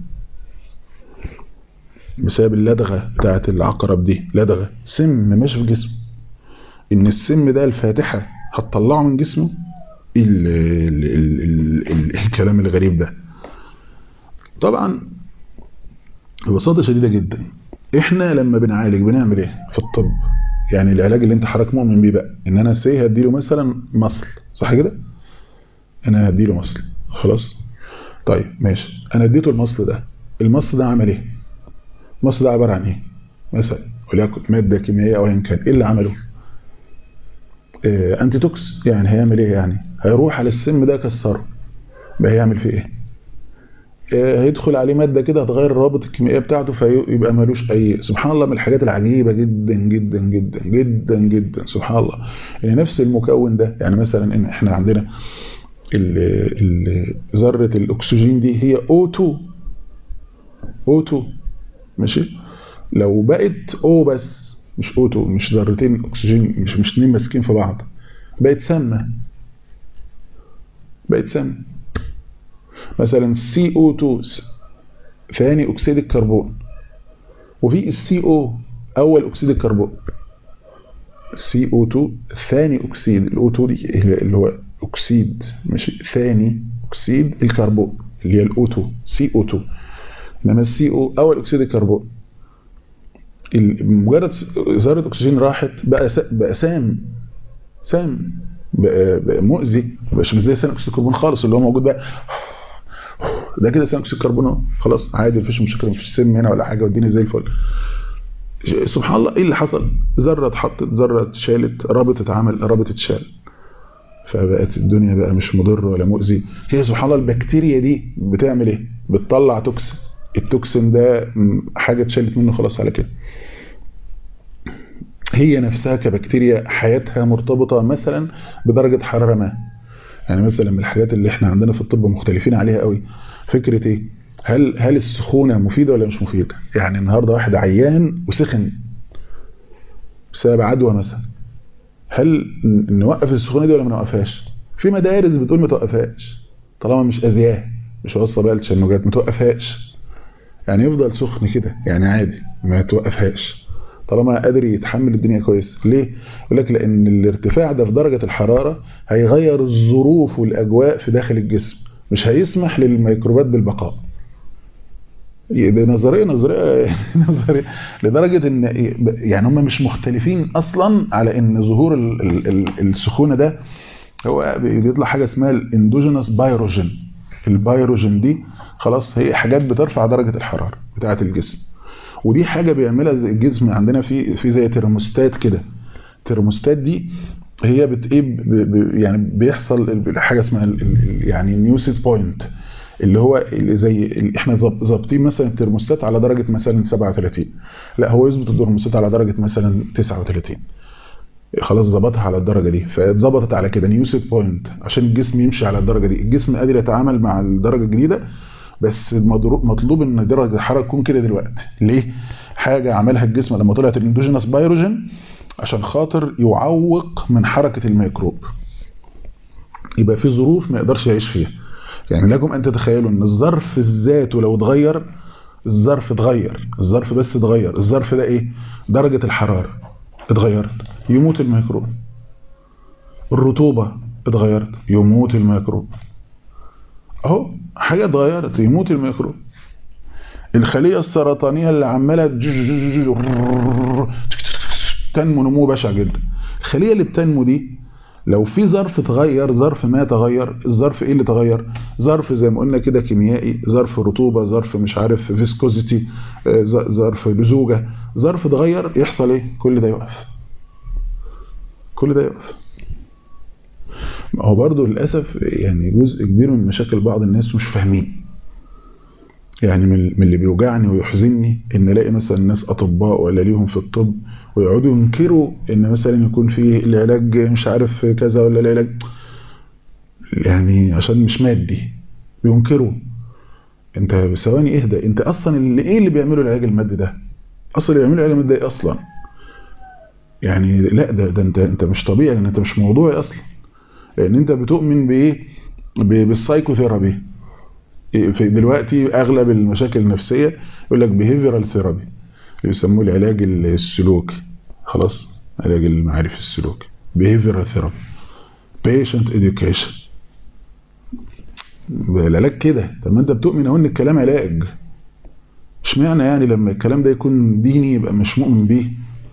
بسبب اللدغة بتاعت العقرب دي لدغة سم ماشي في جسمه ان السم ده الفاتحة هتطلعه من جسمه ال ال ال ال ال الكلام الغريب ده طبعا ببساطة شديدة جدا احنا لما بنعالج بنعمل ايه في الطب يعني العلاج اللي انت حضرتك مؤمن بيه بقى ان انا سي هديله مثلا مصل صح كده انا هديله مصل خلاص طيب ماشي انا اديته المصل ده المصل ده عمل ايه المصل ده عبارة عن ايه مثلا وليكن مادة كيميائية او ايا كان ايه اللي عمله انتي توكس يعني هيعمل ايه يعني هيروح على السم ده كسره بقى هيعمل فيه ايه هيدخل عليه ماده كده هتغير الرابط الكيميائيه بتاعته فيبقى ملوش اي سبحان الله من الحاجات العجيبه جدا جدا جدا جدا جدا سبحان الله يعني نفس المكون ده يعني مثلا ان احنا عندنا ال ال ذره الاكسجين دي هي O2 O2 ماشي لو بقت O بس مش اوتو مش ذرتين اكسجين مش مش اتنين ماسكين في بعض بقت سامه بقت سامه مثلا CO2 ثاني اكسيد الكربون وفي السي او اول اكسيد الكربون CO2 ثاني اكسيد الاو 2 دي اللي هو اكسيد ماشي ثاني اكسيد الكربون اللي هي الاو 2 CO2 انما السي او اول اكسيد الكربون مجرد ذره اكسجين راحت بقى بقى سام سام بقى بقى مؤذي مش مش زي ثاني اكسيد الكربون خالص اللي هو موجود بقى ده كده ثاني اكسيد الكربون اهو خلاص عادي مفيش مشكله مفيش سم هنا ولا حاجه والدنيا زي الفل سبحان الله ايه اللي حصل ذره اتحطت ذره اتشالت رابط اتعمل رابط اتشال فبقت الدنيا بقى مش مضر ولا مؤذي هي سبحان الله البكتيريا دي بتعمل ايه بتطلع توكسين التوكسين ده حاجه اتشالت منه خلاص على كده هي نفسها كبكتيريا حياتها مرتبطة مثلا بدرجة حرارة ما يعني مثلا من الحاجات اللي احنا عندنا في الطب مختلفين عليها قوي فكرة ايه هل هل السخونة مفيدة ولا مش مفيدة يعني النهاردة واحد عيان وسخن بسبب عدوى مثلا هل نوقف السخونة دي ولا ما نوقفهاش في مدارس بتقول ما توقفهاش طالما مش اذياه مش واصله بقى للتشنجات ما توقفهاش يعني يفضل سخن كده يعني عادي ما توقفهاش طالما قادر يتحمل الدنيا كويس ليه يقول لك لان الارتفاع ده في درجة الحرارة هيغير الظروف والاجواء في داخل الجسم مش هيسمح للميكروبات بالبقاء دي نظريه نظريه نظريه لدرجه ان يعني هم مش مختلفين اصلا على ان ظهور ال ال ال السخونه ده هو بيطلع حاجه اسمها الاندوجينوس بايروجين البايروجين دي خلاص هي حاجات بترفع درجه الحراره بتاعه الجسم ودي حاجه بيعملها الجسم عندنا في في زي ترموستات كده الترموستات دي هي بت ايه يعني بيحصل حاجه اسمها يعني نيوسيت بوينت اللي هو اللي زي اللي احنا ظابطين مثلا الترموستات على درجه مثلا 37 لا هو يظبط الترموستات على درجه مثلا 39 خلاص ظبطها على الدرجه دي فاتظبطت على كده نيوسيت بوينت عشان الجسم يمشي على الدرجه دي الجسم قادر يتعامل مع الدرجه الجديده بس مطلوب ان درجه الحراره تكون كده دلوقتي ليه حاجه عملها الجسم لما طلعت الاندوجينوس بايروجين عشان خاطر يعوق من حركه الميكروب يبقى في ظروف ما يقدرش يعيش فيها يعني لكم ان تتخيلوا ان الظرف ذاته لو اتغير الظرف اتغير الظرف بس اتغير الظرف ده ايه درجه الحراره اتغيرت يموت الميكروب الرطوبه اتغيرت يموت الميكروب اهو حاجه اتغيرت يموت الميكروب الخليه السرطانيه اللي عماله تنمو نمو بشع جدا الخليه اللي بتنمو دي لو في ظرف اتغير ظرف ما تغير الظرف ايه اللي تغير ظرف زي ما قلنا كده كيميائي ظرف رطوبه ظرف مش عارف فيسكوزيتي ظرف لزوجه ظرف اتغير يحصل ايه كل ده يقف كل ده يقف هو برضه للاسف يعني جزء كبير من مشاكل بعض الناس مش فاهمين يعني من اللي بيوجعني ويحزنني ان الاقي مثلا ناس اطباء ولا ليهم في الطب ويقعدوا ينكروا ان مثلا يكون في العلاج مش عارف كذا ولا العلاج يعني عشان مش مادي بينكروا انت ثواني اهدى انت اصلا اللي ايه اللي بيعملوا العلاج المادي ده اصلا اللي بيعملوا العلاج المادي ده اصلا يعني لا ده, ده انت انت مش طبيعي انت مش موضوعي اصلا لان انت بتؤمن بايه بالسايكوثيرابي في دلوقتي اغلب المشاكل النفسيه يقول لك behavioral ثيرابي يسموه العلاج السلوكي خلاص علاج المعارف السلوكي behavioral ثيرابي patient education العلاج كده طب ما انت بتؤمن اهو ان الكلام علاج اشمعنى يعني لما الكلام ده يكون ديني يبقى مش مؤمن بيه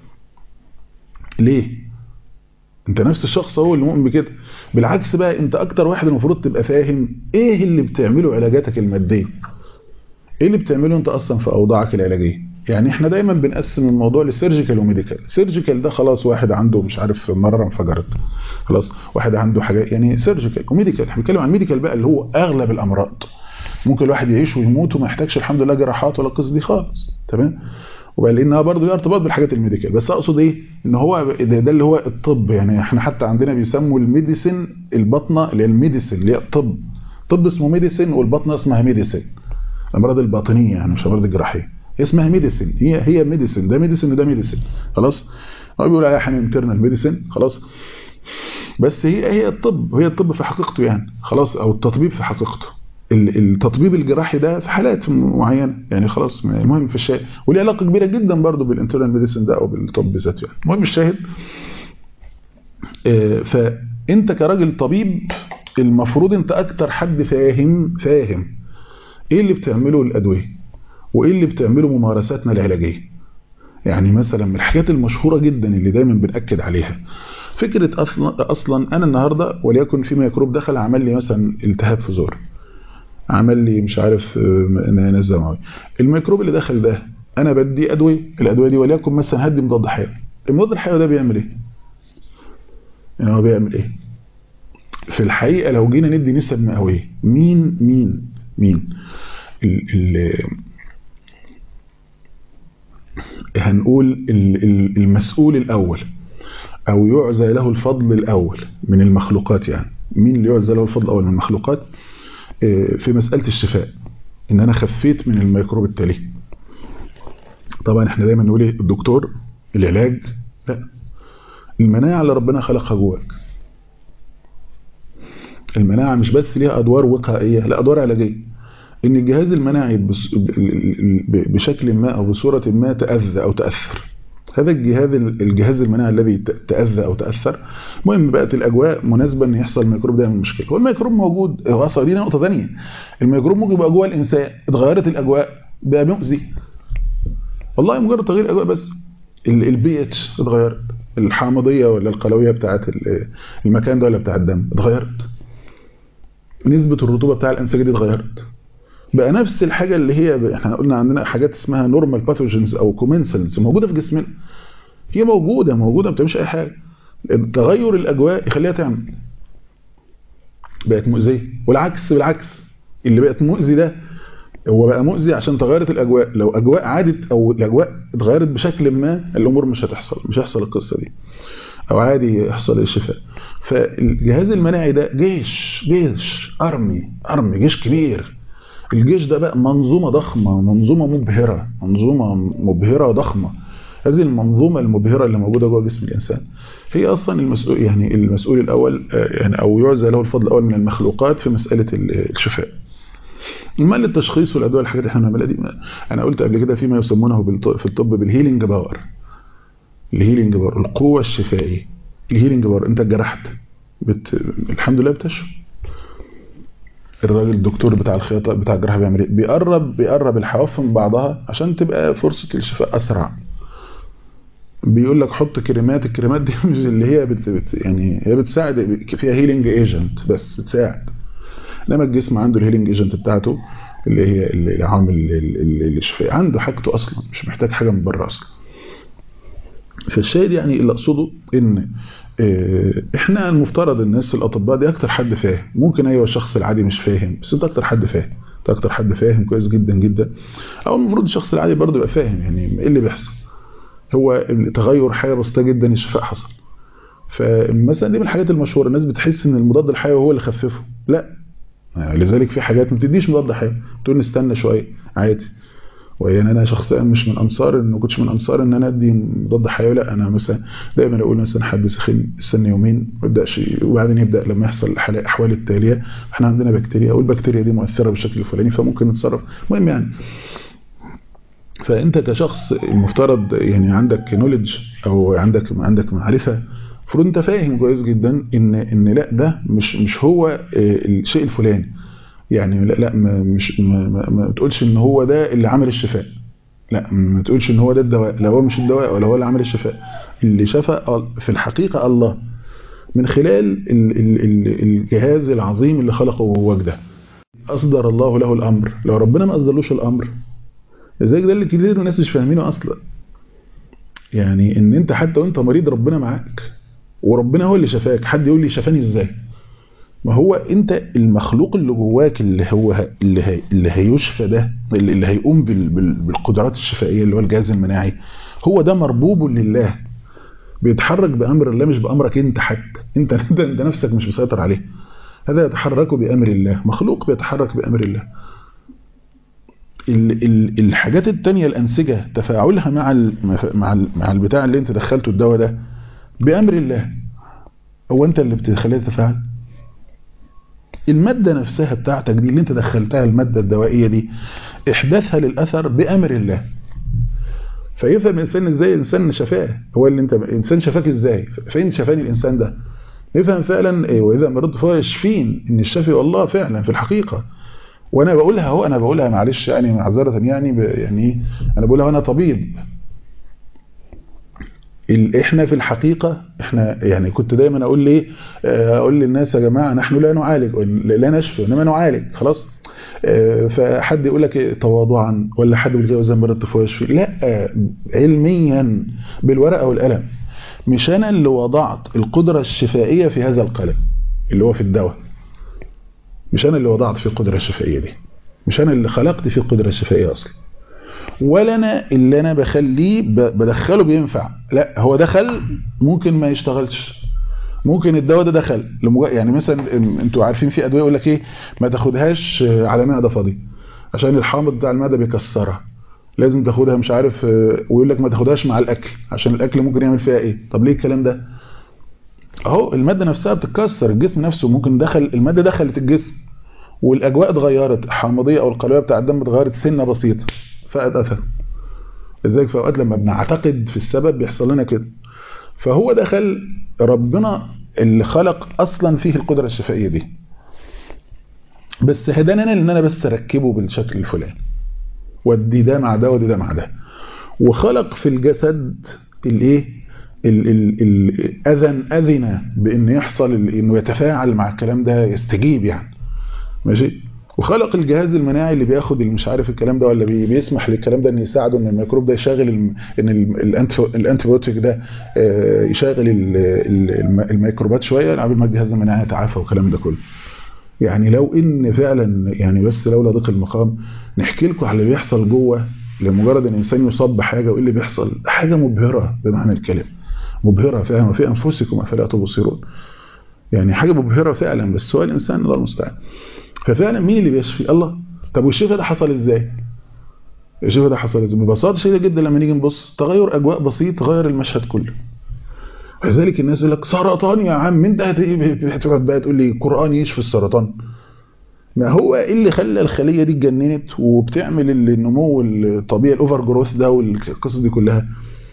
ليه انت نفس الشخص هو اللي مؤمن بكده بالعكس بقى انت اكتر واحد المفروض تبقى فاهم ايه اللي بتعمله علاجاتك الماديه ايه اللي بتعمله انت اصلا في اوضاعك العلاجيه يعني احنا دايما بنقسم الموضوع لسيرجيكال وميديكال سيرجيكال ده خلاص واحد عنده مش عارف مراره انفجرت خلاص واحد عنده حاجات يعني سيرجيكال وميديكال احنا بنتكلم عن ميديكال بقى اللي هو اغلب الامراض ممكن الواحد يعيش ويموت وما يحتاجش الحمد لله جراحات ولا القصص دي خالص تمام وبقى لانها برضه ليها ارتباط بالحاجات الميديكال بس اقصد ايه ان هو ده, ده اللي هو الطب يعني احنا حتى عندنا بيسموا الميديسن البطنه اللي هي الميديسن اللي هي الطب طب اسمه ميديسن والبطنه اسمها ميديسن الامراض الباطنيه يعني مش الامراض الجراحيه اسمها ميديسن هي هي ميديسن ده ميديسن وده ميديسن خلاص هو بيقول عليها احنا انترنال ميديسن خلاص بس هي هي الطب هي الطب في حقيقته يعني خلاص او التطبيب في حقيقته التطبيب الجراحي ده في حالات معينه يعني خلاص المهم في الشاهد وليه علاقه كبيره جدا برضو بالانترنال ميديسن ده او بالطب ذاته يعني المهم الشاهد فانت كراجل طبيب المفروض انت اكتر حد فاهم فاهم ايه اللي بتعمله الادويه وايه اللي بتعمله ممارساتنا العلاجيه يعني مثلا من الحاجات المشهوره جدا اللي دايما بنأكد عليها فكره اصلا اصلا انا النهارده وليكن في ميكروب دخل عمل لي مثلا التهاب في زور عمل لي مش عارف نزله معوي الميكروب اللي دخل ده انا بدي ادويه الادويه دي وليكن مثلا هدي مضاد حيوي المضاد الحيوي ده بيعمل ايه يعني هو بيعمل ايه في الحقيقه لو جينا ندي نسب مئويه مين مين مين ال ال هنقول المسؤول الاول او يعزى له الفضل الاول من المخلوقات يعني مين اللي يعزى له الفضل الاول من المخلوقات في مساله الشفاء ان انا خفيت من الميكروب التالي طبعا احنا دايما نقول ايه الدكتور العلاج لا المناعه اللي ربنا خلقها جواك المناعه مش بس ليها ادوار وقائيه لا ادوار علاجيه ان الجهاز المناعي بشكل ما او بصوره ما تاذى او تاثر هذا الجهاز الجهاز المناعي الذي تاذى او تاثر المهم بقت الاجواء مناسبه ان يحصل الميكروب ده يعمل مشكله هو الميكروب موجود هو اصلا دي نقطه ثانيه الميكروب ممكن يبقى جوه الانسان اتغيرت الاجواء بقى مؤذي والله مجرد تغيير الاجواء بس البي اتش اتغيرت الحامضيه ولا القلويه بتاعه المكان ده ولا بتاع الدم اتغيرت نسبه الرطوبه بتاع الانسجه دي اتغيرت بقى نفس الحاجه اللي هي احنا قلنا عندنا حاجات اسمها نورمال باثوجينز او كومنسلز موجوده في جسمنا هي موجوده موجوده ما بتعملش اي حاجه تغير الاجواء يخليها تعمل بقت مؤذيه والعكس بالعكس اللي بقت مؤذي ده هو بقى مؤذي عشان تغيرت الاجواء لو اجواء عادت او الاجواء اتغيرت بشكل ما الامور مش هتحصل مش هيحصل القصه دي او عادي يحصل الشفاء فالجهاز المناعي ده جيش جيش ارمي ارمي جيش كبير الجيش ده بقى منظومه ضخمه منظومه مبهره منظومه مبهره ضخمه هذه المنظومه المبهره اللي موجوده جوه جسم الانسان هي اصلا المسؤول يعني المسؤول الاول يعني او يعزى له الفضل الاول من المخلوقات في مساله الشفاء المال التشخيص والادويه الحاجات اللي احنا بنعملها دي انا قلت قبل كده فيما يسمونه في الطب بالهيلينج باور الهيلينج باور القوه الشفائيه الهيلينج باور انت اتجرحت بت... الحمد لله بتشفى الراجل الدكتور بتاع الخياطه بتاع الجراحه بيعمل ايه بيقرب بيقرب الحواف من بعضها عشان تبقى فرصه الشفاء اسرع بيقول لك حط كريمات الكريمات دي مش اللي هي بت... بت... يعني هي بتساعد فيها هيلينج ايجنت بس بتساعد انما الجسم عنده الهيلينج ايجنت بتاعته اللي هي العامل الشفاء عنده حاجته اصلا مش محتاج حاجه من بره اصلا فالشاهد يعني اللي اقصده ان احنا المفترض الناس الاطباء دي اكتر حد فاهم ممكن ايوه الشخص العادي مش فاهم بس انت اكتر حد فاهم انت اكتر حد فاهم كويس جدا جدا او المفروض الشخص العادي برضه يبقى فاهم يعني ايه اللي بيحصل هو تغير حاجه بسيطه جدا الشفاء حصل فمثلا دي من الحاجات المشهوره الناس بتحس ان المضاد الحيوي هو اللي خففه لا لذلك في حاجات ما بتديش مضاد حيوي تقول نستنى شويه عادي ويعني انا شخصيا مش من انصار ان ما كنتش من انصار ان انا ادي مضاد حيوي لا انا مثلا دايما اقول مثلا حد سخن استنى يومين ما يبداش وبعدين يبدا لما يحصل الاحوال التاليه احنا عندنا بكتيريا والبكتيريا دي مؤثره بالشكل الفلاني فممكن نتصرف المهم يعني فانت كشخص المفترض يعني عندك نولج او عندك عندك معرفه المفروض انت فاهم كويس جدا ان ان لا ده مش مش هو الشيء الفلاني يعني لا لا ما مش ما, ما, ما تقولش ان هو ده اللي عمل الشفاء لا ما تقولش ان هو ده الدواء لا هو مش الدواء ولا هو اللي عمل الشفاء اللي شفى في الحقيقه الله من خلال ال ال ال الجهاز العظيم اللي خلقه جواك ده اصدر الله له الامر لو ربنا ما اصدرلوش الامر ازاي ده اللي كتير الناس مش فاهمينه اصلا يعني ان انت حتى وانت مريض ربنا معاك وربنا هو اللي شفاك حد يقول لي شفاني ازاي ما هو انت المخلوق اللي جواك اللي هو اللي, هي اللي هيشفى ده اللي هيقوم بالقدرات الشفائيه اللي هو الجهاز المناعي هو ده مربوب لله بيتحرك بامر الله مش بامرك انت حتى انت انت, انت نفسك مش مسيطر عليه هذا يتحرك بامر الله مخلوق بيتحرك بامر الله ال ال الحاجات التانية الانسجه تفاعلها مع ال مع ال مع البتاع اللي انت دخلته الدواء ده بامر الله هو انت اللي بتخليها تتفاعل المادة نفسها بتاعتك دي اللي انت دخلتها المادة الدوائية دي احداثها للأثر بأمر الله فيفهم الإنسان ازاي الإنسان شفاه هو اللي انت الإنسان شفاك ازاي فين شفاني الإنسان ده يفهم فعلا ايه وإذا مرضت فهو يشفين إن الشافي والله فعلا في الحقيقة وأنا بقولها هو أنا بقولها معلش يعني معذرة يعني يعني أنا بقولها وأنا طبيب احنا في الحقيقة احنا يعني كنت دايما اقول ليه اقول للناس يا جماعة نحن لا نعالج لا نشفي انما نعالج خلاص فحد يقول لك تواضعا ولا حد بالغير زي مرض الطفوله يشفي لا علميا بالورقه والقلم مش انا اللي وضعت القدره الشفائيه في هذا القلم اللي هو في الدواء مش انا اللي وضعت في القدره الشفائيه دي مش انا اللي خلقت في القدره الشفائيه اصلا ولا انا اللي انا بخليه بدخله بينفع لا هو دخل ممكن ما يشتغلش ممكن الدواء ده دخل يعني مثلا انتوا عارفين في ادويه يقول لك ايه ما تاخدهاش على معده فاضيه عشان الحامض بتاع المعده بيكسرها لازم تاخدها مش عارف ويقول لك ما تاخدهاش مع الاكل عشان الاكل ممكن يعمل فيها ايه طب ليه الكلام ده اهو الماده نفسها بتتكسر الجسم نفسه ممكن دخل الماده دخلت الجسم والاجواء اتغيرت الحامضيه او القلويه بتاع الدم اتغيرت سنه بسيطه فقد اثر لذلك في اوقات لما بنعتقد في السبب بيحصل لنا كده فهو دخل ربنا اللي خلق اصلا فيه القدره الشفائيه دي بس هداني انا ان انا بس اركبه بالشكل الفلاني ودي ده مع ده ودي ده مع ده وخلق في الجسد الايه الاذن اذن بان يحصل انه يتفاعل مع الكلام ده يستجيب يعني ماشي وخلق الجهاز المناعي اللي بياخد اللي مش عارف الكلام ده ولا بيسمح للكلام ده ان يساعده ان الميكروب ده يشغل ان الانتيبيوتيك ده يشغل الميكروبات شويه قبل ما الجهاز المناعي يتعافى والكلام ده كله يعني لو ان فعلا يعني بس لولا ضيق المقام نحكي لكم على اللي بيحصل جوه لمجرد ان الانسان يصاب بحاجه وايه اللي بيحصل حاجه مبهره بمعنى الكلمه مبهره فاهم في انفسكم افلا تبصرون يعني حاجه مبهره فعلا بس هو الانسان الله المستعان ففعلا مين اللي بيشفي الله طب والشفاء ده حصل ازاي الشفاء ده حصل ازاي ببساطه شديده جدا لما نيجي نبص تغير اجواء بسيط غير المشهد كله لذلك الناس يقول لك سرطان يا عم انت هتقعد بقى تقول لي قران يشفي السرطان ما هو ايه اللي خلى الخليه دي اتجننت وبتعمل النمو الطبيعي الاوفر جروث ده والقصص دي كلها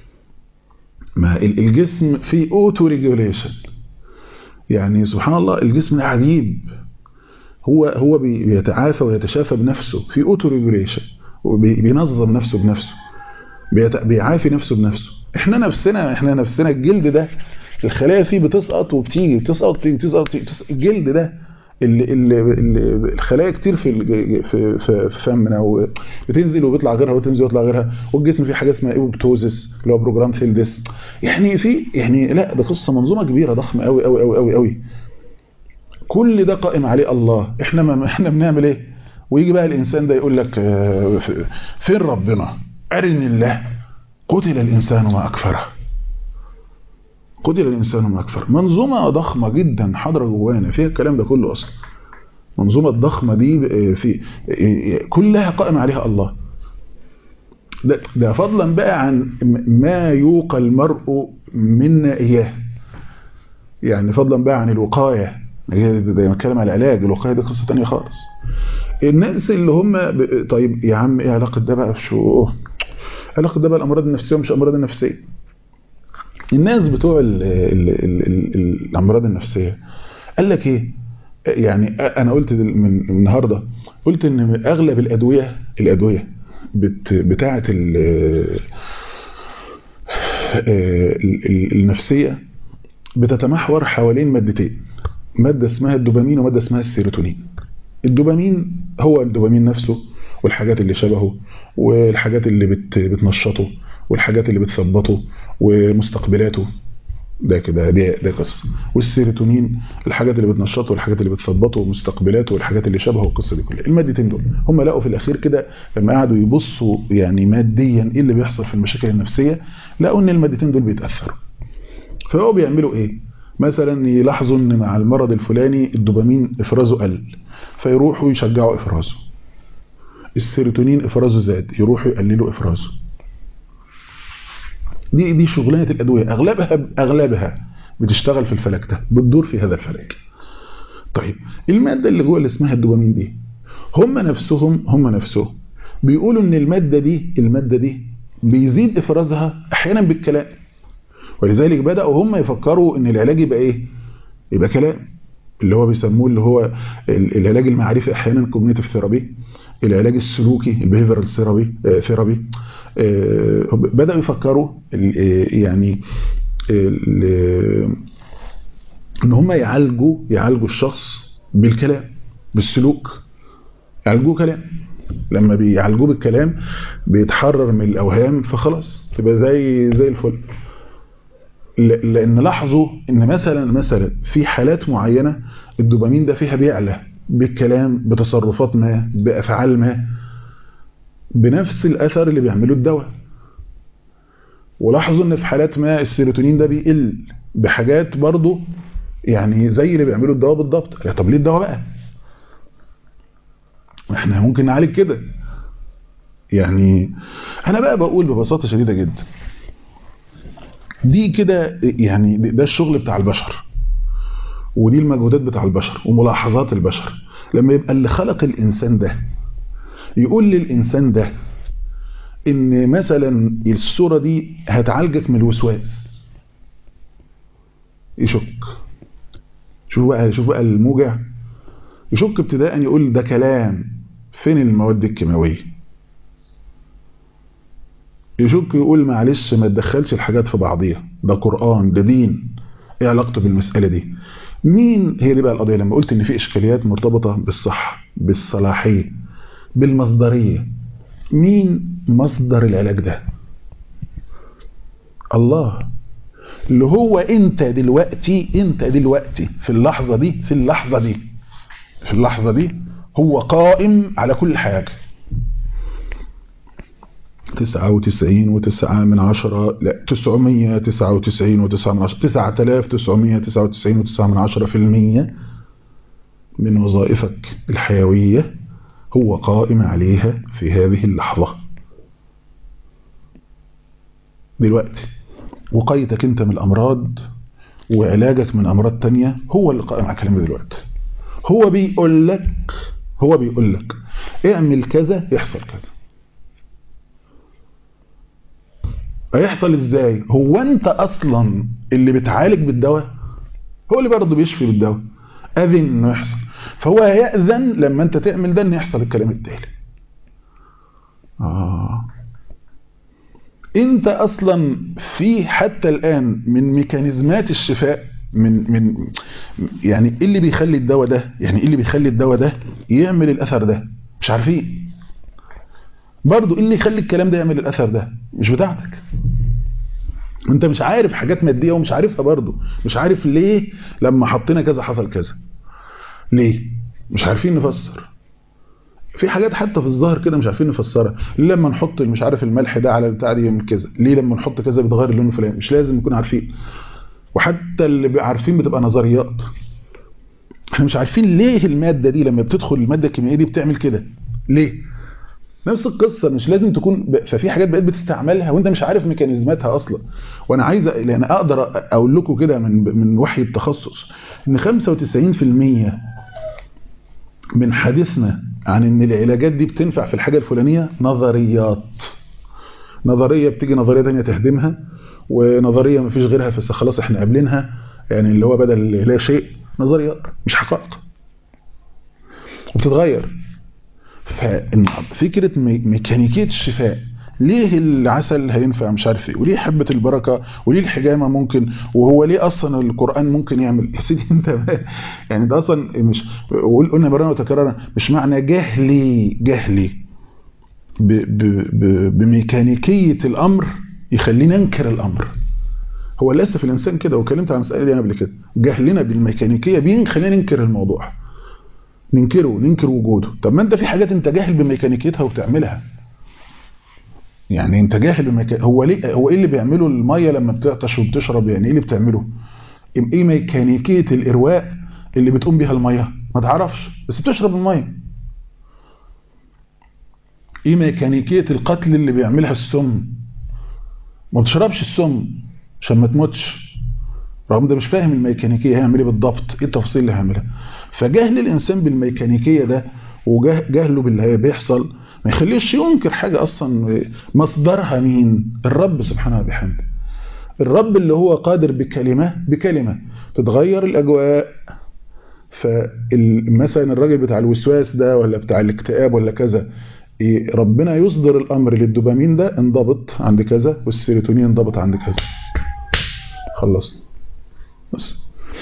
ما الجسم فيه اوتو ريجوليشن يعني سبحان الله الجسم عجيب هو هو بيتعافى ويتشافى بنفسه في اوتو ريجوليشن وبينظم نفسه بنفسه بيعافي نفسه بنفسه احنا نفسنا احنا نفسنا الجلد ده الخلايا فيه بتسقط وبتيجي بتسقط وبتيجي بتسقط وبتيجي الجلد ده اللي اللي اللي الخلايا كتير في في في فمنا بتنزل وبيطلع غيرها وتنزل ويطلع غيرها والجسم فيه حاجه اسمها ايبوبتوزس اللي هو بروجرام فيلدس يعني في يعني لا ده قصه منظومه كبيره ضخمه قوي قوي قوي قوي قوي كل ده قائم عليه الله احنا ما احنا بنعمل ايه ويجي بقى الانسان ده يقول لك فين ربنا ارني الله قتل الانسان ما اكفره قتل الانسان ما اكفر منظومه ضخمه جدا حاضره جوانا فيها الكلام ده كله اصلا المنظومه الضخمه دي في كلها قائم عليها الله ده, ده فضلا بقى عن ما يوقى المرء منا اياه يعني فضلا بقى عن الوقايه ده بنتكلم على العلاج الوقايه دي قصه ثانيه خالص الناس اللي هم ب... طيب يا عم ايه علاقه ده بقى بشو علاقه ده بقى الامراض النفسيه ومش الامراض النفسيه الناس بتوع ال ال ال ال الامراض النفسيه قال لك ايه يعني انا قلت من النهارده قلت ان اغلب الادويه الادويه بت بتاعه النفسيه بتتمحور حوالين مادتين ماده اسمها الدوبامين وماده اسمها السيروتونين الدوبامين هو الدوبامين نفسه والحاجات اللي شبهه والحاجات اللي بت بتنشطه والحاجات اللي بتثبطه ومستقبلاته ده كده دي ده قصه والسيروتونين الحاجات اللي بتنشطه والحاجات اللي بتثبطه ومستقبلاته والحاجات اللي شبهه القصه دي كلها المادتين دول هم لقوا في الاخير كده لما قعدوا يبصوا يعني ماديا ايه اللي بيحصل في المشاكل النفسيه لقوا ان المادتين دول بيتاثروا فهو بيعملوا ايه مثلا يلاحظوا ان مع المرض الفلاني الدوبامين افرازه قل فيروحوا يشجعوا افرازه السيروتونين افرازه زاد يروحوا يقللوا افرازه دي دي شغلانه الادويه اغلبها اغلبها بتشتغل في الفلك ده بتدور في هذا الفلك طيب الماده اللي جوه اللي اسمها الدوبامين دي هم نفسهم هم نفسهم بيقولوا ان الماده دي الماده دي بيزيد افرازها احيانا بالكلام ولذلك بداوا هم يفكروا ان العلاج يبقى ايه يبقى كلام اللي هو بيسموه اللي هو العلاج المعرفي احيانا كوجنيتيف ثيرابي العلاج السلوكي البيهيفيرال ثيرابي ثيرابي بداوا يفكروا يعني ان هم يعالجوا يعالجوا الشخص بالكلام بالسلوك يعالجوه كلام لما بيعالجوه بالكلام بيتحرر من الاوهام فخلاص تبقى زي زي الفل لان لاحظوا ان مثلا مثلا في حالات معينه الدوبامين ده فيها بيعلى بالكلام بتصرفات ما بافعال ما بنفس الاثر اللي بيعمله الدواء ولاحظوا ان في حالات ما السيروتونين ده بيقل بحاجات برضه يعني زي اللي بيعمله الدواء بالضبط طب ليه الدواء بقى احنا ممكن نعالج كده يعني انا بقى بقول ببساطه شديده جدا دي كده يعني ده الشغل بتاع البشر ودي المجهودات بتاع البشر وملاحظات البشر لما يبقى اللي خلق الانسان ده يقول للانسان ده ان مثلا الصوره دي هتعالجك من الوسواس يشك شوف بقى شوف بقى الموجع يشك ابتداء يقول ده كلام فين المواد الكيماويه يشك يقول معلش ما تدخلش الحاجات في بعضيها ده قرآن ده دين ايه علاقته بالمسألة دي مين هي دي بقى القضية لما قلت ان في اشكاليات مرتبطة بالصحة بالصلاحية بالمصدرية مين مصدر العلاج ده الله اللي هو انت دلوقتي انت دلوقتي في اللحظة دي في اللحظة دي في اللحظة دي هو قائم على كل حاجة تسعة وتسعين وتسعة من عشرة لا تسعمية تسعة وتسعين وتسعة من عشرة تسعة تلاف تسعمية تسعة وتسعين وتسعة من عشرة في المية من وظائفك الحيوية هو قائم عليها في هذه اللحظة دلوقتي وقيتك انت من الأمراض وعلاجك من أمراض تانية هو اللي قائم على الكلام دلوقتي هو بيقول لك هو بيقول لك اعمل كذا يحصل كذا هيحصل ازاي هو انت اصلا اللي بتعالج بالدواء هو اللي برضه بيشفي بالدواء اذن انه يحصل فهو هيأذن لما انت تعمل ده ان يحصل الكلام التالي اه انت اصلا في حتى الان من ميكانيزمات الشفاء من من يعني ايه اللي بيخلي الدواء ده يعني ايه اللي بيخلي الدواء ده يعمل الاثر ده مش عارفين برضه ايه اللي يخلي الكلام ده يعمل الاثر ده مش بتاعتك انت مش عارف حاجات ماديه ومش عارفها برضه مش عارف ليه لما حطينا كذا حصل كذا ليه مش عارفين نفسر في حاجات حتى في الظاهر كده مش عارفين نفسرها ليه لما نحط مش عارف الملح ده على البتاع دي يعمل كذا ليه لما نحط كذا بيتغير اللون الفلاني مش لازم نكون عارفين وحتى اللي عارفين بتبقى نظريات احنا مش عارفين ليه الماده دي لما بتدخل الماده الكيميائيه دي بتعمل كده ليه نفس القصه مش لازم تكون ب... ففي حاجات بقيت بتستعملها وانت مش عارف ميكانيزماتها اصلا وانا عايز لان اقدر اقول لكم كده من من وحي التخصص ان 95% من حديثنا عن ان العلاجات دي بتنفع في الحاجه الفلانيه نظريات نظريه بتيجي نظريه ثانيه تهدمها ونظريه ما فيش غيرها بس خلاص احنا قابلينها يعني اللي هو بدل لا شيء نظريات مش حقائق وبتتغير ففكره ميكانيكيه الشفاء ليه العسل هينفع مش عارف ايه وليه حبه البركه وليه الحجامه ممكن وهو ليه اصلا القران ممكن يعمل يا سيدي انت يعني ده اصلا مش قلنا مرارا وتكرارا مش معنى جهلي جهلي ب ب ب بميكانيكيه الامر يخلينا ننكر الامر هو للاسف الانسان كده وكلمت عن المساله دي قبل كده جهلنا بالميكانيكيه بيخلينا ننكر الموضوع ننكره ننكر وجوده طب ما انت في حاجات انت جاهل بميكانيكيتها وبتعملها يعني انت جاهل بميكا... هو ليه هو ايه اللي بيعمله الميه لما بتعطش وبتشرب يعني ايه اللي بتعمله ايه ميكانيكيه الارواء اللي بتقوم بيها الميه ما تعرفش بس بتشرب الميه ايه ميكانيكيه القتل اللي بيعملها السم ما بتشربش السم عشان ما تموتش رغم ده مش فاهم الميكانيكيه هيعمل ايه بالضبط ايه التفاصيل اللي هيعملها فجهل الانسان بالميكانيكيه ده وجهله باللي بيحصل ما يخليش ينكر حاجة أصلا مصدرها مين الرب سبحانه وبحمده الرب اللي هو قادر بكلمة بكلمة تتغير الأجواء فمثلا الراجل بتاع الوسواس ده ولا بتاع الاكتئاب ولا كذا ربنا يصدر الامر للدوبامين ده انضبط عند كذا والسيروتونين انضبط عند كذا خلصنا بس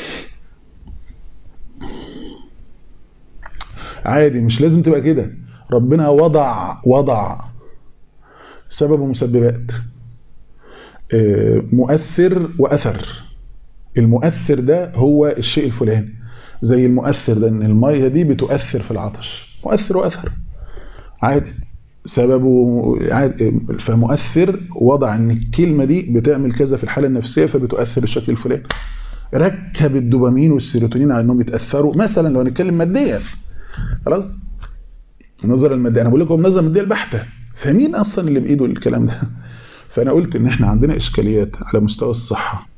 عادي مش لازم تبقى كده ربنا وضع وضع سبب ومسببات مؤثر وأثر المؤثر ده هو الشيء الفلاني زي المؤثر ده ان المية دي بتؤثر في العطش مؤثر وأثر عادي سببه عادي فمؤثر وضع ان الكلمة دي بتعمل كذا في الحالة النفسية فبتؤثر بالشكل الفلاني ركب الدوبامين والسيروتونين على انهم يتاثروا مثلا لو هنتكلم ماديا خلاص النظره الماديه انا بقول لكم النظره الماديه البحته فمين اصلا اللي بايده الكلام ده فانا قلت ان احنا عندنا اشكاليات على مستوى الصحه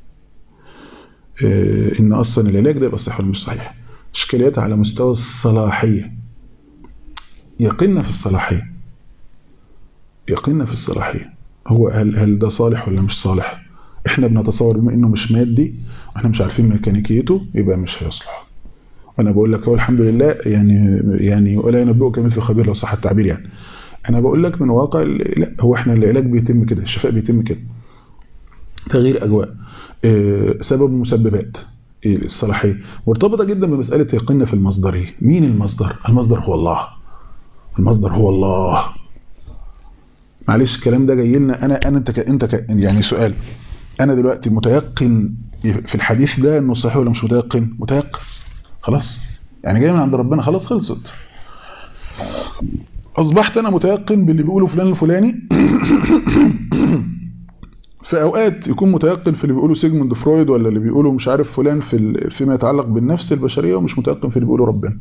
ان اصلا العلاج ده يبقى صحيح ولا مش صحيح اشكاليات على مستوى الصلاحيه يقيننا في الصلاحيه يقيننا في الصلاحيه هو هل هل ده صالح ولا مش صالح احنا بنتصور بما انه مش مادي واحنا مش عارفين ميكانيكيته يبقى مش هيصلح انا بقول لك هو الحمد لله يعني يعني ولا ينبئك مثل خبير لو صح التعبير يعني انا بقول لك من واقع لا هو احنا العلاج بيتم كده الشفاء بيتم كده تغيير اجواء اه سبب مسببات الصلاحيه مرتبطه جدا بمساله يقيننا في المصدريه مين المصدر المصدر هو الله المصدر هو الله معلش الكلام ده جاي لنا انا انا انت ك انت ك يعني سؤال انا دلوقتي متيقن في الحديث ده انه صحيح ولا مش متيقن متيقن خلاص يعني جاي من عند ربنا خلاص خلصت اصبحت انا متيقن باللي بيقوله فلان الفلاني في اوقات يكون متيقن في اللي بيقوله سيجموند فرويد ولا اللي بيقوله مش عارف فلان في فيما يتعلق بالنفس البشريه ومش متيقن في اللي بيقوله ربنا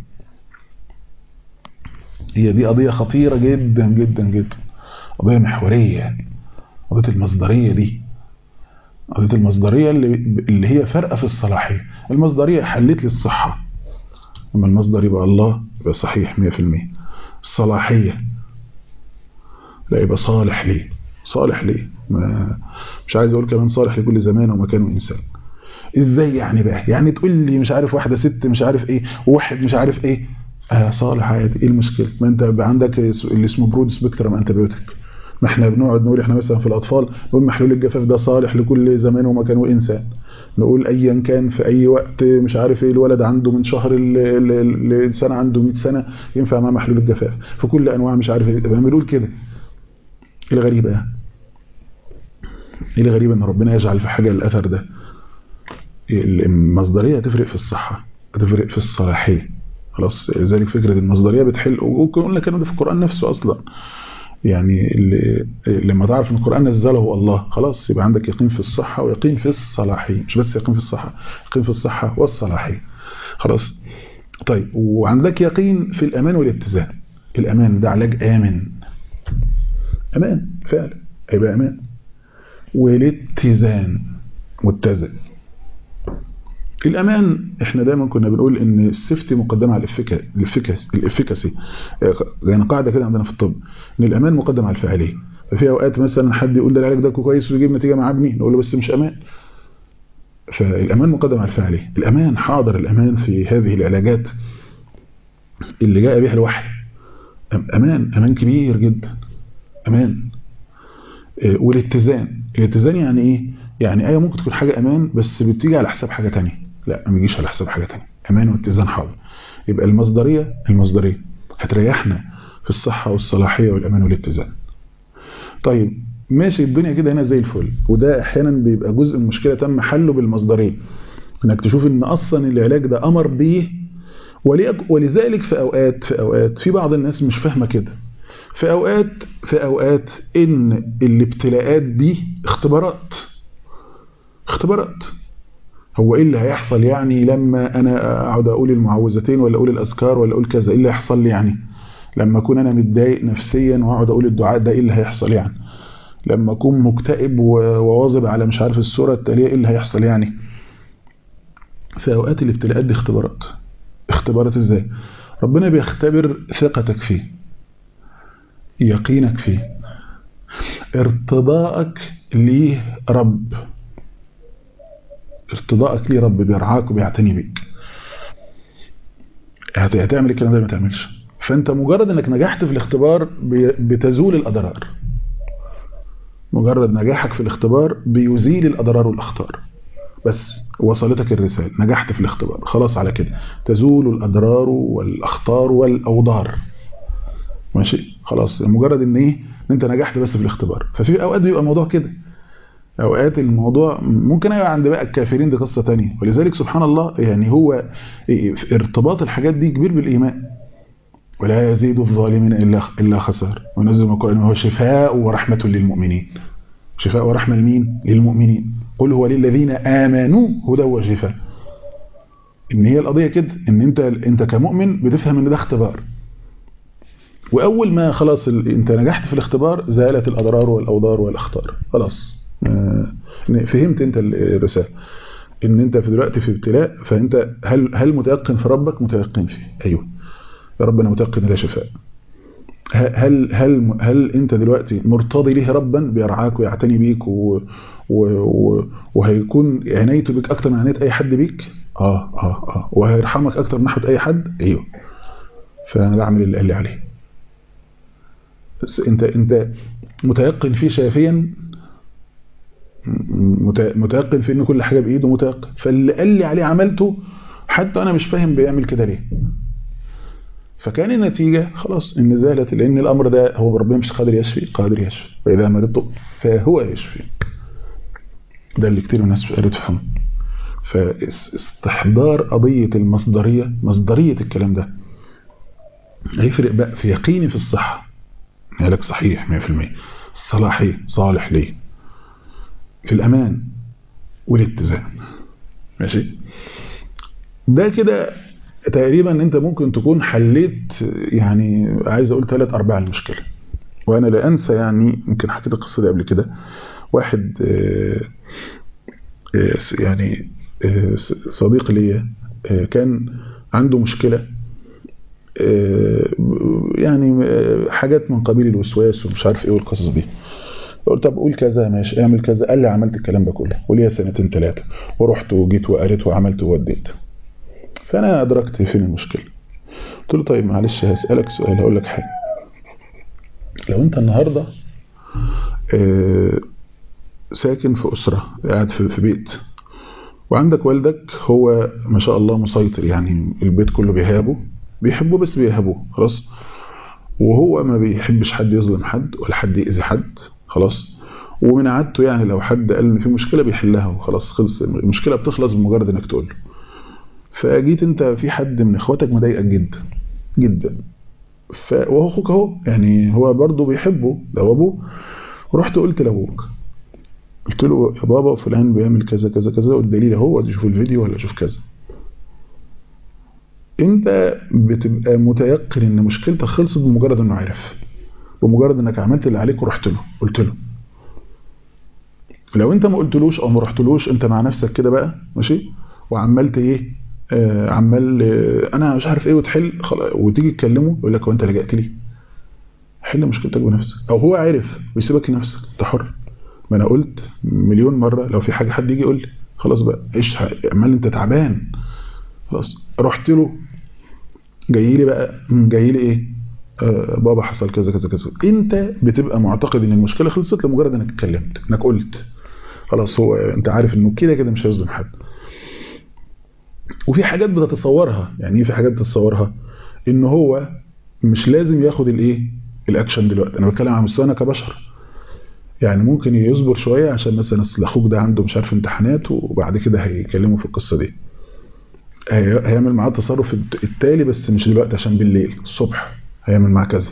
هي دي قضيه خطيره جدا جدا جدا قضيه محوريه قضيه المصدريه دي قضيه المصدريه اللي اللي هي فارقه في الصلاحيه المصدريه حلت لي الصحه اما المصدر يبقى الله يبقى صحيح 100% الصلاحيه لا يبقى صالح ليه صالح ليه ما مش عايز اقول كمان صالح لكل زمان ومكان وانسان ازاي يعني بقى يعني تقول لي مش عارف واحده ست مش عارف ايه وواحد مش عارف ايه آه صالح عادي ايه المشكله ما انت عندك اللي اسمه برود سبيكترم انتبيوتيك ما احنا بنقعد نقول احنا مثلا في الاطفال نقول محلول الجفاف ده صالح لكل زمان ومكان وانسان نقول ايا كان في اي وقت مش عارف ايه الولد عنده من شهر الانسان عنده 100 سنه ينفع معاه محلول الجفاف في كل انواع مش عارف ايه بنقول كده ايه الغريب يعني ايه الغريب ان ربنا يجعل في حاجه الاثر ده المصدريه هتفرق في الصحه هتفرق في الصلاحيه خلاص لذلك فكره المصدريه بتحل وقلنا الكلام ده في القران نفسه اصلا يعني اللي لما تعرف ان القران نزله الله خلاص يبقى عندك يقين في الصحه ويقين في الصلاحيه مش بس يقين في الصحه يقين في الصحه والصلاحيه خلاص طيب وعندك يقين في الامان والاتزان الامان ده علاج امن امان فعلا هيبقى امان والاتزان متزن الامان احنا دايما كنا بنقول ان السيفتي مقدمه على الافيكاسي الافيكاسي يعني قاعده كده عندنا في الطب ان الامان مقدم على الفعاليه ففي اوقات مثلا حد يقول ده العلاج ده كويس ويجيب نتيجه مع ابني نقول له بس مش امان فالامان مقدم على الفعاليه الامان حاضر الامان في هذه العلاجات اللي جاء بها الوحي امان امان كبير جدا امان والاتزان الاتزان يعني ايه يعني ايه ممكن تكون حاجه امان بس بتيجي على حساب حاجه تانية لا ما بيجيش على حساب حاجه تانية امان واتزان حاضر يبقى المصدريه المصدريه هتريحنا في الصحه والصلاحيه والامان والاتزان طيب ماشي الدنيا كده هنا زي الفل وده احيانا بيبقى جزء من المشكله تم حله بالمصدريه انك تشوف ان اصلا العلاج ده امر بيه ولذلك في اوقات في اوقات في بعض الناس مش فاهمه كده في اوقات في اوقات ان الابتلاءات دي اختبارات اختبارات هو ايه اللي هيحصل يعني لما انا اقعد اقول المعوذتين ولا اقول الاذكار ولا اقول كذا ايه اللي هيحصل لي يعني لما اكون انا متضايق نفسيا واقعد اقول الدعاء ده ايه اللي هيحصل يعني لما اكون مكتئب وواظب على مش عارف الصوره التاليه ايه اللي هيحصل يعني في اوقات الابتلاءات دي اختبارات اختبارات ازاي ربنا بيختبر ثقتك فيه يقينك فيه ارتضاءك ليه رب ارتضاءك ليه رب بيرعاك وبيعتني بيك هتعمل الكلام ده ما تعملش فانت مجرد انك نجحت في الاختبار بتزول الاضرار مجرد نجاحك في الاختبار بيزيل الاضرار والاخطار بس وصلتك الرسالة نجحت في الاختبار خلاص على كده تزول الأضرار والأخطار والأوضار ماشي خلاص مجرد ان ايه ان انت نجحت بس في الاختبار ففي اوقات بيبقى الموضوع كده اوقات الموضوع ممكن يبقى عند بقى الكافرين دي قصة تانية ولذلك سبحان الله يعني هو ارتباط الحاجات دي كبير بالإيمان ولا يزيد الظالمين إلا إلا خسار ونزل من القرآن هو شفاء ورحمة للمؤمنين شفاء ورحمة لمين للمؤمنين قل هو للذين آمنوا هدى وشفاء ان هي القضية كده ان انت انت كمؤمن بتفهم ان ده اختبار واول ما خلاص انت نجحت في الاختبار زالت الاضرار والاوضار والاخطار خلاص فهمت انت الرسالة ان انت في دلوقتي في ابتلاء فانت هل هل متيقن في ربك متيقن فيه ايوه يا رب انا متيقن ده شفاء هل هل هل انت دلوقتي مرتضي له ربا بيرعاك ويعتني بيك و و وهيكون عنايته بك اكتر من عنايه اي حد بيك اه اه اه وهيرحمك اكتر من ناحيه اي حد ايوه فانا بعمل اللي قال لي عليه بس انت انت متيقن فيه شافيا متيقن في ان كل حاجه بايده متيقن فاللي قال لي عليه عملته حتى انا مش فاهم بيعمل كده ليه فكان النتيجة خلاص ان زالت لان الامر ده هو ربنا مش قادر يشفي قادر يشفي فاذا مرضت فهو يشفي ده اللي كتير من الناس قادرة تفهمه فاستحضار قضية المصدرية مصدرية الكلام ده هيفرق بقى في يقيني في الصحة علاج صحيح 100% الصلاحية صالح ليه في الأمان والاتزان ماشي ده كده تقريبا انت ممكن تكون حليت يعني عايز اقول ثلاث ارباع المشكله وانا لا انسى يعني يمكن حكيت القصه دي قبل كده واحد يعني صديق ليا كان عنده مشكله يعني حاجات من قبيل الوسواس ومش عارف ايه والقصص دي قلت طب قول كذا ماشي اعمل كذا قال لي عملت الكلام ده كله وليا سنتين ثلاثه ورحت وجيت وقريت وعملت ووديت فانا ادركت فين المشكله قلت له طيب معلش هسالك سؤال هقول لك حاجه لو انت النهارده ساكن في اسره قاعد في بيت وعندك والدك هو ما شاء الله مسيطر يعني البيت كله بيهابه بيحبوه بس بيهابوه خلاص وهو ما بيحبش حد يظلم حد ولا حد يأذي حد خلاص ومن عادته يعني لو حد قال ان في مشكله بيحلها وخلاص خلص المشكله بتخلص بمجرد انك تقول له فجيت انت في حد من اخواتك مضايقك جدا جدا ف... وهو اخوك اهو يعني هو برضه بيحبه لو ابوه ورحت قلت لابوك قلت له يا بابا فلان بيعمل كذا كذا كذا والدليل اهو شوف الفيديو ولا شوف كذا انت بتبقى متيقن ان مشكلتك خلصت بمجرد انه عرف بمجرد انك عملت اللي عليك ورحت له قلت له لو انت ما قلتلوش او ما رحتلوش انت مع نفسك كده بقى ماشي وعملت ايه آه عمال آه انا مش عارف ايه وتحل وتيجي تكلمه يقول لك هو انت لجأت لي حل مشكلتك بنفسك او هو عارف ويسيبك لنفسك انت حر ما انا قلت مليون مره لو في حاجه حد يجي يقول لي خلاص بقى عيش عمال انت تعبان خلاص رحت له جاي لي بقى جاي لي ايه آه بابا حصل كذا كذا كذا انت بتبقى معتقد ان المشكله خلصت لمجرد انك اتكلمت انك قلت خلاص هو انت عارف انه كده كده مش هيظلم حد وفي حاجات بتتصورها يعني ايه في حاجات بتتصورها ان هو مش لازم ياخد الايه الاكشن دلوقتي انا بتكلم عن مستوانا كبشر يعني ممكن يصبر شويه عشان مثلا اصل اخوك ده عنده مش عارف امتحانات وبعد كده هيكلمه في القصه دي هيعمل معاه التصرف التالي بس مش دلوقتي عشان بالليل الصبح هيعمل معاه كذا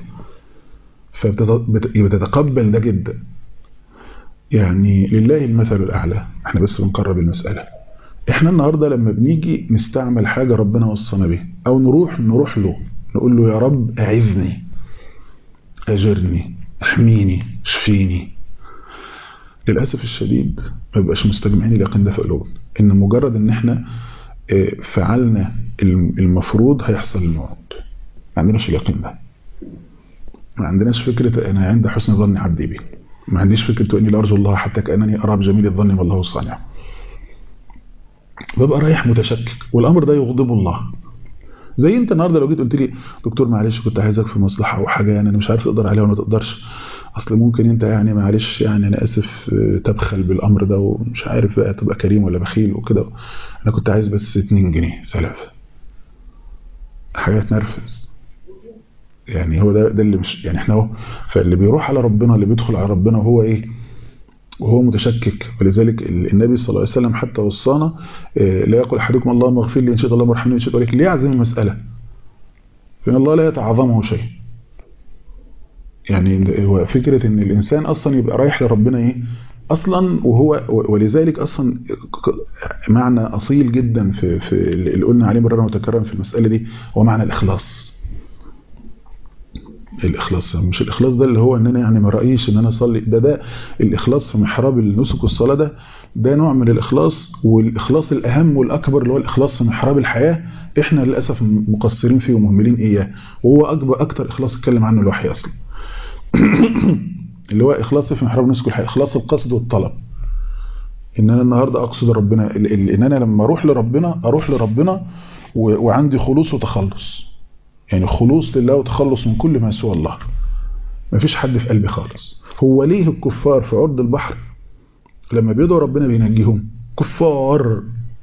فبتتقبل ده جدا يعني لله المثل الأعلى احنا بس بنقرب المسألة احنا النهاردة لما بنيجي نستعمل حاجة ربنا وصانا بيها او نروح نروح له نقول له يا رب اعذني اجرني احميني اشفيني للأسف الشديد ما بيبقاش مستجمعين اليقين ده في قلوبنا ان مجرد ان احنا فعلنا المفروض هيحصل الموعود ما عندناش اليقين ده ما عندناش فكرة انا عند حسن ظن عبدي بي ما عنديش فكرة اني لا ارجو الله حتى كأنني ارى بجميل الظن والله صانع ببقى رايح متشكك والامر ده يغضب الله زي انت النهارده لو جيت قلت لي دكتور معلش كنت عايزك في مصلحه او حاجه يعني انا مش عارف تقدر عليها ولا ما تقدرش اصل ممكن انت يعني معلش يعني انا اسف تبخل بالامر ده ومش عارف بقى تبقى كريم ولا بخيل وكده انا كنت عايز بس 2 جنيه سلف حاجه تنرفز يعني هو ده ده اللي مش يعني احنا اهو فاللي بيروح على ربنا اللي بيدخل على ربنا وهو ايه وهو متشكك ولذلك النبي صلى الله عليه وسلم حتى وصانا لا يقول احدكم اللهم اغفر لي ان شئت اللهم ارحمني ان شئت ولكن ليعزم المساله فان الله لا يتعظمه شيء يعني هو فكره ان الانسان اصلا يبقى رايح لربنا ايه اصلا وهو ولذلك اصلا معنى اصيل جدا في في اللي قلنا عليه مرارا متكررا في المساله دي هو معنى الاخلاص الاخلاص مش الاخلاص ده اللي هو ان انا يعني ما رايش ان انا اصلي ده ده الاخلاص في محراب النسك والصلاه ده ده نوع من الاخلاص والاخلاص الاهم والاكبر اللي هو الاخلاص في محراب الحياه احنا للاسف مقصرين فيه ومهملين اياه وهو اكبر اكتر اخلاص اتكلم عنه الوحي اصلا اللي هو اخلاص في محراب النسك والحياه اخلاص القصد والطلب ان انا النهارده اقصد ربنا ان انا لما اروح لربنا اروح لربنا وعندي خلوص وتخلص يعني خلوص لله وتخلص من كل ما سوى الله ما فيش حد في قلبي خالص هو ليه الكفار في عرض البحر لما بيدعوا ربنا بينجيهم كفار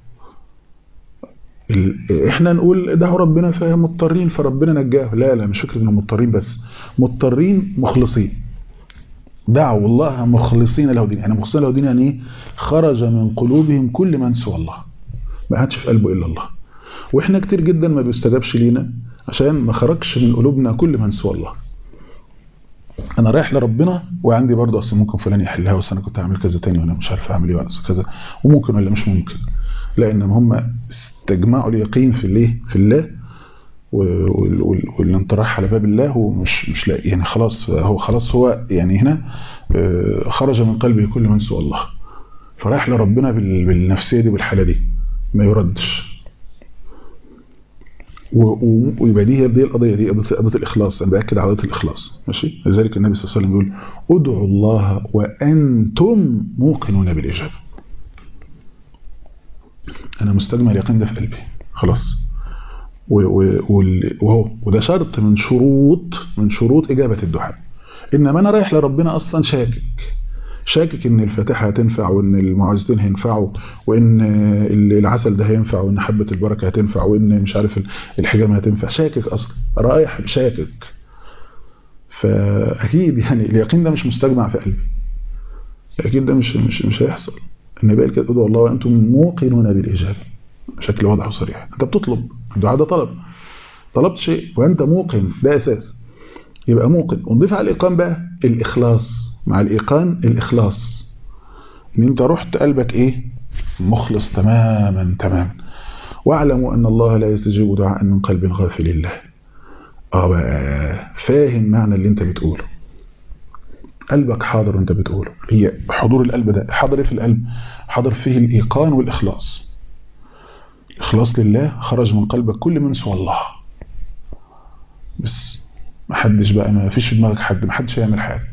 احنا نقول دعوا ربنا فهم مضطرين فربنا نجاه لا لا مش فكره انهم مضطرين بس مضطرين مخلصين دعوا الله مخلصين له دين يعني مخلصين له دين يعني ايه خرج من قلوبهم كل من سوى الله ما عادش في قلبه الا الله واحنا كتير جدا ما بيستجابش لينا عشان ما خرجش من قلوبنا كل من سوى الله انا رايح لربنا وعندي برضه اصل ممكن فلان يحلها بس انا كنت هعمل كذا تاني وانا مش عارف اعمل ايه ولا كذا وممكن ولا مش ممكن لان هم استجمعوا اليقين في الايه في الله والانطراح على باب الله ومش مش لاقي يعني خلاص هو خلاص هو يعني هنا خرج من قلبه كل من سوى الله فرايح لربنا بالنفسيه دي بالحاله دي ما يردش ويبقى دي دي القضيه دي قضيه الاخلاص انا باكد على قضيه الاخلاص ماشي لذلك النبي صلى الله عليه وسلم بيقول ادعوا الله وانتم موقنون بالاجابه انا مستجمع اليقين ده في قلبي خلاص وهو وده شرط من شروط من شروط اجابه الدعاء انما انا رايح لربنا اصلا شاكك شاكك ان الفاتحه هتنفع وان المعوذتين هينفعوا وان العسل ده هينفع وان حبه البركه هتنفع وان مش عارف الحجامه هتنفع شاكك اصلا رايح شاكك فاكيد يعني اليقين ده مش مستجمع في قلبي اكيد ده مش مش مش هيحصل النبي قال كده ادعوا الله وانتم موقنون بالاجابه بشكل واضح وصريح انت بتطلب الدعاء ده طلب طلبت شيء وانت موقن ده اساس يبقى موقن ونضيف على الايقان بقى الاخلاص مع الإيقان الإخلاص إن أنت رحت قلبك إيه مخلص تماما تماما واعلموا أن الله لا يستجيب دعاء من قلب غافل الله آه بقى فاهم معنى اللي أنت بتقوله قلبك حاضر وأنت بتقوله هي حضور القلب ده حاضر في القلب حاضر فيه الإيقان والإخلاص الإخلاص لله خرج من قلبك كل من سوى الله بس ما حدش بقى ما فيش في دماغك حد ما حدش يعمل حاجه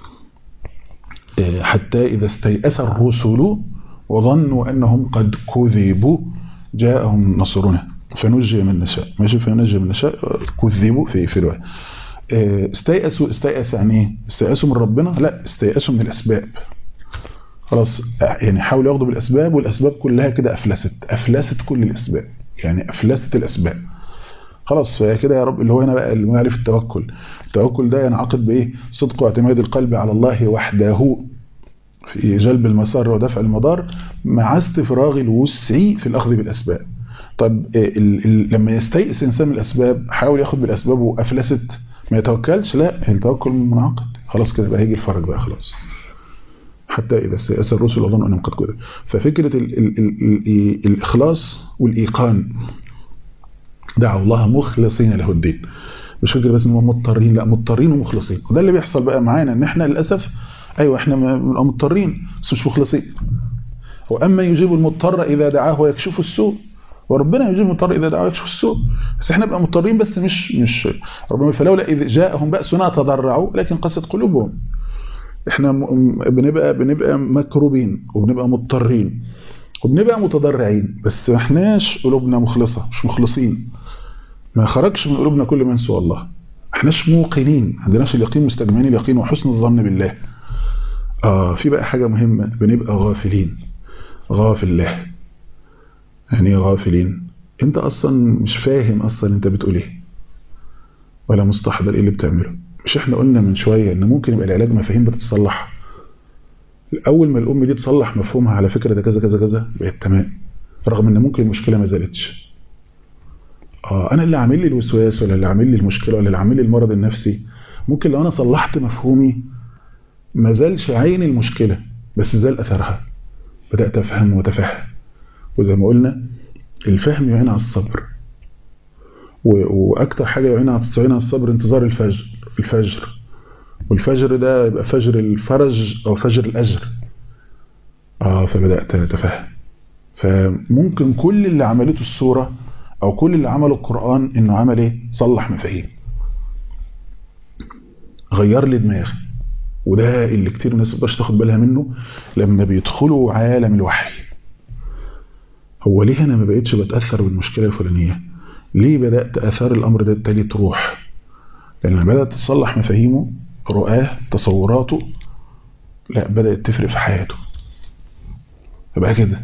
حتى إذا استيأس الرسل وظنوا أنهم قد كذبوا جاءهم نصرنا فنجي من نشاء ماشي فنجي من نشاء كذبوا في في رواية استيأسوا استيأس يعني ايه استيأسوا من ربنا لا استيأسوا من الأسباب خلاص يعني حاولوا ياخدوا بالأسباب والأسباب كلها كده أفلست أفلست كل الأسباب يعني أفلست الأسباب خلاص فكده يا رب اللي هو هنا بقى اللي يعرف التوكل التوكل ده ينعقد بايه صدق واعتماد القلب على الله وحده في جلب المسار ودفع المدار مع استفراغ الوسع في الاخذ بالاسباب طب ال ال لما يستيئس انسان من الاسباب حاول ياخد بالاسباب وافلست ما يتوكلش لا التوكل منعقد خلاص كده بقى هيجي الفرج بقى خلاص حتى إذا استيأس الرسل أظن أنهم قد كذب ففكرة ال ال ال الإخلاص والإيقان دعوا الله مخلصين له الدين مش فكرة بس انهم مضطرين لا مضطرين ومخلصين وده اللي بيحصل بقى معانا ان احنا للاسف ايوه احنا مضطرين بس مش مخلصين واما يجيب المضطر اذا دعاه ويكشف السوء وربنا يجيب المضطر اذا دعاه ويكشف السوء بس احنا بقى مضطرين بس مش مش ربنا فلولا اذ جاءهم باسنا تضرعوا لكن قست قلوبهم احنا بنبقى بنبقى مكروبين وبنبقى مضطرين وبنبقى متضرعين بس ما احناش قلوبنا مخلصه مش مخلصين ما خرجش من قلوبنا كل من سوى الله احناش موقنين عندناش اليقين مستجمعين اليقين وحسن الظن بالله اه في بقى حاجة مهمة بنبقى غافلين غافل الله يعني ايه غافلين انت اصلا مش فاهم اصلا انت بتقول ايه ولا مستحضر ايه اللي بتعمله مش احنا قلنا من شوية ان ممكن يبقى العلاج مفاهيم بتتصلح اول ما الام دي تصلح مفهومها على فكرة ده كذا كذا كذا بقت تمام رغم ان ممكن المشكلة ما زالتش اه انا اللي عامل لي الوسواس ولا اللي عامل لي المشكلة ولا اللي عامل لي المرض النفسي ممكن لو انا صلحت مفهومي ما زالش عين المشكلة بس زال اثرها بدأت افهم وتفهم وزي ما قلنا الفهم يعين على الصبر واكتر حاجة يعين على تعين على الصبر انتظار الفجر الفجر والفجر ده يبقى فجر الفرج او فجر الاجر اه فبدأت اتفهم فممكن كل اللي عملته السورة او كل اللي عمله القرآن انه عمل ايه صلح مفاهيم غير لي دماغي وده اللي كتير الناس مبقاش تاخد بالها منه لما بيدخلوا عالم الوحي هو ليه انا ما بقيتش بتأثر بالمشكلة الفلانية ليه بدأت أثار الأمر ده التالي تروح لأن بدأت تصلح مفاهيمه رؤاه تصوراته لا بدأت تفرق في حياته فبقى كده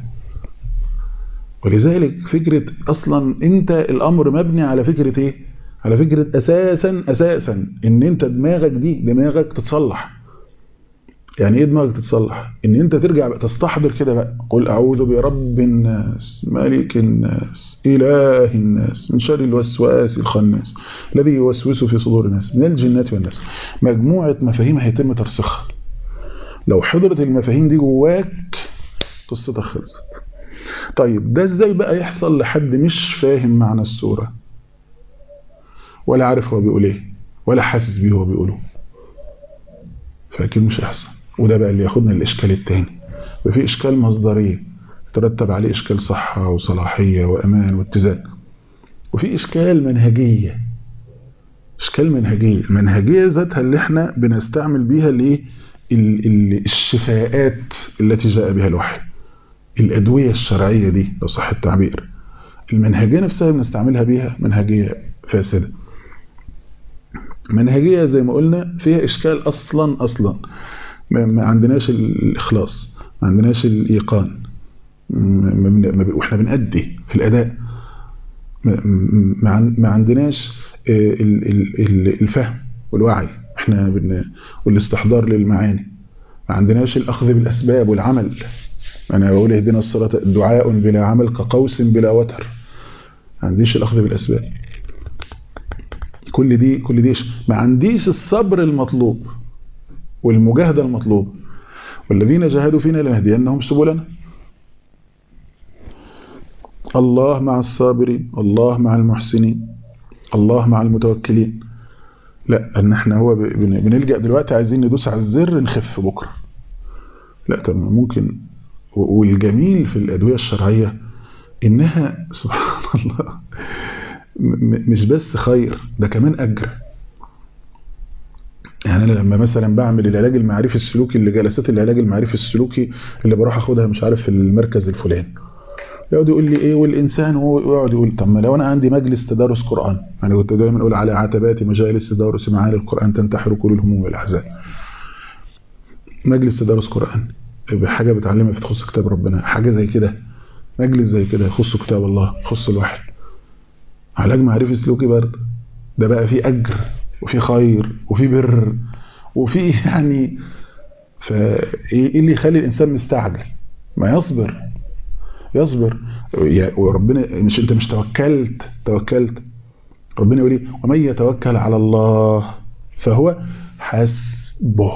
ولذلك فكرة أصلا أنت الأمر مبني على فكرة إيه على فكرة أساسا أساسا إن أنت دماغك دي دماغك تتصلح يعني ايه دماغك تتصلح ان انت ترجع بقى تستحضر كده بقى قل اعوذ برب الناس ملك الناس اله الناس من شر الوسواس الخناس الذي يوسوس في صدور الناس من الجنة والناس مجموعة مفاهيم هيتم ترسيخها لو حضرت المفاهيم دي جواك قصتك خلصت طيب ده ازاي بقى يحصل لحد مش فاهم معنى السورة ولا عارف هو بيقول ايه ولا حاسس بيه هو بيقوله فاكيد مش هيحصل وده بقى اللي ياخدنا الإشكال التاني وفي إشكال مصدرية ترتب عليه إشكال صحة وصلاحية وأمان واتزان وفي إشكال منهجية إشكال منهجية المنهجية ذاتها اللي احنا بنستعمل بيها الايه الشفاءات التي جاء بها الوحي الأدوية الشرعية دي لو صح التعبير المنهجية نفسها بنستعملها بيها منهجية فاسدة منهجية زي ما قلنا فيها إشكال أصلا أصلا ما عندناش الإخلاص ما عندناش الإيقان وإحنا بنأدي في الأداء ما عندناش الفهم والوعي إحنا بن والاستحضار للمعاني ما عندناش الأخذ بالأسباب والعمل أنا بقول اهدنا الصراط دعاء بلا عمل كقوس بلا وتر ما عنديش الأخذ بالأسباب كل دي كل دي ما عنديش الصبر المطلوب والمجاهدة المطلوبة والذين جاهدوا فينا لنهدينهم سبلنا الله مع الصابرين الله مع المحسنين الله مع المتوكلين لا ان احنا هو بنلجأ دلوقتي عايزين ندوس على الزر نخف بكرة لا طب ممكن والجميل في الأدوية الشرعية إنها سبحان الله مش بس خير ده كمان أجر يعني أنا لما مثلا بعمل العلاج المعرفي السلوكي اللي جلسات العلاج المعرفي السلوكي اللي بروح أخدها مش عارف في المركز الفلاني يقعد يقول لي ايه والانسان هو يقعد يقول طب ما لو انا عندي مجلس تدارس قران انا كنت دايما اقول على عتبات مجالس تدارس معاني القران تنتحر كل الهموم والاحزان مجلس تدارس قران بحاجه بتعلمها في تخص كتاب ربنا حاجه زي كده مجلس زي كده يخص كتاب الله يخص الوحي علاج معرفي سلوكي برضه ده بقى فيه اجر وفيه خير وفيه بر وفيه يعني فايه اللي يخلي الانسان مستعجل ما يصبر يصبر وربنا مش انت مش توكلت توكلت ربنا يقول ايه ومن يتوكل على الله فهو حسبه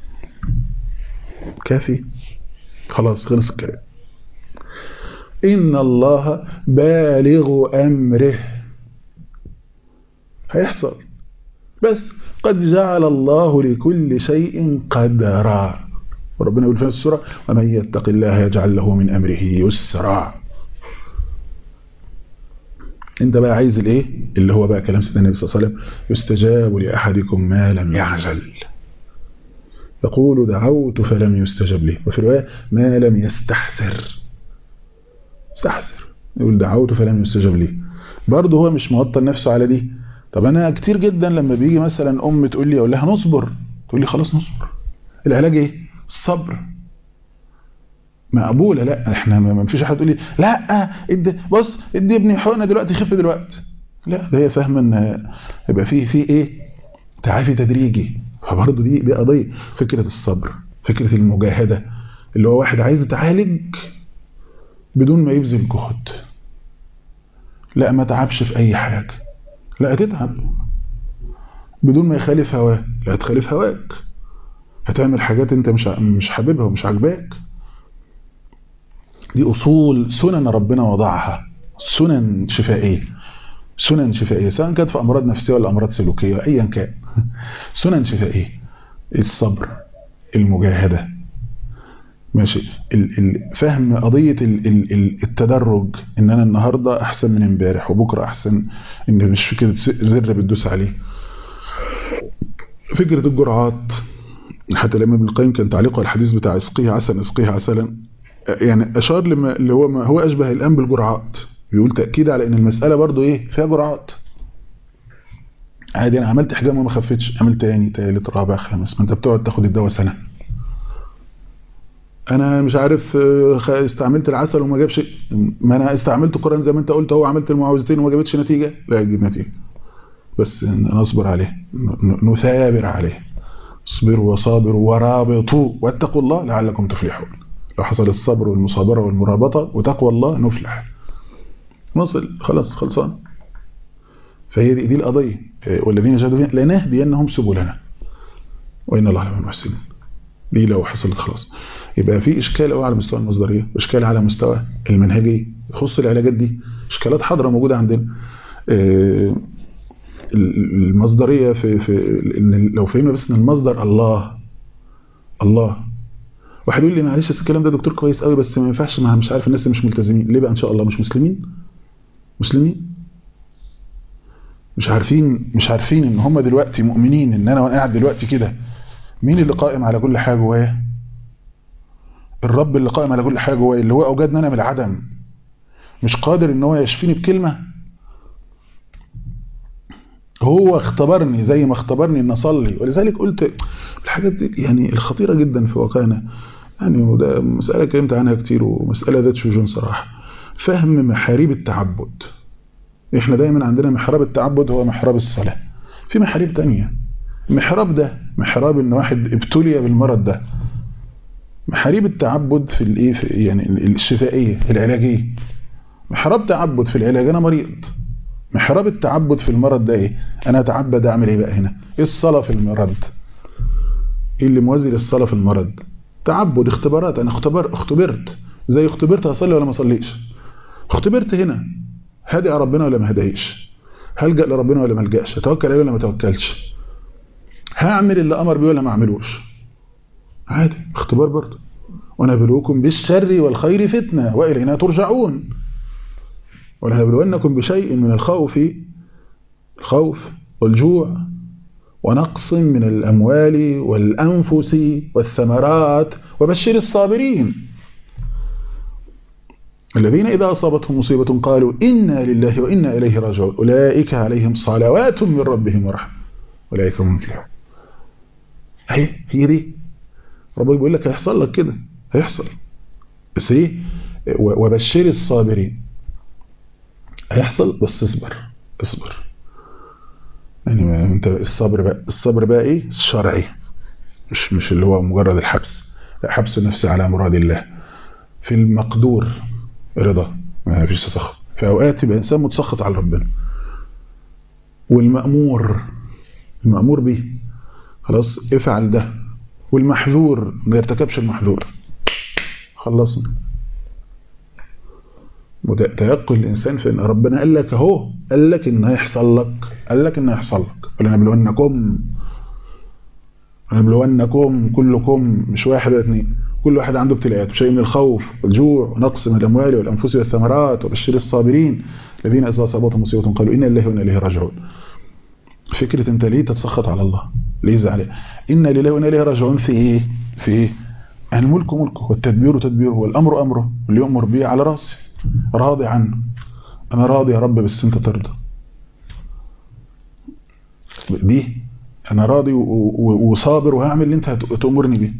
كافي خلاص خلص الكلام ان الله بالغ امره هيحصل بس قد جعل الله لكل شيء قدرا وربنا يقول في السورة ومن يتق الله يجعل له من أمره يسرا انت بقى عايز الايه اللي هو بقى كلام سيدنا النبي صلى الله عليه وسلم يستجاب لأحدكم ما لم يعجل يقول دعوت فلم يستجب لي وفي الرواية ما لم يستحسر استحسر يقول دعوت فلم يستجب لي برضه هو مش موطن نفسه على دي طب انا كتير جدا لما بيجي مثلا ام تقول لي اقول لها نصبر تقول لي خلاص نصبر العلاج ايه الصبر مقبوله لا احنا ما فيش حد يقول لي لا ادي بص ادي ابني حقنه دلوقتي خف دلوقتي لا ده هي فاهمه ان يبقى في في ايه تعافي تدريجي فبرضه دي دي قضيه فكره الصبر فكره المجاهده اللي هو واحد عايز يتعالج بدون ما يبذل جهد لا ما تعبش في اي حاجه لا هتتعب بدون ما يخالف هواه لا هتخالف هواك هتعمل حاجات انت مش مش حاببها ومش عاجباك دي اصول سنن ربنا وضعها سنن شفائيه سنن شفائيه سواء كانت في امراض نفسيه ولا امراض سلوكيه ايا كان سنن شفائيه الصبر المجاهده ماشي فهم قضية التدرج ان انا النهاردة احسن من امبارح وبكرة احسن ان مش فكرة زر بتدوس عليه فكرة الجرعات حتى لما ابن القيم كان تعليقه على الحديث بتاع اسقيه عسلا اسقيه عسلا يعني اشار لما اللي هو ما هو اشبه الان بالجرعات بيقول تاكيد على ان المساله برضو ايه فيها جرعات عادي انا عملت حجام وما خفتش عملت تاني تالت رابع خامس ما انت بتقعد تاخد الدواء سنه انا مش عارف استعملت العسل وما جابش ما انا استعملت القران زي ما انت قلت هو عملت المعوذتين وما جابتش نتيجه لا تجيب نتيجه بس نصبر عليه نثابر عليه اصبروا وصابروا ورابطوا واتقوا الله لعلكم تفلحون لو حصل الصبر والمصابره والمرابطه وتقوى الله نفلح نصل خلاص خلصان فهي دي, دي القضيه والذين جاهدوا فينا لنهدينهم سبلنا وان الله لمن المحسنين دي لو حصلت خلاص يبقى في اشكال قوي على مستوى المصدريه واشكال على مستوى المنهجيه يخص العلاجات دي اشكالات حاضره موجوده عندنا المصدريه في في ان لو فهمنا بس ان المصدر الله الله واحد يقول لي معلش الكلام ده دكتور كويس قوي بس ما ينفعش مع مش عارف الناس مش ملتزمين ليه بقى ان شاء الله مش مسلمين مسلمين مش عارفين مش عارفين ان هم دلوقتي مؤمنين ان انا وانا قاعد دلوقتي كده مين اللي قائم على كل حاجه جوايا الرب اللي قائم على كل حاجه جوايا اللي هو اوجدني انا من العدم مش قادر ان هو يشفيني بكلمه هو اختبرني زي ما اختبرني ان اصلي ولذلك قلت الحاجات دي يعني الخطيره جدا في واقعنا يعني وده مساله اتكلمت عنها كتير ومساله ذات شجون صراحه فهم محاريب التعبد احنا دايما عندنا محراب التعبد هو محراب الصلاه في محاريب تانية المحراب ده محراب ان واحد ابتلي بالمرض ده محاريب التعبد في الايه في يعني الشفائيه العلاجيه محراب تعبد في العلاج انا مريض محراب التعبد في المرض ده ايه انا اتعبد اعمل ايه بقى هنا ايه الصلاه في المرض ايه اللي موازي للصلاه في المرض تعبد اختبارات انا اختبر اختبرت زي اختبرت هصلي ولا ما اصليش اختبرت هنا هادئ ربنا ولا ما هديش هلجا لربنا ولا ما الجاش اتوكل عليه ولا ما اتوكلش هعمل اللي امر بيه ولا ما اعملوش عادي اختبار برضه ونبلوكم بالشر والخير فتنه والينا ترجعون ولنبلونكم بشيء من الخوف الخوف والجوع ونقص من الأموال والأنفس والثمرات وبشر الصابرين الذين إذا أصابتهم مصيبة قالوا إنا لله وإنا إليه راجعون أولئك عليهم صلوات من ربهم ورحمة أولئك هم المفلحون هي هي دي ربنا بيقول لك هيحصل لك كده هيحصل بس ايه وبشر الصابرين هيحصل بس اصبر اصبر يعني ما انت الصبر بقى الصبر بقى ايه الشرعي مش مش اللي هو مجرد الحبس لا حبس النفس على مراد الله في المقدور رضا ما فيش تسخط في اوقات يبقى انسان متسخط على ربنا والمأمور المأمور به خلاص افعل ده والمحذور ما يرتكبش المحذور خلصنا تيقن الإنسان في أن ربنا قال لك أهو قال لك إن هيحصل لك قال لك إن هيحصل لك ولنبلونكم ولنبلونكم كلكم مش واحد ولا اثنين كل واحد عنده ابتلاءات شيء من الخوف والجوع ونقص من الأموال والأنفس والثمرات وبشر الصابرين الذين إذا أصابتهم مصيبة قالوا إنا لله وإنا إليه راجعون فكرة أنت ليه تتسخط على الله ليه زعل إنا لله وإنا إليه راجعون في إيه في إيه يعني الملك ملكه والتدبير تدبيره والأمر أمره واللي يؤمر به على راسه راضي عنه انا راضي يا رب بس انت ترضى دي انا راضي وصابر وهعمل اللي انت هتأمرني بيه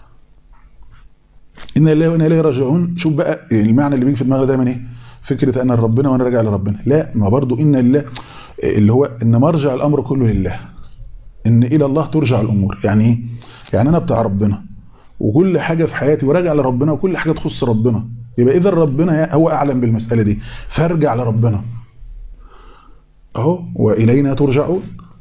ان الله وانا اليه راجعون شوف بقى المعنى اللي بيجي في دماغي دايما ايه فكره انا ربنا وانا راجع لربنا لا ما برضو ان الله اللي هو ان مرجع الامر كله لله ان الى الله ترجع الامور يعني ايه يعني انا بتاع ربنا وكل حاجه في حياتي وراجع لربنا وكل حاجه تخص ربنا يبقى اذا ربنا هو اعلم بالمساله دي فارجع لربنا اهو والينا ترجعون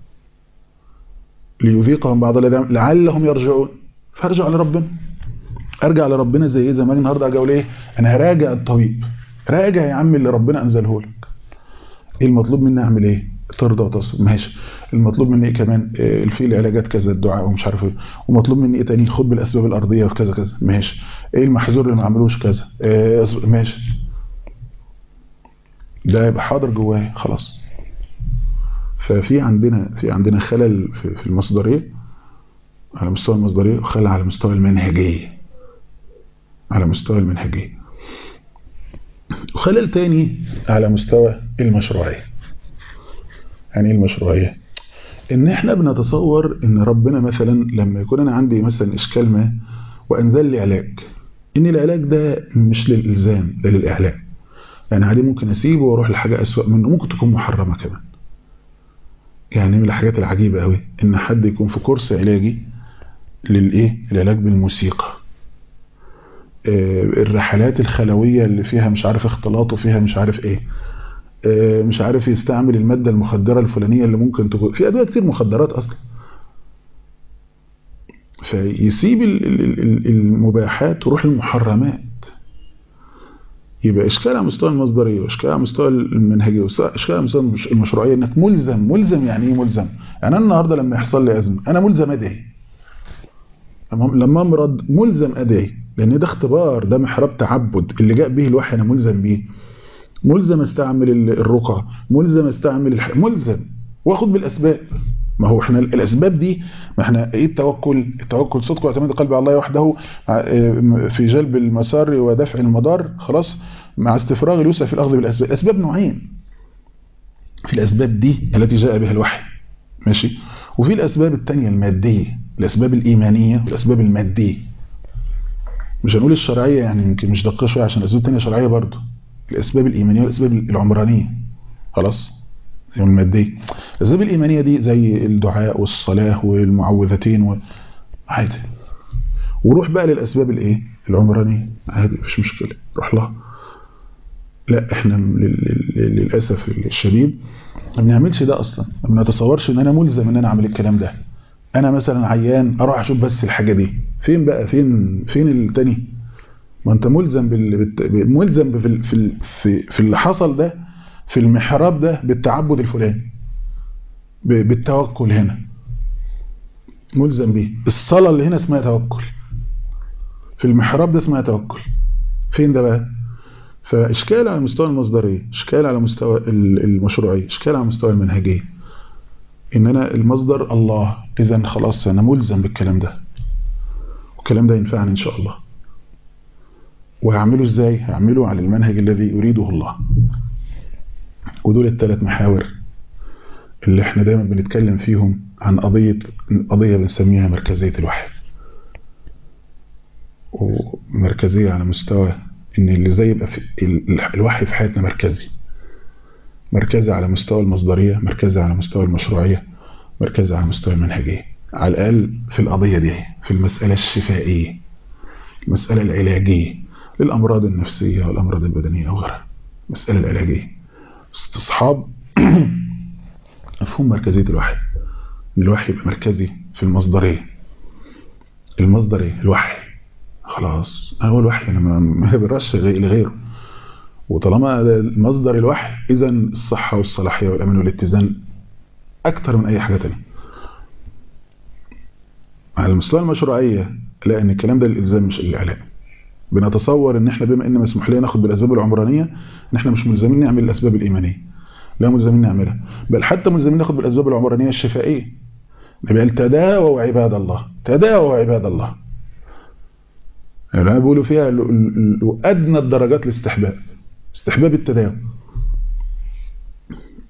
ليذيقهم بعض الذي لعلهم يرجعون فارجع لربنا ارجع لربنا زي ايه زي ما اجي النهارده اجي اقول ايه انا هراجع الطبيب راجع يا عم اللي ربنا انزله لك ايه المطلوب مني اعمل ايه ترضى وتصل ماشي المطلوب مني ايه كمان إيه في العلاجات كذا الدعاء ومش عارف ايه ومطلوب مني ايه تاني خد بالاسباب الارضيه وفي كذا كذا ماشي ايه المحظور اللي ما عملوش كذا إيه ماشي ده يبقى حاضر جوايا خلاص ففي عندنا في عندنا خلل في المصدريه على مستوى المصدريه وخلل على مستوى المنهجيه على مستوى المنهجيه وخلل تاني على مستوى المشروعيه يعني ايه المشروعيه ان احنا بنتصور ان ربنا مثلا لما يكون انا عندي مثلا اشكال ما وانزل لي علاج ان العلاج ده مش للالزام ده للاعلاء يعني عادي ممكن اسيبه واروح لحاجه اسوأ منه ممكن تكون محرمه كمان يعني من الحاجات العجيبه قوي ان حد يكون في كورس علاجي للايه العلاج بالموسيقى الرحلات الخلويه اللي فيها مش عارف اختلاط وفيها مش عارف ايه مش عارف يستعمل المادة المخدرة الفلانية اللي ممكن تكون في أدوية كتير مخدرات أصلا فيسيب المباحات ويروح المحرمات يبقى إشكال على مستوى المصدرية وإشكال على مستوى المنهجية وإشكال على مستوى المشروعية إنك ملزم ملزم يعني إيه ملزم يعني أنا النهاردة لما يحصل لي أزمة أنا ملزم أدعي لما أمرض ملزم أدعي لأن ده اختبار ده محراب تعبد اللي جاء به الوحي أنا ملزم بيه ملزم استعمل الرقى ملزم استعمل الح... ملزم واخد بالاسباب ما هو احنا الاسباب دي ما احنا ايه التوكل التوكل صدق واعتماد القلب على الله وحده في جلب المسار ودفع المدار خلاص مع استفراغ الوسع في الاخذ بالاسباب الاسباب نوعين في الاسباب دي التي جاء بها الوحي ماشي وفي الاسباب الثانيه الماديه الاسباب الايمانيه والاسباب الماديه مش هنقول الشرعيه يعني يمكن مش دقيقه شويه عشان الاسباب الثانيه شرعيه برضه الأسباب الإيمانية والأسباب العمرانية خلاص زي المادية الأسباب الإيمانية دي زي الدعاء والصلاة والمعوذتين و... عادي وروح بقى للأسباب الإيه العمرانية عادي مش مشكلة روح لها لا احنا للأسف الشديد ما بنعملش ده أصلا ما بنتصورش ان انا ملزم ان انا اعمل الكلام ده انا مثلا عيان اروح اشوف بس الحاجة دي فين بقى فين فين التاني ما انت ملزم بال... ملزم في في في في اللي حصل ده في المحراب ده بالتعبد الفلاني بالتوكل هنا ملزم بيه الصلاه اللي هنا اسمها توكل في المحراب ده اسمها توكل فين ده بقى فاشكال على مستوى المصدريه اشكال على مستوى المشروعيه اشكال على مستوى المنهجيه ان انا المصدر الله اذا خلاص انا ملزم بالكلام ده والكلام ده ينفعني ان شاء الله وهعمله ازاي هعمله على المنهج الذي يريده الله ودول الثلاث محاور اللي احنا دايما بنتكلم فيهم عن قضية قضية بنسميها مركزية الوحي ومركزية على مستوى ان اللي زي يبقى في الوحي في حياتنا مركزي مركزي على مستوى المصدرية مركزي على مستوى المشروعية مركزي على مستوى المنهجية على الأقل في القضية دي في المسألة الشفائية المسألة العلاجية للأمراض النفسية والأمراض البدنية وغيرها المسألة العلاجية استصحاب مفهوم مركزية الوحي الوحي يبقى مركزي في المصدرية المصدرية الوحي خلاص أنا هو الوحي أنا ما برش لغيره وطالما مصدر الوحي إذا الصحة والصلاحية والأمن والاتزان أكثر من أي حاجة تانية على المستوى المشروعية لا ان الكلام ده الالزام مش الاعلاء بنتصور ان احنا بما ان مسموح لنا ناخد بالاسباب العمرانيه ان احنا مش ملزمين نعمل الاسباب الايمانيه لا ملزمين نعملها بل حتى ملزمين ناخد بالاسباب العمرانيه الشفائيه النبي قال تداووا عباد الله تداووا عباد الله يعني بيقولوا فيها ادنى الدرجات الاستحباب استحباب التداوي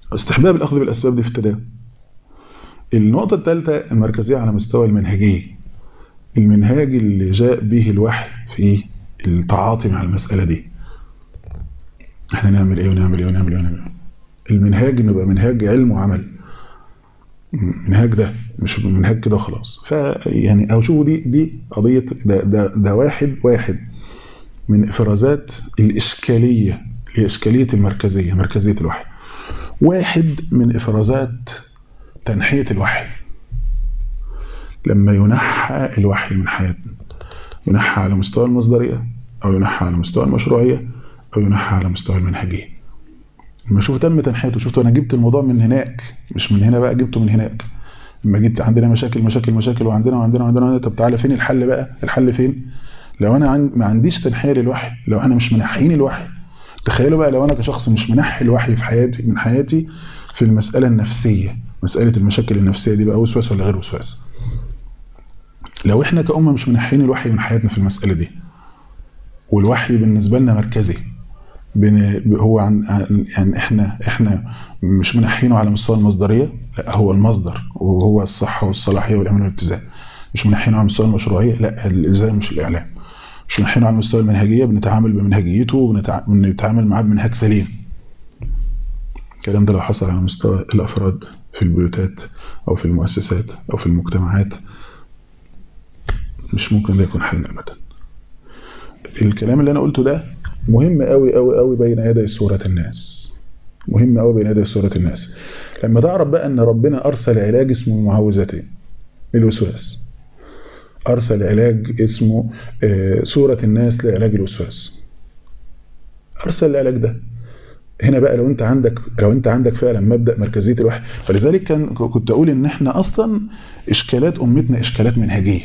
استحباب الأخذ بالأسباب دي في التداوي النقطة الثالثة المركزية على مستوى المنهجية المنهاج اللي جاء به الوحي في التعاطي مع المسألة دي احنا نعمل ايه ونعمل ايه ونعمل ايه ونعمل ايه المنهاج انه يبقى منهاج علم وعمل منهاج ده مش منهاج كده وخلاص فيعني او شوفوا دي دي قضية ده, ده, ده واحد واحد من افرازات الاشكالية اللي هي اشكالية المركزية مركزية الوحي واحد من افرازات تنحية الوحي لما ينحى الوحي من حياتنا ينحى على مستوى المصدرية أو ينحى على مستوى المشروعية أو ينحى على مستوى المنهجية لما شوف تم تنحيته شفت أنا جبت الموضوع من هناك مش من هنا بقى جبته من هناك لما جيت عندنا مشاكل مشاكل مشاكل وعندنا وعندنا وعندنا طب تعالى فين الحل بقى الحل فين لو أنا عن... ما عنديش تنحية للوحي لو أنا مش منحين الوحي تخيلوا بقى لو أنا كشخص مش منحي الوحي في حياتي من حياتي في المسألة النفسية مسألة المشاكل النفسية دي بقى وسواس ولا غير وسواس لو احنا كأمة مش منحين الوحي من حياتنا في المسألة دي والوحي بالنسبة لنا مركزي هو عن يعني احنا احنا مش منحينه على مستوى المصدرية لا هو المصدر وهو الصحة والصلاحية والأمان والالتزام مش منحينه على مستوى المشروعية لا الإلزام مش الإعلام مش منحينه على مستوى المنهجية بنتعامل بمنهجيته وبنتعامل معاه بمنهج سليم الكلام ده لو حصل على مستوى الأفراد في البيوتات أو في المؤسسات أو في المجتمعات مش ممكن ده يكون حل أبدا الكلام اللي أنا قلته ده مهم قوي قوي قوي بين يدي سورة الناس مهم قوي بين يدي سورة الناس لما تعرف بقى أن ربنا أرسل علاج اسمه معوذتين الوسواس أرسل علاج اسمه سورة الناس لعلاج الوسواس أرسل العلاج ده هنا بقى لو انت عندك لو انت عندك فعلا مبدا مركزيه الوحي ولذلك كان كنت اقول ان احنا اصلا اشكالات امتنا اشكالات منهجيه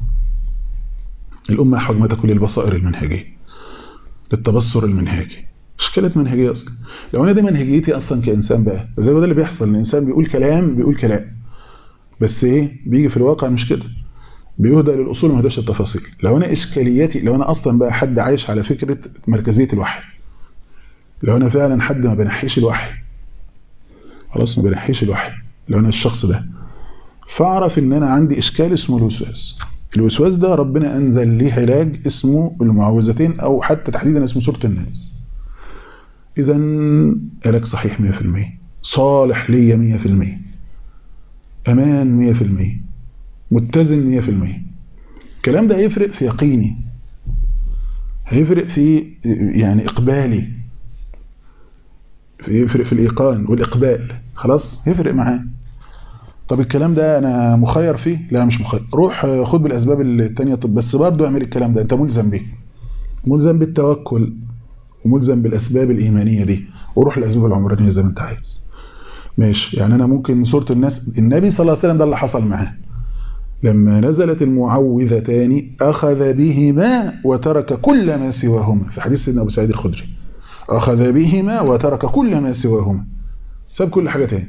الامه حجمتها كل البصائر المنهجيه التبصر المنهجي اشكالات منهجيه اصلا لو انا دي منهجيتي اصلا كانسان بقى زي ما ده اللي بيحصل ان الانسان بيقول كلام بيقول كلام بس ايه بيجي في الواقع مش كده بيهدى للاصول ما هداش التفاصيل لو انا اشكالياتي لو انا اصلا بقى حد عايش على فكره مركزيه الوحي لو انا فعلا حد ما بنحيش الوحي خلاص ما بنحيش الوحي لو انا الشخص ده فاعرف ان انا عندي اشكال اسمه الوسواس الوسواس ده ربنا انزل ليه علاج اسمه المعوذتين او حتى تحديدا اسمه سوره الناس اذا علاج صحيح 100% صالح ليا 100% امان 100% متزن 100% الكلام ده هيفرق في يقيني هيفرق في يعني اقبالي يفرق في الإيقان والإقبال خلاص يفرق معاه طب الكلام ده أنا مخير فيه لا مش مخير روح خد بالأسباب التانية طب بس برضه اعمل الكلام ده أنت ملزم بيه ملزم بالتوكل وملزم بالأسباب الإيمانية دي وروح الأسباب العمرانية زي ما أنت عايز ماشي يعني أنا ممكن سورة الناس النبي صلى الله عليه وسلم ده اللي حصل معاه لما نزلت المعوذتان أخذ بهما وترك كل ما سواهما في حديث سيدنا أبو سعيد الخدري أخذ بهما وترك كل ما سواهما ساب كل حاجة تاني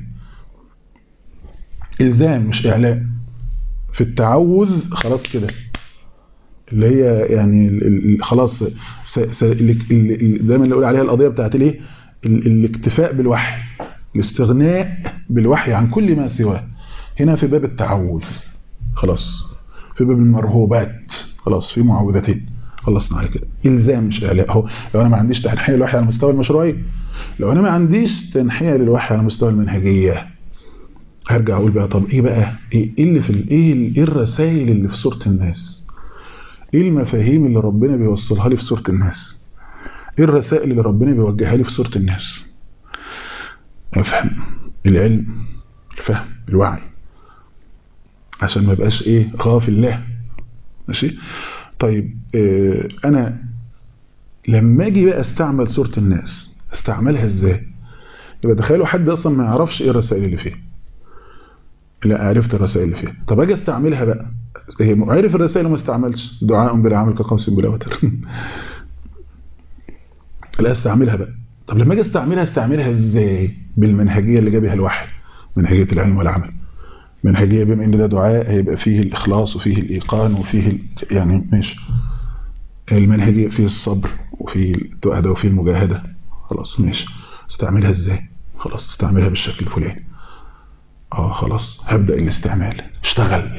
إلزام مش إعلام في التعوذ خلاص كده اللي هي يعني خلاص دايما اللي اقول عليها القضية بتاعت الايه الاكتفاء بالوحي الاستغناء بالوحي عن كل ما سواه هنا في باب التعوذ خلاص في باب المرهوبات خلاص في معوذتين خلصنا على كده الزام مش اعلاء اهو لو انا ما عنديش تنحيه للوحي على مستوى المشروعيه لو انا ما عنديش تنحيه للوحي على مستوى المنهجيه هرجع اقول بقى طب ايه بقى ايه اللي في ايه الرسائل اللي في سوره الناس ايه المفاهيم اللي ربنا بيوصلها لي في سوره الناس ايه الرسائل اللي ربنا بيوجهها لي في سوره الناس افهم العلم الفهم الوعي عشان ما يبقاش ايه غافل له ماشي طيب اه انا لما اجي بقى استعمل سوره الناس استعملها ازاي يبقى تخيلوا حد اصلا ما يعرفش ايه الرسائل اللي فيها لا عرفت الرسائل اللي فيها طب اجي استعملها بقى هي عرف الرسائل وما استعملش دعاء بلا عمل كقوس بلا وتر لا استعملها بقى طب لما اجي استعملها استعملها ازاي بالمنهجيه اللي جابها الوحي منهجيه العلم والعمل منهجيه بما ان ده دعاء هيبقى فيه الاخلاص وفيه الايقان وفيه ال... يعني ماشي المنهجيه فيه الصبر وفيه التؤهده وفيه المجاهده خلاص ماشي استعملها ازاي خلاص استعملها بالشكل الفلاني اه خلاص هبدأ الاستعمال اشتغل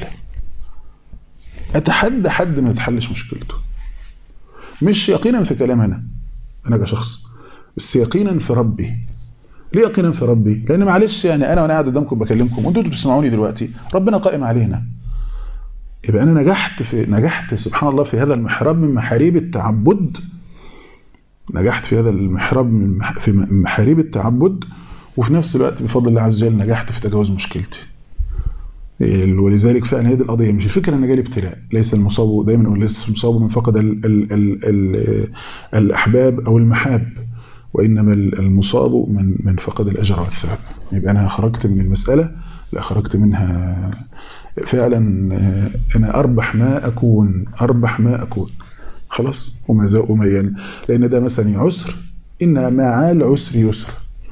اتحدى حد ما يتحلش مشكلته مش يقينا في كلام انا انا كشخص بس يقينا في ربي ليه يقينا في ربي لان معلش يعني انا وانا قاعد قدامكم بكلمكم وانتوا بتسمعوني دلوقتي ربنا قائم علينا يبقى انا نجحت في نجحت سبحان الله في هذا المحراب من محاريب التعبد نجحت في هذا المحراب من في محاريب التعبد وفي نفس الوقت بفضل الله عز وجل نجحت في تجاوز مشكلتي ولذلك فعلا هي دي القضيه مش الفكره ان جالي ابتلاء ليس المصاب دايما نقول ليس المصاب من فقد ال ال ال ال الاحباب او المحاب وانما المصاب من من فقد الاجر والثواب يبقى انا خرجت من المساله لا خرجت منها فعلا انا اربح ما اكون اربح ما اكون خلاص وما وما يعني لان ده مثلا عسر ان مع العسر يسر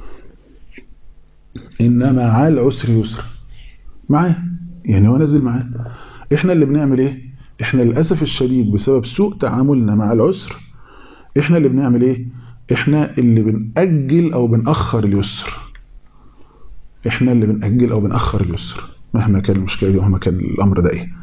ان مع العسر يسر معاه يعني هو نازل معاه احنا اللي بنعمل ايه احنا للاسف الشديد بسبب سوء تعاملنا مع العسر احنا اللي بنعمل ايه احنا اللي بنأجل او بنأخر اليسر احنا اللي بنأجل او بنأخر اليسر مهما كان المشكلة دي ومهما كان الامر ده ايه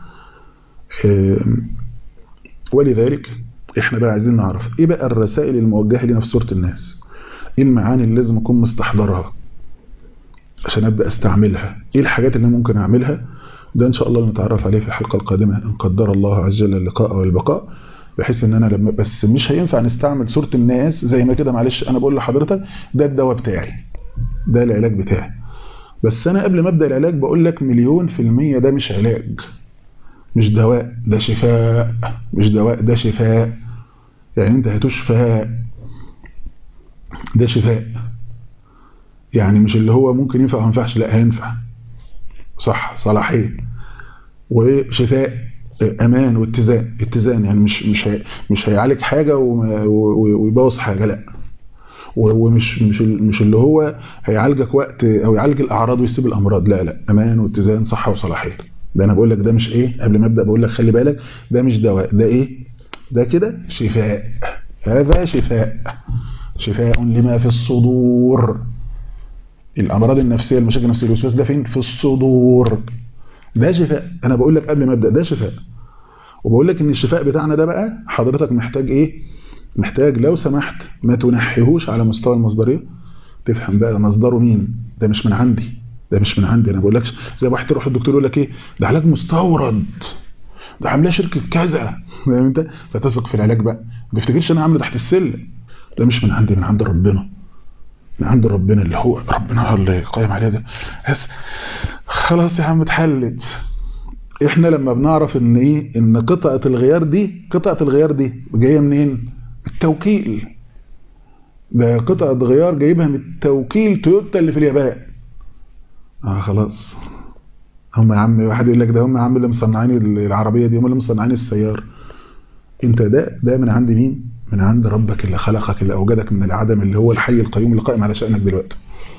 ولذلك احنا بقى عايزين نعرف ايه بقى الرسائل الموجهة لنا في سورة الناس ايه المعاني اللي لازم اكون مستحضرها عشان ابدا استعملها ايه الحاجات اللي ممكن اعملها ده ان شاء الله نتعرف عليه في الحلقه القادمه ان قدر الله عز وجل اللقاء والبقاء بحيث ان انا لما بس مش هينفع نستعمل سوره الناس زي ما كده معلش انا بقول لحضرتك ده الدواء بتاعي ده العلاج بتاعي بس انا قبل ما ابدا العلاج بقول لك مليون في المية ده مش علاج مش دواء ده شفاء مش دواء ده شفاء يعني انت هتشفى ده شفاء يعني مش اللي هو ممكن ينفع او ما ينفعش لا هينفع صح صلاحيه وشفاء امان واتزان اتزان يعني مش مش هي مش هيعالج حاجه ويبوظ حاجه لا ومش مش مش اللي هو هيعالجك وقت او يعالج الاعراض ويسيب الامراض لا لا امان واتزان صحه وصلاحيه ده انا بقول لك ده مش ايه قبل ما ابدا بقول لك خلي بالك ده مش دواء ده ايه ده كده شفاء هذا شفاء شفاء لما في الصدور الامراض النفسيه المشاكل النفسيه الوسواس ده فين في الصدور ده شفاء انا بقول لك قبل ما ابدا ده شفاء وبقول لك ان الشفاء بتاعنا ده بقى حضرتك محتاج ايه محتاج لو سمحت ما تنحيهوش على مستوى المصدريه تفهم بقى مصدره مين ده مش من عندي ده مش من عندي انا بقول لكش زي واحد تروح الدكتور يقول لك ايه ده علاج مستورد ده عاملاه شركه كذا فاهم انت فتثق في العلاج بقى ما تفتكرش انا عامله تحت السلم ده مش من عندي من عند ربنا من عند ربنا اللي هو ربنا اللي قايم عليه ده بس خلاص يا عم اتحلت احنا لما بنعرف ان ايه ان قطعه الغيار دي قطعه الغيار دي جايه منين التوكيل ده قطعه غيار جايبها من التوكيل تويوتا اللي في اليابان اه خلاص هم يا عم واحد يقول لك ده هم يا عم اللي مصنعين العربيه دي هم اللي مصنعين السياره انت ده ده من عند مين من عند ربك اللي خلقك اللي اوجدك من العدم اللي هو الحي القيوم اللي قائم على شأنك دلوقتي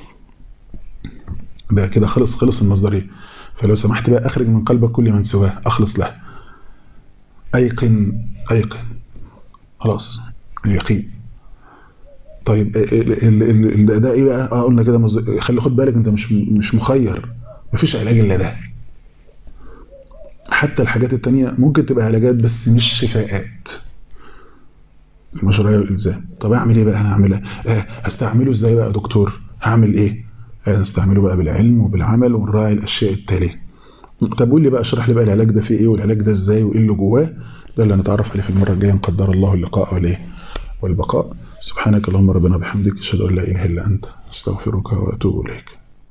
ده كده خلص خلص المصدريه فلو سمحت بقى اخرج من قلبك كل من سواه اخلص له ايقن ايقن خلاص اليقين طيب ده ايه بقى اه قلنا كده مز... خلي خد بالك انت مش مش مخير مفيش علاج الا ده حتى الحاجات التانية ممكن تبقى علاجات بس مش شفاءات المشروعية والإلزام طب أعمل إيه بقى أنا أعملها هستعمله إزاي بقى يا دكتور هعمل إيه هنستعمله بقى بالعلم وبالعمل ونراعي الأشياء التالية طب قول لي بقى اشرح لي بقى العلاج ده فيه إيه والعلاج ده إزاي وإيه اللي جواه ده اللي هنتعرف عليه في المرة الجاية إن قدر الله اللقاء والإيه والبقاء سبحانك اللهم ربنا بحمدك أشهد أن لا إله إلا أنت أستغفرك وأتوب إليك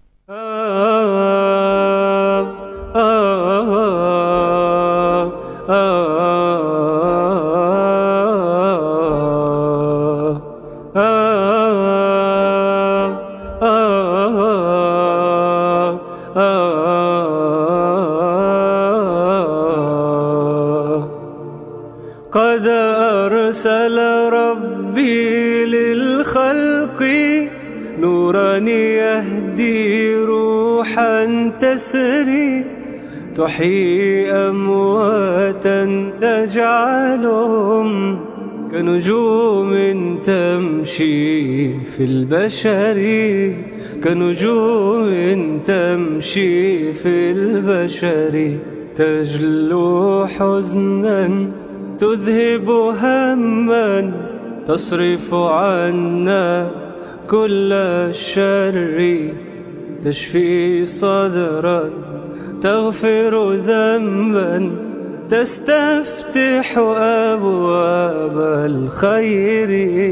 قد أرسل ربي للخلق نورا يهدي روحا تسري تحيي أمواتا تجعلهم كنجوم تمشي في البشر كنجوم تمشي في البشر تجلو حزنا تذهب هما تصرف عنا كل الشر تشفي صدرا تغفر ذنبا تستفتح أبواب الخير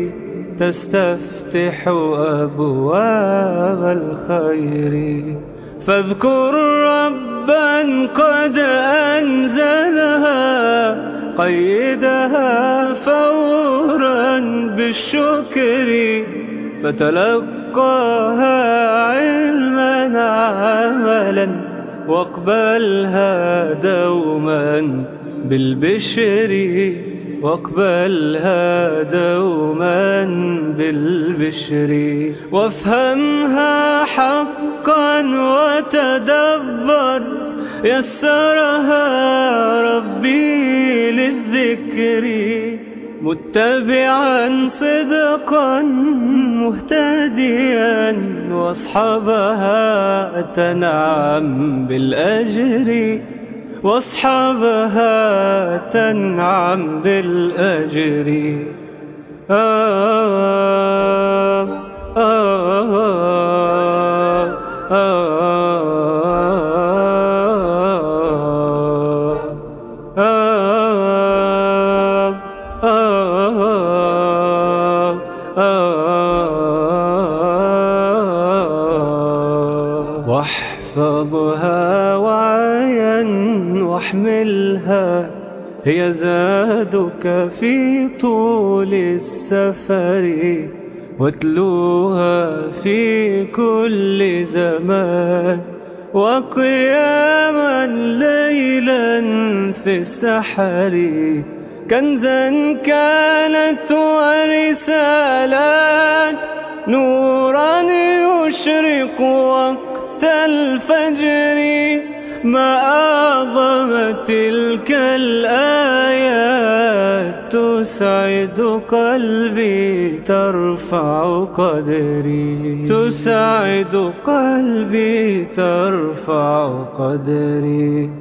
تستفتح أبواب الخير فاذكر ربا قد أنزلها قيدها فورا بالشكر فتلقاها علما عملا واقبلها دوما بالبشر واقبلها دوما بالبشر وافهمها حقا وتدبر يسرها ربي للذكر متبعا صدقا مهتديا واصحابها تنعم بالأجر واصحابها تنعم بالأجر آه آه آه واحفظها وعيا واحملها هي زادك في طول السفر واتلوها في كل زمان وقياما ليلا في السحر كنزا كانت ورسالات نورا يشرق وقت الفجر ما أعظم تلك الآيات تسعد قلبي ترفع قدري تسعد قلبي ترفع قدري